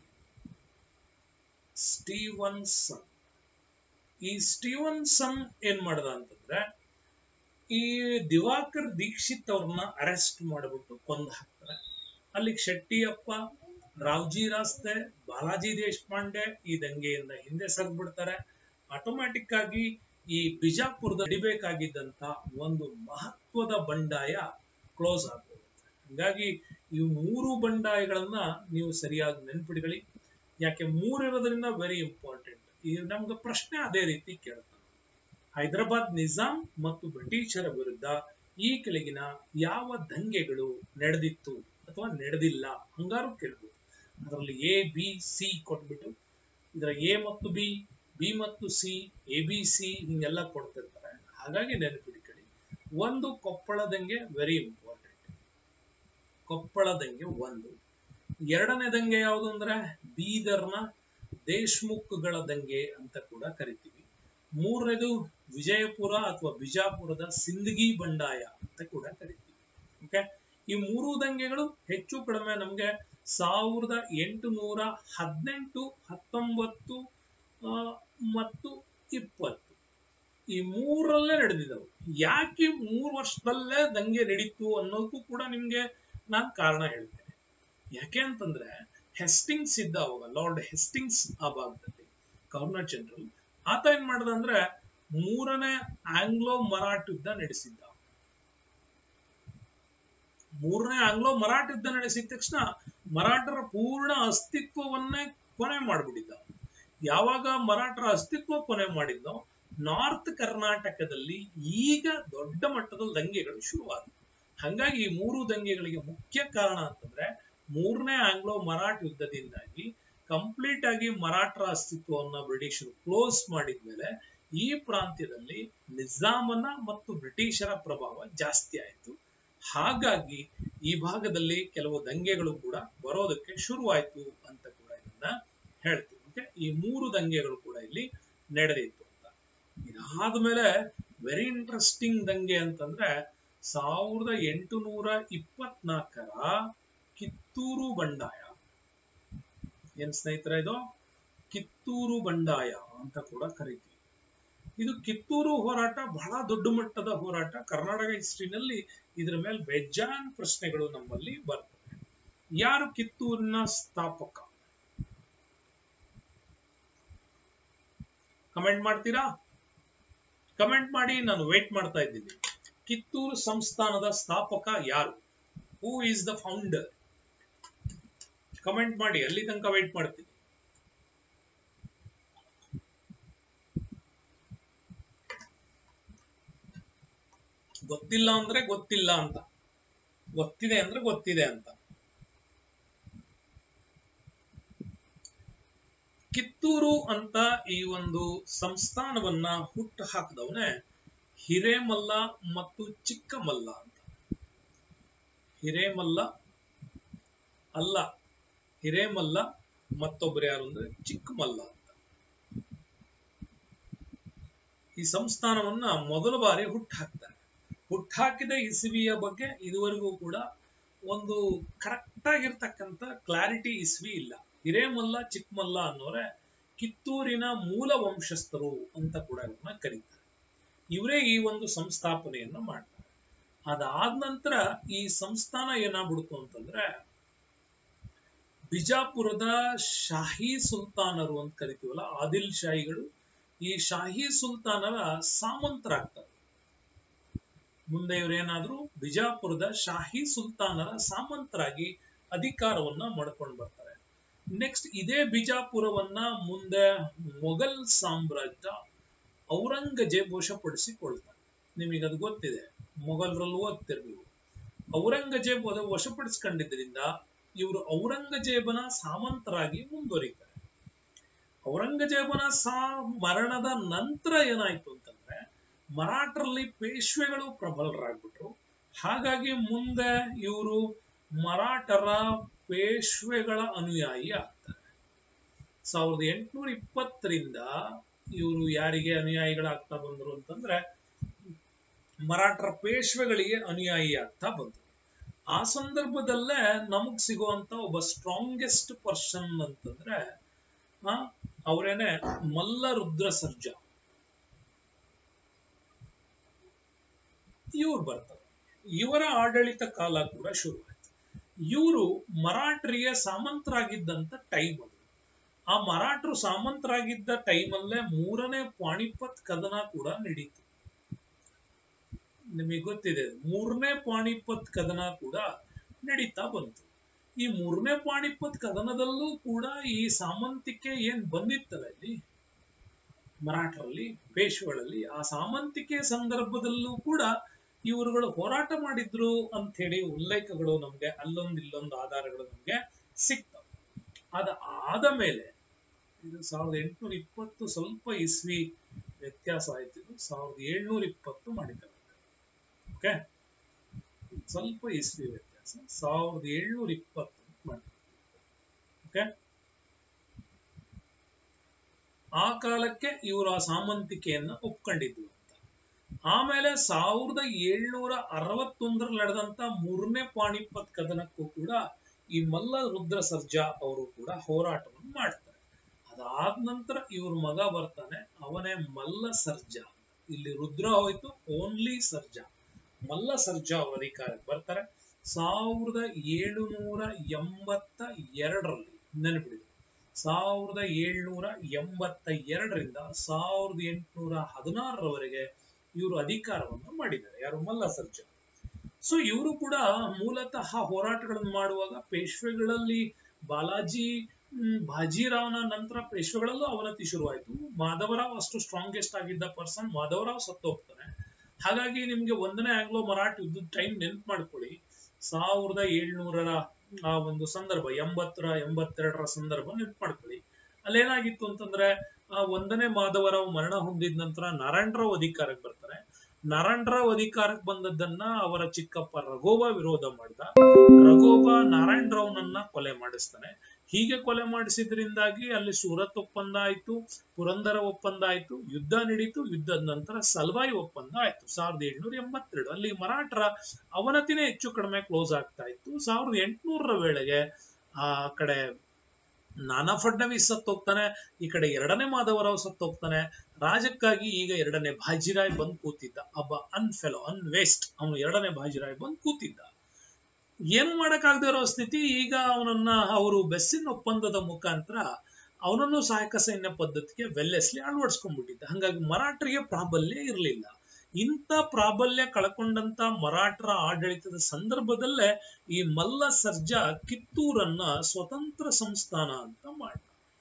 ಸ್ಟೀವನ್ ಸನ್ ಈ ಸ್ಟೀವನ್ ಸನ್ ಏನ್ ಮಾಡ್ದ ಅಂತಂದ್ರೆ ಈ ದಿವಾಕರ್ ದೀಕ್ಷಿತ್ ಅವ್ರನ್ನ ಅರೆಸ್ಟ್ ಮಾಡಿಬಿಟ್ಟು ಕೊಂದು ಹಾಕ್ತಾರೆ ಅಲ್ಲಿಗೆ ಶೆಟ್ಟಿಯಪ್ಪ ರಾವ್ಜಿ ರಾಸ್ತೆ ಬಾಲಾಜಿ ದೇಶಪಾಂಡೆ ಈ ದಂಗೆಯಿಂದ ಹಿಂದೆ ಸರಿದ್ಬಿಡ್ತಾರೆ ಆಟೋಮ್ಯಾಟಿಕ್ ಆಗಿ ಈ ಬಿಜಾಪುರದ ಹಿಡಿಬೇಕಾಗಿದ್ದಂತ ಒಂದು ಮಹತ್ವದ ಬಂಡಾಯ ಕ್ಲೋಸ್ ಆಗ್ಬಿಡುತ್ತೆ ಹೀಗಾಗಿ ಈ ಮೂರು ಬಂಡಾಯಗಳನ್ನ ನೀವು ಸರಿಯಾಗಿ ನೆನ್ಪಿಡ್ಕೊಳ್ಳಿ ಯಾಕೆ ಮೂರಿರೋದ್ರಿಂದ ವೆರಿ ಇಂಪಾರ್ಟೆಂಟ್ ಈ ನಮ್ಗೆ ಪ್ರಶ್ನೆ ಅದೇ ರೀತಿ ಕೇಳ್ತಾನೆ ಹೈದರಾಬಾದ್ ನಿಜಾಂ ಮತ್ತು ಬ್ರಿಟಿಷರ ವಿರುದ್ಧ ಈ ಕೆಳಗಿನ ಯಾವ ದಂಗೆಗಳು ನಡೆದಿತ್ತು ಅಥವಾ ನಡೆದಿಲ್ಲ ಹಂಗಾರು ಕೇಳ್ಬೋದು ಅದರಲ್ಲಿ ಎ ಬಿ ಸಿ ಕೊಟ್ಬಿಟ್ಟು ಇದರ ಎ ಮತ್ತು ಬಿ ಬಿ ಮತ್ತು ಸಿ ಎ ಬಿ ಸಿ ಹಿಂಗೆಲ್ಲ ಕೊಡ್ತಿರ್ತಾರೆ ಹಾಗಾಗಿ ನೆನಪಿಟ್ಕೊಳ್ಳಿ ಒಂದು ಕೊಪ್ಪಳ ದಂಗೆ ವೆರಿ ಇಂಪಾರ್ಟೆಂಟ್ ಕೊಪ್ಪಳ ದಂಗೆ ಒಂದು ಎರಡನೇ ದಂಗೆ ಯಾವುದು ಅಂದ್ರೆ ಬೀದರ್ನ ದೇಶ್ಮುಖ್ಗಳ ದಂಗೆ ಅಂತ ಕೂಡ ಕರಿತೀವಿ ಮೂರನೇದು ವಿಜಯಪುರ ಅಥವಾ ಬಿಜಾಪುರದ ಸಿಂದಗಿ ಬಂಡಾಯ ಅಂತ ಕೂಡ ಕರಿತೀವಿ ಓಕೆ ಈ ಮೂರು ದಂಗೆಗಳು ಹೆಚ್ಚು ಕಡಿಮೆ ನಮ್ಗೆ ಸಾವಿರದ ಎಂಟುನೂರ ಹದಿನೆಂಟು ಹತ್ತೊಂಬತ್ತು ಆ, ಮತ್ತು ಇಪ್ಪತ್ತು ಈ ಮೂರಲ್ಲೇ ನಡೆದಿದ್ದವು ಯಾಕೆ ಮೂರು ವರ್ಷದಲ್ಲೇ ದಂಗೆ ನಡೀತು ಅನ್ನೋದಕ್ಕೂ ಕೂಡ ನಿಮ್ಗೆ ನಾನು ಕಾರಣ ಹೇಳ್ತೇನೆ ಯಾಕೆ ಅಂತಂದ್ರೆ ಹೆಸ್ಟಿಂಗ್ಸ್ ಇದ್ದ ಅವಾಗ ಲಾರ್ಡ್ ಹೆಸ್ಟಿಂಗ್ಸ್ ಆ ಭಾಗದಲ್ಲಿ ಗವರ್ನರ್ ಜನರಲ್ ಆತ ಏನ್ ಮಾಡ್ದ ಅಂದ್ರೆ ಮೂರನೇ ಆಂಗ್ಲೋ ಮರಾಠ ಯುದ್ಧ ನಡೆಸಿದ್ದ ಮೂರನೇ ಆಂಗ್ಲೋ ಮರಾಠ ಯುದ್ಧ ನಡೆಸಿದ ತಕ್ಷಣ ಮರಾಠರ ಪೂರ್ಣ ಅಸ್ತಿತ್ವವನ್ನೇ ಕೊನೆ ಮಾಡ್ಬಿಟ್ಟಿದ್ದ ಯಾವಾಗ ಮರಾಠರ ಅಸ್ತಿತ್ವ ಕೊನೆ ಮಾಡಿದ್ನೋ ನಾರ್ತ್ ಕರ್ನಾಟಕದಲ್ಲಿ ಈಗ ದೊಡ್ಡ ಮಟ್ಟದ ದಂಗೆಗಳು ಶುರುವಾದವು ಹಂಗಾಗಿ ಈ ಮೂರು ದಂಗೆಗಳಿಗೆ ಮುಖ್ಯ ಕಾರಣ ಅಂತಂದ್ರೆ ಮೂರನೇ ಆಂಗ್ಲೋ ಮರಾಠ ಯುದ್ಧದಿಂದಾಗಿ ಕಂಪ್ಲೀಟ್ ಆಗಿ ಮರಾಠರ ಅಸ್ತಿತ್ವವನ್ನ ಬ್ರಿಟಿಷರು ಕ್ಲೋಸ್ ಮಾಡಿದ್ಮೇಲೆ ಈ ಪ್ರಾಂತ್ಯದಲ್ಲಿ ನಿಜಾಮನ ಮತ್ತು ಬ್ರಿಟಿಷರ ಪ್ರಭಾವ ಜಾಸ್ತಿ ಆಯಿತು ಹಾಗಾಗಿ ಈ ಭಾಗದಲ್ಲಿ ಕೆಲವು ದಂಗೆಗಳು ಕೂಡ ಬರೋದಕ್ಕೆ ಶುರುವಾಯ್ತು ಅಂತ ಕೂಡ ಇದನ್ನ ಹೇಳ್ತೀವಿ ಓಕೆ ಈ ಮೂರು ದಂಗೆಗಳು ಕೂಡ ಇಲ್ಲಿ ನಡೆದಿತ್ತು ಅಂತ ಇದಾದ್ಮೇಲೆ ವೆರಿ ಇಂಟ್ರೆಸ್ಟಿಂಗ್ ದಂಗೆ ಅಂತಂದ್ರೆ ಸಾವಿರದ ಎಂಟುನೂರ ಇಪ್ಪತ್ನಾಲ್ಕರ ಕಿತ್ತೂರು ಬಂಡಾಯ ಏನ್ ಸ್ನೇಹಿತರೆ ಇದು ಕಿತ್ತೂರು ಬಂಡಾಯ ಅಂತ ಕೂಡ ಕರಿತೀವಿ ಇದು ಕಿತ್ತೂರು ಹೋರಾಟ ಬಹಳ ದೊಡ್ಡ ಮಟ್ಟದ ಹೋರಾಟ ಕರ್ನಾಟಕ ಹಿಸ್ಟ್ರಿನಲ್ಲಿ ಇದರ ಮೇಲೆ ಬೇಜಾನ್ ಪ್ರಶ್ನೆಗಳು ನಮ್ಮಲ್ಲಿ ಬರ್ತವೆ ಯಾರು ಕಿತ್ತೂರಿನ ಸ್ಥಾಪಕ ಕಮೆಂಟ್ ಮಾಡ್ತೀರಾ ಕಮೆಂಟ್ ಮಾಡಿ ನಾನು ವೇಟ್ ಮಾಡ್ತಾ ಇದ್ದೀನಿ ಕಿತ್ತೂರು ಸಂಸ್ಥಾನದ ಸ್ಥಾಪಕ ಯಾರು who is the founder comment ಮಾಡಿ ಅಲ್ಲಿ ತನಕ ವೇಟ್ ಮಾಡ್ತೀನಿ ಗೊತ್ತಿಲ್ಲ ಅಂದ್ರೆ ಗೊತ್ತಿಲ್ಲ ಅಂತ ಗೊತ್ತಿದೆ ಅಂದ್ರೆ ಗೊತ್ತಿದೆ ಅಂತ ಕಿತ್ತೂರು ಅಂತ ಈ ಒಂದು ಸಂಸ್ಥಾನವನ್ನ ಹುಟ್ಟು ಹಾಕಿದವನೇ ಹಿರೇಮಲ್ಲ ಮತ್ತು ಚಿಕ್ಕಮಲ್ಲ ಅಂತ ಹಿರೇಮಲ್ಲ ಅಲ್ಲ ಹಿರೇಮಲ್ಲ ಮತ್ತೊಬ್ರು ಯಾರು ಅಂದ್ರೆ ಚಿಕ್ಕಮಲ್ಲ ಅಂತ ಈ ಸಂಸ್ಥಾನವನ್ನ ಮೊದಲ ಬಾರಿ ಹುಟ್ಟು ಹಾಕ್ತಾರೆ ಹುಟ್ಟಾಕಿದ ಇಸುವಿಯ ಬಗ್ಗೆ ಇದುವರೆಗೂ ಕೂಡ ಒಂದು ಕರೆಕ್ಟ್ ಆಗಿರ್ತಕ್ಕಂಥ ಕ್ಲಾರಿಟಿ ಇಸ್ವಿ ಇಲ್ಲ ಹಿರೇಮಲ್ಲ ಚಿಕ್ಕಮಲ್ಲ ಅನ್ನೋರೆ ಕಿತ್ತೂರಿನ ಮೂಲ ವಂಶಸ್ಥರು ಅಂತ ಕೂಡ ಇವ್ರನ್ನ ಕರೀತಾರೆ ಇವರೇ ಈ ಒಂದು ಸಂಸ್ಥಾಪನೆಯನ್ನ ಮಾಡ್ತಾರೆ ಅದಾದ ನಂತರ ಈ ಸಂಸ್ಥಾನ ಏನಾಗ್ಬಿಡ್ತು ಅಂತಂದ್ರೆ ಬಿಜಾಪುರದ ಶಾಹಿ ಸುಲ್ತಾನರು ಅಂತ ಕರಿತೀವಲ್ಲ ಆದಿಲ್ ಶಾಹಿಗಳು ಈ ಶಾಹಿ ಸುಲ್ತಾನರ ಸಾಮಂತರಾಗ್ತಾರೆ ಮುಂದೆ ಇವರೇನಾದ್ರೂ ಬಿಜಾಪುರದ ಶಾಹಿ ಸುಲ್ತಾನರ ಸಾಮಂತರಾಗಿ ಅಧಿಕಾರವನ್ನ ಮಾಡ್ಕೊಂಡು ಬರ್ತಾರೆ ನೆಕ್ಸ್ಟ್ ಇದೇ ಬಿಜಾಪುರವನ್ನ ಮುಂದೆ ಮೊಘಲ್ ಸಾಮ್ರಾಜ್ಯ ಔರಂಗಜೇಬ್ ವಶಪಡಿಸಿಕೊಳ್ತಾರೆ ನಿಮಗೆ ಅದು ಗೊತ್ತಿದೆ ಮೊಘಲರಲ್ಲಿ ಓದ್ತಿರ್ ನೀವು ಔರಂಗಜೇಬ್ ಅದ ವಶಪಡಿಸ್ಕೊಂಡಿದ್ರಿಂದ ಇವರು ಔರಂಗಜೇಬನ ಸಾಮಂತರಾಗಿ ಮುಂದುವರಿತಾರೆ ಔರಂಗಜೇಬನ ಸಾ ಮರಣದ ನಂತರ ಏನಾಯ್ತು ಅಂತಂದ್ರೆ ಮರಾಠರಲ್ಲಿ ಪೇಶ್ವೆಗಳು ಪ್ರಬಲರಾಗ್ಬಿಟ್ರು ಹಾಗಾಗಿ ಮುಂದೆ ಇವರು ಮರಾಠರ ಪೇಶ್ವೆಗಳ ಅನುಯಾಯಿ ಆಗ್ತಾರೆ ಸಾವಿರದ ಎಂಟುನೂರ ಇಪ್ಪತ್ತರಿಂದ ಇವರು ಯಾರಿಗೆ ಅನುಯಾಯಿಗಳಾಗ್ತಾ ಬಂದರು ಅಂತಂದ್ರೆ ಮರಾಠರ ಪೇಶ್ವೆಗಳಿಗೆ ಅನುಯಾಯಿ ಆಗ್ತಾ ಬಂದರು ಆ ಸಂದರ್ಭದಲ್ಲೇ ನಮಗ್ ಸಿಗುವಂತ ಒಬ್ಬ ಸ್ಟ್ರಾಂಗೆಸ್ಟ್ ಪರ್ಸನ್ ಅಂತಂದ್ರೆ ಆ ಅವರೇನೆ ಮಲ್ಲ ರುದ್ರ ಸರ್ಜಾ ಇವ್ರು ಬರ್ತಾರೆ ಇವರ ಆಡಳಿತ ಕಾಲ ಕೂಡ ಶುರುವಾಯಿತು ಇವರು ಮರಾಠರಿಗೆ ಸಾಮಂತರಾಗಿದ್ದಂತ ಟೈಮ್ ಅದು ಆ ಮರಾಠರು ಸಾಮಂತರಾಗಿದ್ದ ಟೈಮಲ್ಲೇ ಮೂರನೇ ಪಾಣಿಪತ್ ಕದನ ಕೂಡ ನಡೀತು ನಿಮಗೆ ಗೊತ್ತಿದೆ ಮೂರನೇ ಪಾಣಿಪತ್ ಕದನ ಕೂಡ ನಡೀತಾ ಬಂತು ಈ ಮೂರನೇ ಪಾಣಿಪತ್ ಕದನದಲ್ಲೂ ಕೂಡ ಈ ಸಾಮಂತಿಕೆ ಏನ್ ಬಂದಿತ್ತಲ್ಲ ಇಲ್ಲಿ ಮರಾಠರಲ್ಲಿ ಪೇಶ್ವೆಗಳಲ್ಲಿ ಆ ಸಾಮಂತಿಕೆ ಸಂದರ್ಭದಲ್ಲೂ ಕೂಡ ಇವರುಗಳು ಹೋರಾಟ ಮಾಡಿದ್ರು ಅಂತ ಹೇಳಿ ಉಲ್ಲೇಖಗಳು ನಮ್ಗೆ ಅಲ್ಲೊಂದು ಇಲ್ಲೊಂದು ಆಧಾರಗಳು ನಮ್ಗೆ ಸಿಗ್ತವೆ ಅದ ಆದ ಮೇಲೆ ಇದು ಸಾವಿರದ ಎಂಟುನೂರ ಇಪ್ಪತ್ತು ಸ್ವಲ್ಪ ಇಸ್ವಿ ವ್ಯತ್ಯಾಸ ಆಯ್ತು ಇದು ಸಾವಿರದ ಏಳ್ನೂರ ಇಪ್ಪತ್ತು ಮಾಡಿದ್ದಾರೆ ಓಕೆ ಸ್ವಲ್ಪ ಇಸ್ವಿ ವ್ಯತ್ಯಾಸ ಸಾವಿರದ ಏಳ್ನೂರ ಇಪ್ಪತ್ತು ಮಾಡಿದ್ದಾರೆ ಓಕೆ ಆ ಕಾಲಕ್ಕೆ ಇವರು ಆ ಸಾಮಂತಿಕೆಯನ್ನ ಒಪ್ಕೊಂಡಿದ್ರು ಅಂತ ಆಮೇಲೆ ಸಾವಿರದ ಏಳ್ನೂರ ಅರವತ್ತೊಂದರಲ್ಲಿ ನಡೆದಂತ ಮೂರನೇ ಪಾಣಿಪತ್ ಕದನಕ್ಕೂ ಕೂಡ ಈ ಮಲ್ಲ ರುದ್ರ ಸರ್ಜಾ ಅವರು ಕೂಡ ಹೋರಾಟವನ್ನು ಮಾಡ್ತಾರೆ ಅದಾದ ನಂತರ ಇವ್ರ ಮಗ ಬರ್ತಾನೆ ಅವನೇ ಮಲ್ಲ ಸರ್ಜಾ ಇಲ್ಲಿ ರುದ್ರ ಹೋಯ್ತು ಓನ್ಲಿ ಸರ್ಜಾ ಮಲ್ಲ ಸರ್ಜಾ ಅವರು ಅಧಿಕಾರಕ್ಕೆ ಬರ್ತಾರೆ ಸಾವಿರದ ಏಳುನೂರ ಎಂಬತ್ತ ಎರಡರಲ್ಲಿ ನೆನಪಿಡಿದ್ರು ಸಾವಿರದ ಏಳ್ನೂರ ಎಂಬತ್ತ ಎರಡರಿಂದ ಸಾವಿರದ ಎಂಟುನೂರ ಹದಿನಾರರವರೆಗೆ ಇವರು ಅಧಿಕಾರವನ್ನು ಮಾಡಿದ್ದಾರೆ ಯಾರು ಮಲ್ಲ ಸರ್ಜಾ ಸೊ ಇವರು ಕೂಡ ಮೂಲತಃ ಹೋರಾಟಗಳನ್ನು ಮಾಡುವಾಗ ಪೇಶ್ವೆಗಳಲ್ಲಿ ಬಾಲಾಜಿ ಬಾಜಿರಾವ್ನ ನಂತರ ಪೇಶ್ವೆಗಳಲ್ಲೂ ಅವನತಿ ಶುರುವಾಯಿತು ಮಾಧವರಾವ್ ಅಷ್ಟು ಸ್ಟ್ರಾಂಗೆಸ್ಟ್ ಆಗಿದ್ದ ಪರ್ಸನ್ ಮಾಧವರಾವ್ ಸತ್ತೋಗ್ತಾನೆ ಹಾಗಾಗಿ ನಿಮ್ಗೆ ಒಂದನೇ ಆಂಗ್ಲೋ ಮರಾಠ ಯುದ್ಧದ ಟೈಮ್ ನೆನ್ಪು ಮಾಡ್ಕೊಳ್ಳಿ ಸಾವಿರದ ಏಳ್ನೂರರ ಆ ಒಂದು ಸಂದರ್ಭ ಎಂಬತ್ತರ ಎಂಬತ್ತೆರಡರ ಸಂದರ್ಭ ನೆನ್ಪು ಮಾಡ್ಕೊಳ್ಳಿ ಅಲ್ಲೇನಾಗಿತ್ತು ಅಂತಂದ್ರೆ ಆ ಒಂದನೇ ಮಾಧವರಾವ್ ಮರಣ ಹೊಂದಿದ ನಂತರ ನಾರಾಯಣರಾವ್ ಅಧಿಕಾರಕ್ಕೆ ಬರ್ತಾರೆ ನಾರಾಯಣರಾವ್ ಅಧಿಕಾರಕ್ಕೆ ಬಂದದ್ದನ್ನ ಅವರ ಚಿಕ್ಕಪ್ಪ ರಘೋಬ ವಿರೋಧ ಮಾಡಿದ ರಘೋಬ ನಾರಾಯಣರಾವ್ನನ್ನ ಕೊಲೆ ಮಾಡಿಸ್ತಾನೆ ಹೀಗೆ ಕೊಲೆ ಮಾಡಿಸಿದ್ರಿಂದಾಗಿ ಅಲ್ಲಿ ಸೂರತ್ ಒಪ್ಪಂದ ಆಯ್ತು ಪುರಂದರ ಒಪ್ಪಂದ ಆಯ್ತು ಯುದ್ಧ ನಡೀತು ಯುದ್ಧದ ನಂತರ ಸಲ್ವಾಯಿ ಒಪ್ಪಂದ ಆಯ್ತು ಸಾವಿರದ ಏಳ್ನೂರ ಎಂಬತ್ತೆರಡು ಅಲ್ಲಿ ಮರಾಠರ ಅವನತಿನೇ ಹೆಚ್ಚು ಕಡಿಮೆ ಕ್ಲೋಸ್ ಆಗ್ತಾ ಇತ್ತು ಸಾವಿರದ ಎಂಟುನೂರರ ವೇಳೆಗೆ ಆ ಕಡೆ ನಾನಾ ಫಡ್ನವೀಸ್ ಸತ್ತೋಗ್ತಾನೆ ಈ ಕಡೆ ಎರಡನೇ ಮಾಧವರಾವ್ ಸತ್ತೋಗ್ತಾನೆ ರಾಜಕ್ಕಾಗಿ ಈಗ ಎರಡನೇ ಬಾಜಿರಾಯ್ ಬಂದ್ ಕೂತಿದ್ದ ಒಬ್ಬ ಅನ್ಫೆಲೋ ಅನ್ವೇಸ್ಟ್ ಅವನು ಎರಡನೇ ಬಾಜಿರಾಯ್ ಬಂದ್ ಕೂತಿದ್ದ ಏನು ಮಾಡಕ್ಕಾಗದೇ ಇರೋ ಸ್ಥಿತಿ ಈಗ ಅವನನ್ನ ಅವರು ಬೆಸ್ಸಿನ ಒಪ್ಪಂದದ ಮುಖಾಂತರ ಅವನನ್ನು ಸಹಾಯಕ ಸೈನ್ಯ ಪದ್ಧತಿಗೆ ವೆಲ್ಲೆಸ್ಲಿ ಅಳವಡಿಸ್ಕೊಂಡ್ಬಿಟ್ಟಿದ್ದ ಹಾಗಾಗಿ ಮರಾಠರಿಗೆ ಪ್ರಾಬಲ್ಯ ಇರಲಿಲ್ಲ ಇಂಥ ಪ್ರಾಬಲ್ಯ ಕಳ್ಕೊಂಡಂತ ಮರಾಠರ ಆಡಳಿತದ ಸಂದರ್ಭದಲ್ಲೇ ಈ ಮಲ್ಲ ಸರ್ಜಾ ಕಿತ್ತೂರನ್ನ ಸ್ವತಂತ್ರ ಸಂಸ್ಥಾನ ಅಂತ ಮಾಡ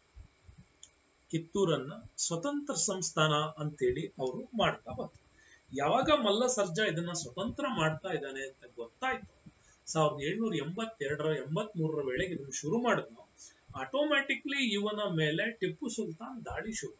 ಕಿತ್ತೂರನ್ನ ಸ್ವತಂತ್ರ ಸಂಸ್ಥಾನ ಅಂತೇಳಿ ಅವರು ಮಾಡ್ತಾ ಬಂದ್ರು ಯಾವಾಗ ಮಲ್ಲ ಸರ್ಜಾ ಇದನ್ನ ಸ್ವತಂತ್ರ ಮಾಡ್ತಾ ಇದ್ದಾನೆ ಅಂತ ಗೊತ್ತಾಯ್ತು ಸಾವಿರದ ಏಳ್ನೂರ ಎಂಬತ್ತೆರಡರ ಎಂಬತ್ ಮೂರರ ವೇಳೆಗೆ ಇದನ್ನು ಶುರು ಮಾಡಿದ್ನು ಆಟೋಮ್ಯಾಟಿಕ್ಲಿ ಇವನ ಮೇಲೆ ಟಿಪ್ಪು ಸುಲ್ತಾನ್ ದಾಳಿ ಶುರು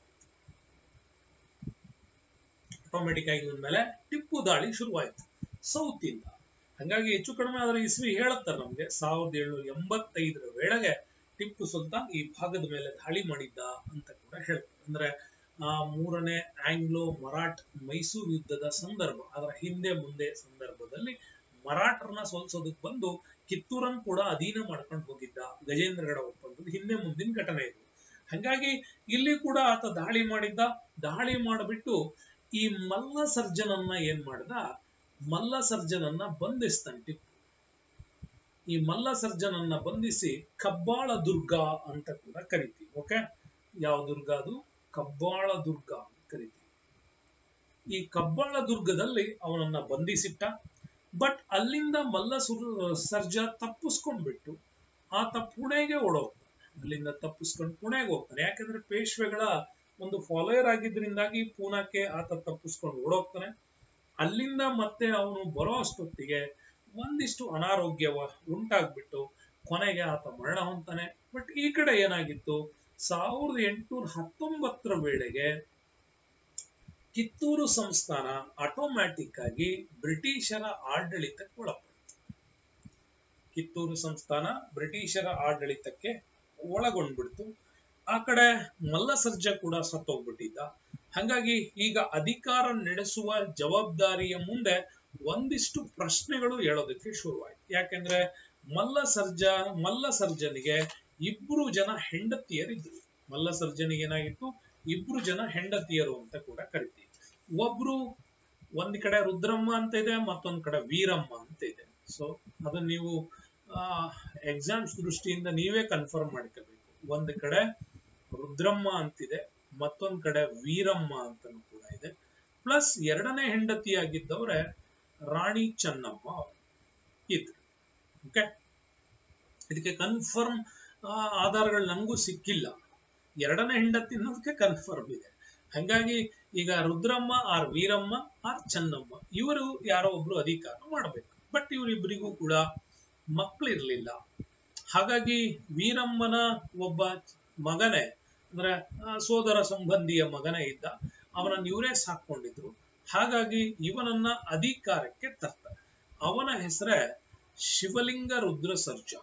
ಆಟೋಮೆಟಿಕ್ ಆಗಿ ಇವನ ಮೇಲೆ ಟಿಪ್ಪು ದಾಳಿ ಶುರುವಾಯ್ತು ಸೌತ್ ಇಂದ ಹಂಗಾಗಿ ಹೆಚ್ಚು ಕಡಿಮೆ ಅದರ ಇಸ್ವಿ ಹೇಳುತ್ತಾರೆ ನಮ್ಗೆ ಸಾವಿರದ ಏಳ್ನೂರ ಎಂಬತ್ತೈದರ ವೇಳೆಗೆ ಟಿಪ್ಪು ಸುಲ್ತಾನ್ ಈ ಭಾಗದ ಮೇಲೆ ದಾಳಿ ಮಾಡಿದ್ದ ಅಂತ ಕೂಡ ಹೇಳ್ತಾರೆ ಅಂದ್ರೆ ಆ ಮೂರನೇ ಆಂಗ್ಲೋ ಮರಾಠ್ ಮೈಸೂರು ಯುದ್ಧದ ಸಂದರ್ಭ ಅದರ ಹಿಂದೆ ಮುಂದೆ ಸಂದರ್ಭದಲ್ಲಿ ಮರಾಠರನ್ನ ಸೋಲ್ಸೋದಕ್ಕೆ ಬಂದು ಕಿತ್ತೂರನ್ ಕೂಡ ಅಧೀನ ಮಾಡ್ಕೊಂಡು ಹೋಗಿದ್ದ ಗಜೇಂದ್ರಗಡ ಒಪ್ಪಂದದ ಹಿಂದೆ ಮುಂದಿನ ಘಟನೆ ಇದು ಹಂಗಾಗಿ ಇಲ್ಲಿ ಕೂಡ ಆತ ದಾಳಿ ಮಾಡಿದ್ದ ದಾಳಿ ಮಾಡಿಬಿಟ್ಟು ಈ ಮಲ್ಲ ಸರ್ಜನನ್ನ ಏನ್ ಮಾಡ್ದ ಮಲ್ಲ ಸರ್ಜನನ್ನ ಬಂಧಿಸ್ತಾನೆ ಟಿಪ್ಪು ಈ ಮಲ್ಲ ಸರ್ಜನನ್ನ ಬಂಧಿಸಿ ಕಬ್ಬಾಳ ದುರ್ಗ ಅಂತ ಕೂಡ ಕರಿತೀವಿ ಓಕೆ ಯಾವ ದುರ್ಗ ಅದು ಕಬ್ಬಾಳ ದುರ್ಗ ಅಂತ ಕರಿತೀವಿ ಈ ಕಬ್ಬಾಳ ದುರ್ಗದಲ್ಲಿ ಅವನನ್ನ ಬಂಧಿಸಿಟ್ಟ ಬಟ್ ಅಲ್ಲಿಂದ ಮಲ್ಲ ಸುರ್ ಸರ್ಜಾ ತಪ್ಪಿಸ್ಕೊಂಡ್ಬಿಟ್ಟು ಆತ ಪುಣೆಗೆ ಓಡೋಗ್ತಾನೆ ಅಲ್ಲಿಂದ ತಪ್ಪಿಸ್ಕೊಂಡು ಪುಣೆಗೆ ಹೋಗ್ತಾನೆ ಯಾಕಂದ್ರೆ ಪೇಶ್ವೆಗಳ ಒಂದು ಫಾಲೋಯರ್ ಆಗಿದ್ರಿಂದಾಗಿ ಪೂನಾಕ್ಕೆ ಆತ ತಪ್ಪಿಸ್ಕೊಂಡು ಓಡೋಗ್ತಾನೆ ಅಲ್ಲಿಂದ ಮತ್ತೆ ಅವನು ಬರೋ ಅಷ್ಟೊತ್ತಿಗೆ ಒಂದಿಷ್ಟು ಅನಾರೋಗ್ಯವ ಉಂಟಾಗ್ಬಿಟ್ಟು ಕೊನೆಗೆ ಆತ ಮರಣ ಹೊಂತಾನೆ ಬಟ್ ಈ ಕಡೆ ಏನಾಗಿತ್ತು ಸಾವಿರದ ಎಂಟುನೂರ ಹತ್ತೊಂಬತ್ತರ ವೇಳೆಗೆ ಕಿತ್ತೂರು ಸಂಸ್ಥಾನ ಆಟೋಮ್ಯಾಟಿಕ್ ಆಗಿ ಬ್ರಿಟಿಷರ ಆಡಳಿತಕ್ಕೆ ಒಳಪಡ್ತು ಕಿತ್ತೂರು ಸಂಸ್ಥಾನ ಬ್ರಿಟಿಷರ ಆಡಳಿತಕ್ಕೆ ಒಳಗೊಂಡ್ಬಿಡ್ತು ಆ ಕಡೆ ಮಲ್ಲಸರ್ಜ ಕೂಡ ಸತ್ತೋಗ್ಬಿಟ್ಟಿದ್ದ ಹಾಗಾಗಿ ಈಗ ಅಧಿಕಾರ ನಡೆಸುವ ಜವಾಬ್ದಾರಿಯ ಮುಂದೆ ಒಂದಿಷ್ಟು ಪ್ರಶ್ನೆಗಳು ಹೇಳೋದಕ್ಕೆ ಶುರುವಾಯ್ತು ಯಾಕೆಂದ್ರೆ ಮಲ್ಲಸರ್ಜ ಮಲ್ಲಸರ್ಜನಿಗೆ ಇಬ್ರು ಜನ ಹೆಂಡತಿಯರಿದ್ರು ಮಲ್ಲಸರ್ಜನಿಗೆ ಏನಾಗಿತ್ತು ಇಬ್ರು ಜನ ಹೆಂಡತಿಯರು ಅಂತ ಕೂಡ ಕರಿತೀವಿ ಒಬ್ರು ಒಂದ್ ಕಡೆ ರುದ್ರಮ್ಮ ಅಂತ ಇದೆ ಮತ್ತೊಂದ್ ಕಡೆ ವೀರಮ್ಮ ಅಂತ ಇದೆ ಸೊ ಅದನ್ನ ನೀವು ಎಕ್ಸಾಮ್ಸ್ ದೃಷ್ಟಿಯಿಂದ ನೀವೇ ಕನ್ಫರ್ಮ್ ಮಾಡ್ಕೋಬೇಕು ಒಂದ್ ಕಡೆ ರುದ್ರಮ್ಮ ಅಂತಿದೆ ಮತ್ತೊಂದ್ ಕಡೆ ವೀರಮ್ಮ ಅಂತನೂ ಕೂಡ ಇದೆ ಪ್ಲಸ್ ಎರಡನೇ ಹೆಂಡತಿಯಾಗಿದ್ದವ್ರೆ ರಾಣಿ ಚೆನ್ನಮ್ಮ ಅವರು ಇದ್ರು ಓಕೆ ಇದಕ್ಕೆ ಕನ್ಫರ್ಮ್ ಆಧಾರಗಳು ನನಗೂ ಸಿಕ್ಕಿಲ್ಲ ಎರಡನೇ ಹೆಂಡತಿ ಅನ್ನೋದಕ್ಕೆ ಕನ್ಫರ್ಮ್ ಇದೆ ಹಂಗಾಗಿ ಈಗ ರುದ್ರಮ್ಮ ಆರ್ ವೀರಮ್ಮ ಆರ್ ಚೆನ್ನಮ್ಮ ಇವರು ಯಾರೋ ಒಬ್ರು ಅಧಿಕಾರ ಮಾಡಬೇಕು ಬಟ್ ಇವರಿಬ್ಬರಿಗೂ ಕೂಡ ಮಕ್ಕಳಿರ್ಲಿಲ್ಲ ಹಾಗಾಗಿ ವೀರಮ್ಮನ ಒಬ್ಬ ಮಗನೇ ಅಂದ್ರೆ ಆ, ಸೋದರ ಸಂಬಂಧಿಯ ಮಗನೇ ಇದ್ದ ಅವನನ್ನ ಇವರೇ ಸಾಕೊಂಡಿದ್ರು ಹಾಗಾಗಿ ಇವನನ್ನ ಅಧಿಕಾರಕ್ಕೆ ತರ್ತಾರೆ ಅವನ ಹೆಸರೇ ಶಿವಲಿಂಗ ರುದ್ರ ಸರ್ಜಾ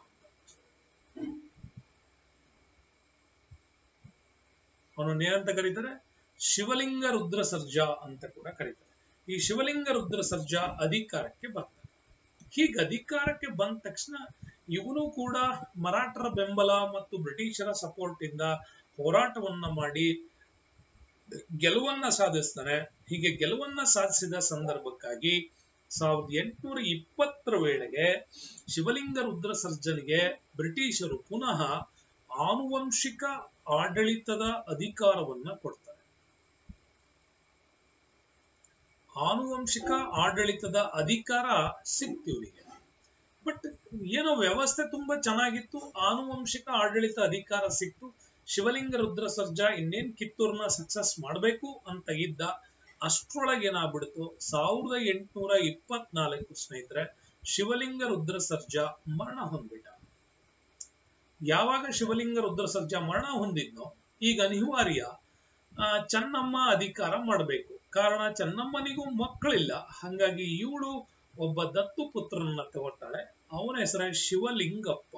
ಅವನನ್ನು ಏನಂತ ಕರೀತಾರೆ ಶಿವಲಿಂಗ ರುದ್ರ ಸರ್ಜಾ ಅಂತ ಕೂಡ ಕರೀತಾರೆ ಈ ಶಿವಲಿಂಗ ರುದ್ರ ಸರ್ಜಾ ಅಧಿಕಾರಕ್ಕೆ ಬರ್ತಾರೆ ಹೀಗೆ ಅಧಿಕಾರಕ್ಕೆ ಬಂದ ತಕ್ಷಣ ಇವನು ಕೂಡ ಮರಾಠರ ಬೆಂಬಲ ಮತ್ತು ಬ್ರಿಟಿಷರ ಸಪೋರ್ಟ್ ಇಂದ ಹೋರಾಟವನ್ನ ಮಾಡಿ ಗೆಲುವನ್ನ ಸಾಧಿಸ್ತಾನೆ ಹೀಗೆ ಗೆಲುವನ್ನ ಸಾಧಿಸಿದ ಸಂದರ್ಭಕ್ಕಾಗಿ ಸಾವಿರದ ಎಂಟುನೂರ ಇಪ್ಪತ್ತರ ವೇಳೆಗೆ ಶಿವಲಿಂಗ ರುದ್ರ ಸರ್ಜನಿಗೆ ಬ್ರಿಟಿಷರು ಪುನಃ ಆನುವಂಶಿಕ ಆಡಳಿತದ ಅಧಿಕಾರವನ್ನ ಕೊಡ್ತಾರೆ ಆನುವಂಶಿಕ ಆಡಳಿತದ ಅಧಿಕಾರ ಸಿಕ್ತು ಇವರಿಗೆ ಬಟ್ ಏನೋ ವ್ಯವಸ್ಥೆ ತುಂಬಾ ಚೆನ್ನಾಗಿತ್ತು ಆನುವಂಶಿಕ ಆಡಳಿತ ಅಧಿಕಾರ ಸಿಕ್ತು ಶಿವಲಿಂಗ ರುದ್ರ ಸರ್ಜಾ ಇನ್ನೇನ್ ಕಿತ್ತೂರ್ನ ಸಕ್ಸಸ್ ಮಾಡ್ಬೇಕು ಅಂತ ಇದ್ದ ಅಷ್ಟ್ರೊಳಗೆ ಏನಾಗ್ಬಿಡ್ತು ಸಾವಿರದ ಎಂಟುನೂರ ಇಪ್ಪತ್ನಾಲ್ಕು ಸ್ನೇಹಿತರೆ ಶಿವಲಿಂಗ ರುದ್ರ ಸರ್ಜಾ ಮರಣ ಹೊಂದ್ಬಿಟ್ಟ ಯಾವಾಗ ಶಿವಲಿಂಗ ರುದ್ರ ಸರ್ಜಾ ಮರಣ ಹೊಂದಿದ್ನೋ ಈಗ ಅನಿವಾರ್ಯ ಆ, ಚೆನ್ನಮ್ಮ ಅಧಿಕಾರ ಮಾಡಬೇಕು ಕಾರಣ ಚೆನ್ನಮ್ಮನಿಗೂ ಮಕ್ಕಳಿಲ್ಲ ಹಂಗಾಗಿ ಇವಳು ಒಬ್ಬ ದತ್ತು ಪುತ್ರನನ್ನ ತಗೊಳ್ತಾಳೆ ಅವನ ಹೆಸರೇ ಶಿವಲಿಂಗಪ್ಪ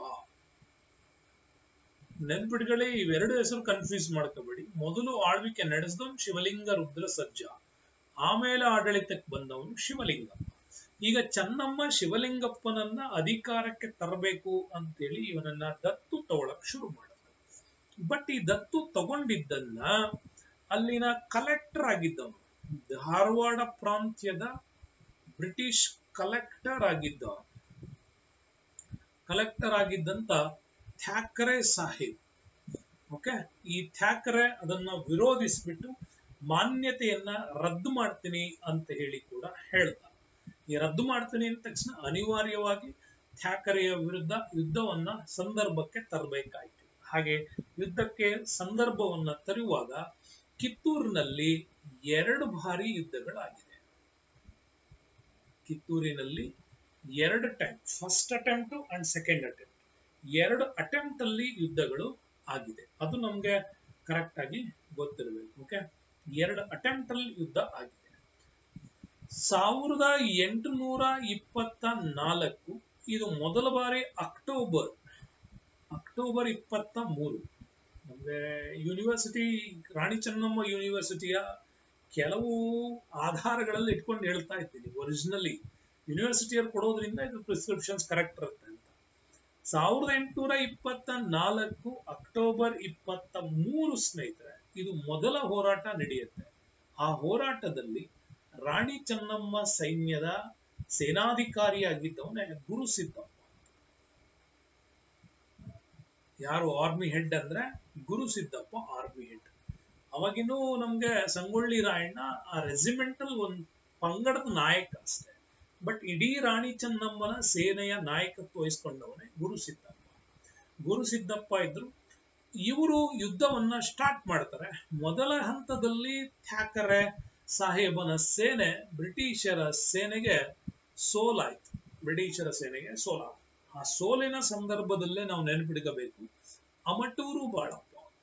ನೆನ್ಪಿಟ್ಗಳೇ ಇವೆರಡು ಹೆಸರು ಕನ್ಫ್ಯೂಸ್ ಮಾಡ್ಕೋಬೇಡಿ ಮೊದಲು ಆಳ್ವಿಕೆ ನಡೆಸಿದವನು ಶಿವಲಿಂಗ ರುದ್ರ ಸರ್ಜಾ ಆಮೇಲೆ ಆಡಳಿತಕ್ಕೆ ಬಂದವನು ಶಿವಲಿಂಗಪ್ಪ ಈಗ ಚೆನ್ನಮ್ಮ ಶಿವಲಿಂಗಪ್ಪನನ್ನ ಅಧಿಕಾರಕ್ಕೆ ತರಬೇಕು ಅಂತೇಳಿ ಇವನನ್ನ ದತ್ತು ತಗೊಳಕ್ ಶುರು ಮಾಡಿದ್ರು ಬಟ್ ಈ ದತ್ತು ತಗೊಂಡಿದ್ದನ್ನ ಅಲ್ಲಿನ ಕಲೆಕ್ಟರ್ ಆಗಿದ್ದವನು ಧಾರವಾಡ ಪ್ರಾಂತ್ಯದ ಬ್ರಿಟಿಷ್ ಕಲೆಕ್ಟರ್ ಆಗಿದ್ದ ಕಲೆಕ್ಟರ್ ಆಗಿದ್ದಂತ ಥ್ಯಾಕರೆ ಸಾಹಿಬ್ ಓಕೆ ಈ ಥ್ಯಾಕರೆ ಅದನ್ನ ವಿರೋಧಿಸ್ಬಿಟ್ಟು ಮಾನ್ಯತೆಯನ್ನ ರದ್ದು ಮಾಡ್ತೀನಿ ಅಂತ ಹೇಳಿ ಕೂಡ ಹೇಳ್ದ ಈ ರದ್ದು ಮಾಡ್ತೀನಿ ಅಂದ ತಕ್ಷಣ ಅನಿವಾರ್ಯವಾಗಿ ಥ್ಯಾಕರೆಯ ವಿರುದ್ಧ ಯುದ್ಧವನ್ನ ಸಂದರ್ಭಕ್ಕೆ ತರಬೇಕಾಯಿತು ಹಾಗೆ ಯುದ್ಧಕ್ಕೆ ಸಂದರ್ಭವನ್ನ ತರುವಾಗ ಕಿತ್ತೂರಿನಲ್ಲಿ ಎರಡು ಬಾರಿ ಯುದ್ಧಗಳಾಗಿದೆ ಕಿತ್ತೂರಿನಲ್ಲಿ ಎರಡು time first attempt and second attempt ಎರಡು ಅಟೆಂಪ್ಟ್ ಅಲ್ಲಿ ಯುದ್ಧಗಳು ಆಗಿದೆ ಅದು ನಮ್ಗೆ ಕರೆಕ್ಟ್ ಆಗಿ ಗೊತ್ತಿರಬೇಕು ಓಕೆ ಎರಡು ಅಟೆಂಪ್ಟ್ ಅಲ್ಲಿ ಯುದ್ಧ ಆಗಿದೆ ಸಾವಿರದ ಎಂಟುನೂರ ಇಪ್ಪತ್ತ ನಾಲ್ಕು ಇದು ಮೊದಲ ಬಾರಿ ಅಕ್ಟೋಬರ್ ಅಕ್ಟೋಬರ್ ಇಪ್ಪತ್ತ ಮೂರು ನಮ್ಗೆ ಯೂನಿವರ್ಸಿಟಿ ರಾಣಿ ಚೆನ್ನಮ್ಮ ಯೂನಿವರ್ಸಿಟಿಯ ಕೆಲವು ಆಧಾರಗಳಲ್ಲಿ ಇಟ್ಕೊಂಡು ಹೇಳ್ತಾ ಇದ್ದೀನಿ ಒರಿಜಿನಲಿ ಯೂನಿವರ್ಸಿಟಿಯವ್ರು ಕೊಡೋದ್ರಿಂದ ಇದು ಪ್ರಿಸ್ಕ್ರಿಪ್ಷನ್ಸ್ ಕರೆಕ್ಟ್ ಇರುತ್ತೆ ಅಂತ ಸಾವಿರದ ಎಂಟುನೂರ ಇಪ್ಪತ್ತ ನಾಲ್ಕು ಅಕ್ಟೋಬರ್ ಇಪ್ಪತ್ತ ಮೂರು ಸ್ನೇಹಿತರೆ ಇದು ಮೊದಲ ಹೋರಾಟ ನಡೆಯುತ್ತೆ ಆ ಹೋರಾಟದಲ್ಲಿ ರಾಣಿ ಚೆನ್ನಮ್ಮ ಸೈನ್ಯದ ಸೇನಾಧಿಕಾರಿಯಾಗಿದ್ದವನೇ ಗುರು ಸಿದ್ದಪ್ಪ ಯಾರು ಆರ್ಮಿ ಹೆಡ್ ಅಂದ್ರೆ ಗುರು ಸಿದ್ದಪ್ಪ ಆರ್ಮಿ ಹೆಡ್ ಅವಾಗಿನ್ನೂ ನಮ್ಗೆ ಸಂಗೊಳ್ಳಿ ರಾಯಣ್ಣ ಆ ರೆಜಿಮೆಂಟಲ್ ಒಂದ್ ಪಂಗಡದ ನಾಯಕ ಅಷ್ಟೇ ಬಟ್ ಇಡೀ ರಾಣಿ ಚೆನ್ನಮ್ಮನ ಸೇನೆಯ ನಾಯಕತ್ವ ವಹಿಸ್ಕೊಂಡವನೇ ಗುರು ಸಿದ್ದಪ್ಪ ಗುರು ಸಿದ್ದಪ್ಪ ಇದ್ರು ಇವರು ಯುದ್ಧವನ್ನ ಸ್ಟಾರ್ಟ್ ಮಾಡ್ತಾರೆ ಮೊದಲ ಹಂತದಲ್ಲಿ ಥ್ಯಾಕರೆ ಸಾಹೇಬನ ಸೇನೆ ಬ್ರಿಟಿಷರ ಸೇನೆಗೆ ಸೋಲಾಯ್ತು ಬ್ರಿಟಿಷರ ಸೇನೆಗೆ ಸೋಲಾಯ್ತು ಆ ಸೋಲಿನ ಸಂದರ್ಭದಲ್ಲೇ ನಾವು ನೆನಪಿಡ್ಕೋಬೇಕು ಅಮಟೂರು ಬಾಳಪ್ಪ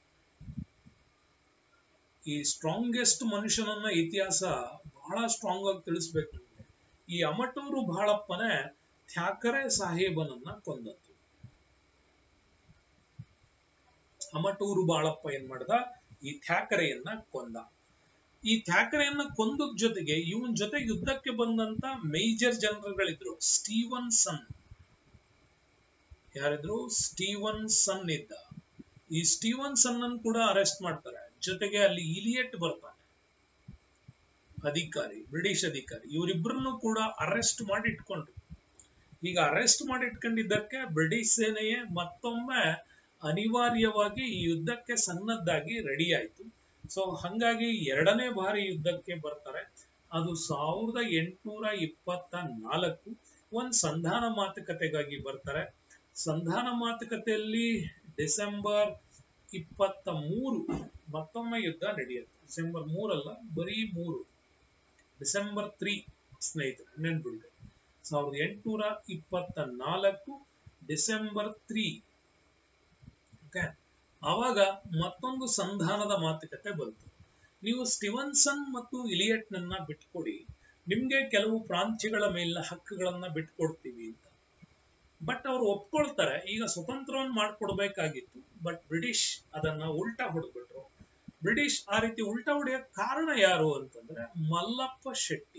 ಈ ಸ್ಟ್ರಾಂಗೆಸ್ಟ್ ಮನುಷ್ಯನನ್ನ ಇತಿಹಾಸ ಬಹಳ ಸ್ಟ್ರಾಂಗ್ ಆಗಿ ತಿಳಿಸ್ಬೇಕು ನಮ್ಗೆ. ಈ ಅಮಟೂರು ಬಾಳಪ್ಪನೇ ಥ್ಯಾಕರೆ ಸಾಹೇಬನನ್ನ ಕೊಂದದ್ದು ಅಮಟೂರು ಬಾಳಪ್ಪ ಏನ್ ಮಾಡ್ದ ಈ ಥ್ಯಾಕರೆಯನ್ನ ಕೊಂದ ಈ ಥ್ಯಾಕರೆಯನ್ನ ಕೊಂದದ ಜೊತೆಗೆ ಇವನ್ ಜೊತೆ ಯುದ್ಧಕ್ಕೆ ಬಂದಂತ ಮೇಜರ್ ಜನರಲ್ಗಳಿದ್ರು ಸ್ಟೀವನ್ ಸನ್ ಯಾರಿದ್ರು ಸ್ಟೀವನ್ ಸನ್ ಇದ್ದ ಈ ಸ್ಟೀವನ್ ಸನ್ ಅನ್ನು ಕೂಡ ಅರೆಸ್ಟ್ ಮಾಡ್ತಾರೆ ಜೊತೆಗೆ ಅಲ್ಲಿ ಇಲಿಯಟ್ ಬರ್ತಾನೆ ಅಧಿಕಾರಿ ಬ್ರಿಟಿಷ್ ಅಧಿಕಾರಿ ಇವರಿಬ್ಬರನ್ನು ಕೂಡ ಅರೆಸ್ಟ್ ಮಾಡಿ ಇಟ್ಕೊಂಡ್ರು ಈಗ ಅರೆಸ್ಟ್ ಮಾಡಿ ಇಟ್ಕೊಂಡಿದ್ದಕ್ಕೆ ಬ್ರಿಟಿಷ್ ಸೇನೆಯೇ ಮತ್ತೊಮ್ಮೆ ಅನಿವಾರ್ಯವಾಗಿ ಈ ಯುದ್ಧಕ್ಕೆ ಸನ್ನದ್ಧಾಗಿ ರೆಡಿ ಆಯ್ತು ಸೊ ಹಂಗಾಗಿ ಎರಡನೇ ಬಾರಿ ಯುದ್ಧಕ್ಕೆ ಬರ್ತಾರೆ ಅದು ಸಾವಿರದ ಎಂಟುನೂರ ಇಪ್ಪತ್ತ ನಾಲ್ಕು ಒಂದ್ ಸಂಧಾನ ಮಾತುಕತೆಗಾಗಿ ಬರ್ತಾರೆ ಸಂಧಾನ ಮಾತುಕತೆಯಲ್ಲಿ ಡಿಸೆಂಬರ್ ಇಪ್ಪತ್ತ ಮೂರು ಮತ್ತೊಮ್ಮೆ ಯುದ್ಧ ನಡೆಯುತ್ತೆ ಡಿಸೆಂಬರ್ ಮೂರಲ್ಲ ಬರೀ ಮೂರು ಡಿಸೆಂಬರ್ ತ್ರೀ ಸ್ನೇಹಿತರೆ ನೆನ್ಪಿಡ್ರಿ ಸಾವಿರದ ಎಂಟುನೂರ ಇಪ್ಪತ್ತ ನಾಲ್ಕು ಡಿಸೆಂಬರ್ ತ್ರೀ ಓಕೆ ಆವಾಗ ಮತ್ತೊಂದು ಸಂಧಾನದ ಮಾತುಕತೆ ಬಂತು ನೀವು ಸ್ಟಿವನ್ಸನ್ ಮತ್ತು ಇಲಿಯಟ್ ನನ್ನ ಬಿಟ್ಕೊಡಿ ನಿಮ್ಗೆ ಕೆಲವು ಪ್ರಾಂತ್ಯಗಳ ಮೇಲಿನ ಹಕ್ಕುಗಳನ್ನ ಬಿಟ್ಕೊಡ್ತೀವಿ ಅಂತ ಬಟ್ ಅವ್ರು ಒಪ್ಕೊಳ್ತಾರೆ ಈಗ ಸ್ವತಂತ್ರವನ್ನು ಮಾಡ್ಕೊಡ್ಬೇಕಾಗಿತ್ತು ಬಟ್ ಬ್ರಿಟಿಷ್ ಅದನ್ನ ಉಲ್ಟಾ ಹೊಡೆದ್ಬಿಟ್ರು ಬ್ರಿಟಿಷ್ ಆ ರೀತಿ ಉಲ್ಟಾ ಹೊಡೆಯಕ್ ಕಾರಣ ಯಾರು ಅಂತಂದ್ರೆ ಮಲ್ಲಪ್ಪ ಶೆಟ್ಟಿ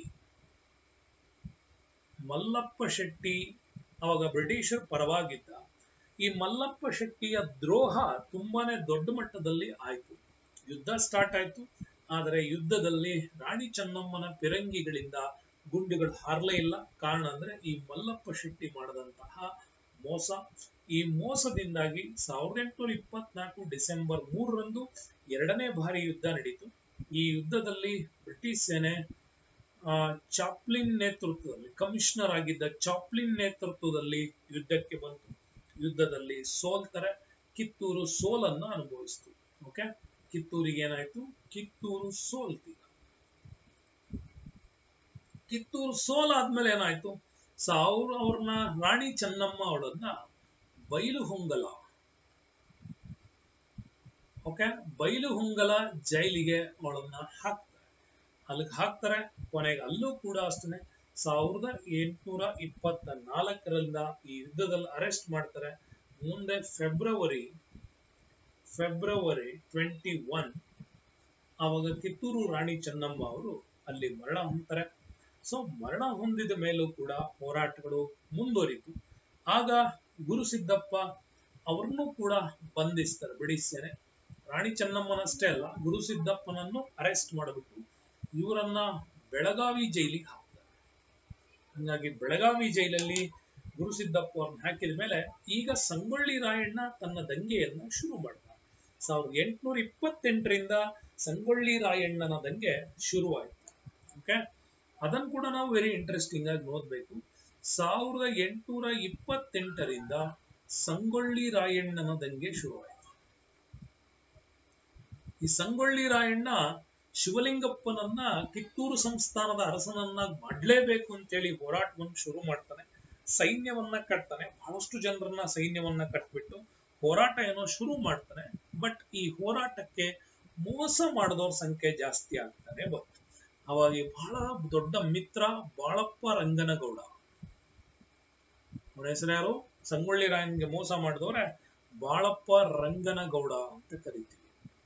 ಮಲ್ಲಪ್ಪ ಶೆಟ್ಟಿ ಅವಾಗ ಬ್ರಿಟಿಷರ್ ಪರವಾಗಿದ್ದ ಈ ಮಲ್ಲಪ್ಪ ಶೆಟ್ಟಿಯ ದ್ರೋಹ ತುಂಬಾನೇ ದೊಡ್ಡ ಮಟ್ಟದಲ್ಲಿ ಆಯ್ತು ಯುದ್ಧ ಸ್ಟಾರ್ಟ್ ಆಯ್ತು ಆದರೆ ಯುದ್ಧದಲ್ಲಿ ರಾಣಿ ಚೆನ್ನಮ್ಮನ ಪಿರಂಗಿಗಳಿಂದ ಗುಂಡುಗಳು ಹಾರ್ಲೇ ಇಲ್ಲ ಕಾರಣ ಅಂದ್ರೆ ಈ ಮಲ್ಲಪ್ಪ ಶೆಟ್ಟಿ ಮಾಡದಂತಹ ಮೋಸ ಈ ಮೋಸದಿಂದಾಗಿ ಸಾವಿರದ ಎಂಟುನೂರ ಇಪ್ಪತ್ನಾಲ್ಕು ಡಿಸೆಂಬರ್ ಮೂರರಂದು ಎರಡನೇ ಬಾರಿ ಯುದ್ಧ ನಡೀತು ಈ ಯುದ್ಧದಲ್ಲಿ ಬ್ರಿಟಿಷ್ ಸೇನೆ ಆ ಚಾಪ್ಲಿನ್ ನೇತೃತ್ವದಲ್ಲಿ ಕಮಿಷನರ್ ಆಗಿದ್ದ ಚಾಪ್ಲಿನ್ ನೇತೃತ್ವದಲ್ಲಿ ಯುದ್ಧಕ್ಕೆ ಬಂತು ಯುದ್ಧದಲ್ಲಿ ಸೋಲ್ತಾರೆ ಕಿತ್ತೂರು ಸೋಲನ್ನ ಅನುಭವಿಸ್ತು ಓಕೆ ಕಿತ್ತೂರಿಗೆ ಏನಾಯ್ತು ಕಿತ್ತೂರು ಸೋಲ್ತೀಗ ಕಿತ್ತೂರು ಸೋಲಾದ್ಮೇಲೆ ಏನಾಯ್ತು ಸಾವಿರ ಅವ್ರನ್ನ ರಾಣಿ ಚೆನ್ನಮ್ಮ ಅವಳನ್ನ Bailhongal okay Bailhongal ಜೈಲಿಗೆ ಅವಳನ್ನ ಹಾಕ್ತಾರೆ ಅಲ್ಲಿಗೆ ಹಾಕ್ತಾರೆ ಕೊನೆಗೆ ಅಲ್ಲೂ ಕೂಡ ಅಷ್ಟೇ ಸಾವಿರದ ಎಂಟುನೂರ ಇಪ್ಪತ್ತ ನಾಲ್ಕರಿಂದ ಈ ಯುದ್ಧದಲ್ಲಿ ಅರೆಸ್ಟ್ ಮಾಡ್ತಾರೆ ಮುಂದೆ ಫೆಬ್ರವರಿ ಫೆಬ್ರವರಿ ಟ್ವೆಂಟಿ ಒನ್ ಆವಾಗ ಕಿತ್ತೂರು ರಾಣಿ ಚೆನ್ನಮ್ಮ ಅವರು ಅಲ್ಲಿ ಮರಣ ಹೊಂದ್ತಾರೆ ಸೊ ಮರಣ ಹೊಂದಿದ ಮೇಲೂ ಕೂಡ ಹೋರಾಟಗಳು ಮುಂದುವರಿತು ಆಗ ಗುರುಸಿದ್ದಪ್ಪ ಅವ್ರನ್ನೂ ಕೂಡ ಬಂಧಿಸ್ತಾರೆ ಬ್ರಿಟಿಷ್ ಸೇನೆ ರಾಣಿ ಚೆನ್ನಮ್ಮನಷ್ಟೇ ಅಲ್ಲ ಗುರುಸಿದ್ದಪ್ಪನನ್ನು ಅರೆಸ್ಟ್ ಮಾಡಿಬಿಟ್ಟು ಇವರನ್ನ ಬೆಳಗಾವಿ ಜೈಲಿಗೆ ಹಾಕ್ತಾರೆ ಹಂಗಾಗಿ ಬೆಳಗಾವಿ ಜೈಲಲ್ಲಿ ಗುರುಸಿದ್ದಪ್ಪ ಅವ್ರನ್ನ ಹಾಕಿದ ಮೇಲೆ ಈಗ ಸಂಗೊಳ್ಳಿ ರಾಯಣ್ಣ ತನ್ನ ದಂಗೆಯನ್ನ ಶುರು ಮಾಡ್ತಾರೆ ಸಾವಿರದ ಎಂಟುನೂರ ಇಪ್ಪತ್ತೆಂಟರಿಂದ ಸಂಗೊಳ್ಳಿ ರಾಯಣ್ಣನ ದಂಗೆ ಶುರುವಾಯಿತು ಓಕೆ ಅದನ್ನು ಕೂಡ ನಾವು ವೆರಿ ಇಂಟ್ರೆಸ್ಟಿಂಗ್ ಆಗಿ ನೋಡ್ಬೇಕು ಸಾವಿರದ ಎಂಟುನೂರ ಇಪ್ಪತ್ತೆಂಟರಿಂದ ಸಂಗೊಳ್ಳಿ ರಾಯಣ್ಣನ ದಂಗೆ ಶುರುವಾಯಿತು ಈ ಸಂಗೊಳ್ಳಿ ರಾಯಣ್ಣ ಶಿವಲಿಂಗಪ್ಪನನ್ನ ಕಿತ್ತೂರು ಸಂಸ್ಥಾನದ ಅರಸನನ್ನಾಗಿ ಮಾಡ್ಲೇಬೇಕು ಅಂತೇಳಿ ಹೋರಾಟವನ್ನು ಶುರು ಮಾಡ್ತಾನೆ ಸೈನ್ಯವನ್ನ ಕಟ್ತಾನೆ ಬಹಳಷ್ಟು ಜನರನ್ನ ಸೈನ್ಯವನ್ನ ಕಟ್ಬಿಟ್ಟು ಹೋರಾಟ ಏನೋ ಶುರು ಮಾಡ್ತಾನೆ ಬಟ್ ಈ ಹೋರಾಟಕ್ಕೆ ಮೋಸ ಮಾಡಿದವ್ರ ಸಂಖ್ಯೆ ಜಾಸ್ತಿ ಆಗ್ತಾನೆ ಬಂತು ಅವಾಗ ಈ ಬಹಳ ದೊಡ್ಡ ಮಿತ್ರ ಬಾಳಪ್ಪ ರಂಗನಗೌಡ ಅವನ ಹೆಸರು ಯಾರು ಸಂಗೊಳ್ಳಿ ರಾಯನ್ಗೆ ಮೋಸ ಮಾಡಿದವ್ರೆ ಬಾಳಪ್ಪ ರಂಗನಗೌಡ ಅಂತ ಕರಿತೀವಿ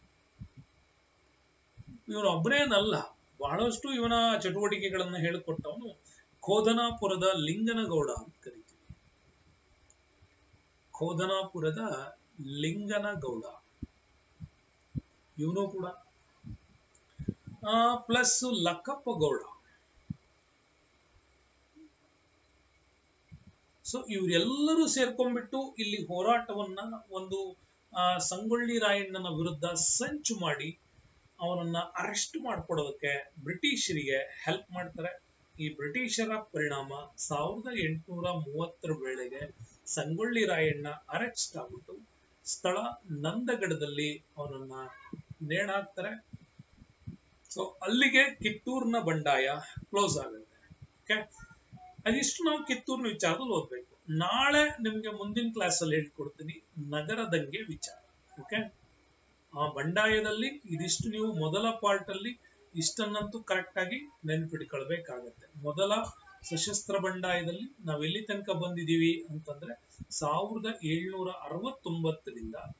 ಇವನು ಒಬ್ಬನೇನಲ್ಲ ಬಹಳಷ್ಟು ಇವನ ಚಟುವಟಿಕೆಗಳನ್ನ ಹೇಳಿಕೊಟ್ಟವನು ಖೋದನಾಪುರದ ಲಿಂಗನಗೌಡ ಅಂತ ಕರಿತೀವಿ ಖೋದನಾಪುರದ ಲಿಂಗನಗೌಡ ಇವನು ಕೂಡ ಪ್ಲಸ್ ಲಕ್ಕಪ್ಪ ಗೌಡ ಸೊ ಇವರೆಲ್ಲರೂ ಸೇರ್ಕೊಂಡ್ಬಿಟ್ಟು ಇಲ್ಲಿ ಹೋರಾಟವನ್ನ ಒಂದು ಆ ಸಂಗೊಳ್ಳಿ ರಾಯಣ್ಣನ ವಿರುದ್ಧ ಸಂಚು ಮಾಡಿ ಅವನನ್ನ ಅರೆಸ್ಟ್ ಮಾಡ್ಕೊಡೋದಕ್ಕೆ ಬ್ರಿಟಿಷರಿಗೆ ಹೆಲ್ಪ್ ಮಾಡ್ತಾರೆ ಈ ಬ್ರಿಟಿಷರ ಪರಿಣಾಮ ಸಾವಿರದ ಎಂಟುನೂರ ಮೂವತ್ತರ ವೇಳೆಗೆ ಸಂಗೊಳ್ಳಿ ರಾಯಣ್ಣ ಅರೆಸ್ಟ್ ಆಗ್ಬಿಟ್ಟು ಸ್ಥಳ ನಂದಗಡದಲ್ಲಿ ಅವನನ್ನ ನೇಣಾಕ್ತಾರೆ ಸೊ ಅಲ್ಲಿಗೆ ಕಿತ್ತೂರ್ನ ಬಂಡಾಯ ಕ್ಲೋಸ್ ಆಗುತ್ತೆ ಓಕೆ ಅದಿಷ್ಟು ನಾವು ಕಿತ್ತೂರ್ನ ವಿಚಾರದಲ್ಲಿ ಓದ್ಬೇಕು ನಾಳೆ ನಿಮ್ಗೆ ಮುಂದಿನ ಕ್ಲಾಸ್ ಅಲ್ಲಿ ಹೇಳ್ಕೊಡ್ತೀನಿ ನಗರದಂಗೆ ವಿಚಾರ ಓಕೆ ಆ ಬಂಡಾಯದಲ್ಲಿ ಇದಿಷ್ಟು ನೀವು ಮೊದಲ ಪಾರ್ಟ್ ಅಲ್ಲಿ ಇಷ್ಟನ್ನಂತೂ ಕರೆಕ್ಟ್ ಆಗಿ ನೆನ್ಪಿಟ್ಕೊಳ್ಬೇಕಾಗತ್ತೆ ಮೊದಲ ಸಶಸ್ತ್ರ ಬಂಡಾಯದಲ್ಲಿ ನಾವ್ ಎಲ್ಲಿ ತನಕ ಬಂದಿದೀವಿ ಅಂತಂದ್ರೆ ಸಾವಿರದ ಏಳ್ನೂರ ಅರವತ್ತೊಂಬತ್ತರಿಂದ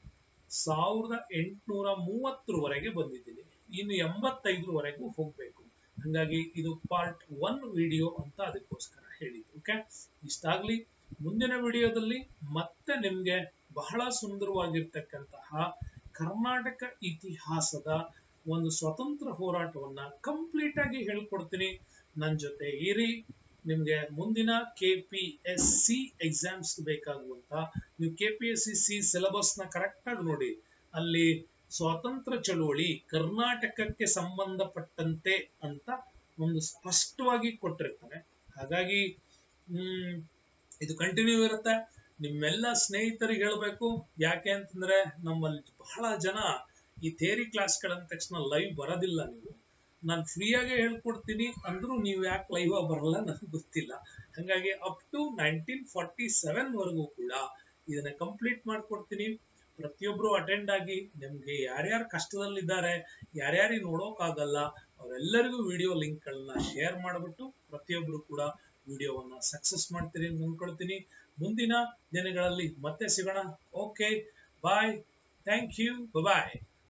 ಸಾವಿರದ ಎಂಟುನೂರ ಮೂವತ್ತರವರೆಗೆ ಬಂದಿದ್ದೀನಿ ಇನ್ನು ಎಂಬತ್ತೈದರವರೆಗೂ ಹೋಗ್ಬೇಕು ಹಂಗಾಗಿ ಇದು ಪಾರ್ಟ್ ಒನ್ ವಿಡಿಯೋ ಅಂತ ಅದಕ್ಕೋಸ್ಕರ ಹೇಳಿದ್ದು ಓಕೆ ಇಷ್ಟಾಗ್ಲಿ ಮುಂದಿನ ವಿಡಿಯೋದಲ್ಲಿ ಮತ್ತೆ ನಿಮ್ಗೆ ಬಹಳ ಸುಂದರವಾಗಿರ್ತಕ್ಕಂತಹ ಕರ್ನಾಟಕ ಇತಿಹಾಸದ ಒಂದು ಸ್ವತಂತ್ರ ಹೋರಾಟವನ್ನ ಕಂಪ್ಲೀಟ್ ಆಗಿ ಹೇಳ್ಕೊಡ್ತೀನಿ ನನ್ನ ಜೊತೆ ಇರಿ ನಿಮ್ಗೆ ಮುಂದಿನ K P S C exams ಬೇಕಾಗುವಂತ ನೀವು K P S C C syllabus ನ ಕರೆಕ್ಟ್ ಆಗಿ ನೋಡಿ ಅಲ್ಲಿ ಸ್ವಾತಂತ್ರ್ಯ ಚಳುವಳಿ ಕರ್ನಾಟಕಕ್ಕೆ ಸಂಬಂಧಪಟ್ಟಂತೆ ಅಂತ ಒಂದು ಸ್ಪಷ್ಟವಾಗಿ ಕೊಟ್ಟಿರ್ತಾರೆ ಹಾಗಾಗಿ ಹ್ಮ್ ಇದು ಕಂಟಿನ್ಯೂ ಇರುತ್ತೆ ನಿಮ್ಮೆಲ್ಲ ಸ್ನೇಹಿತರಿಗೆ ಹೇಳ್ಬೇಕು ಯಾಕೆ ಅಂತಂದ್ರೆ ನಮ್ಮಲ್ಲಿ ಬಹಳ ಜನ ಈ ಥೇರಿ ಕ್ಲಾಸ್ಗಳಂದ ತಕ್ಷಣ ಲೈವ್ ಬರೋದಿಲ್ಲ ನೀವು ನಾನು ಫ್ರೀಯಾಗೆ ಹೇಳ್ಕೊಡ್ತೀನಿ ಅಂದ್ರೂ ನೀವು ಯಾಕೆ ಲೈವ್ ಬರಲ್ಲ ನನಗೆ ಗೊತ್ತಿಲ್ಲ ಹಾಗಾಗಿ up to nineteen forty seven ವರೆಗೂ ಕೂಡ ಇದನ್ನ ಕಂಪ್ಲೀಟ್ ಮಾಡ್ಕೊಡ್ತೀನಿ ಪ್ರತಿಯೊಬ್ರು ಅಟೆಂಡ್ ಆಗಿ ನಿಮ್ಗೆ ಯಾರ್ಯಾರು ಕಷ್ಟದಲ್ಲಿದ್ದಾರೆ ಯಾರ್ಯಾರಿಗೆ ನೋಡೋಕ್ಕಾಗಲ್ಲ ಅವರೆಲ್ಲರಿಗೂ ವಿಡಿಯೋ ಲಿಂಕ್ಗಳನ್ನ ಶೇರ್ ಮಾಡಿಬಿಟ್ಟು ಪ್ರತಿಯೊಬ್ರು ಕೂಡ ವಿಡಿಯೋವನ್ನ ಸಕ್ಸಸ್ ಮಾಡ್ತೀರಿ ಅಂತ ಅನ್ಕೊಳ್ತೀನಿ ಮುಂದಿನ ದಿನಗಳಲ್ಲಿ ಮತ್ತೆ ಸಿಗೋಣ okay bye thank you bye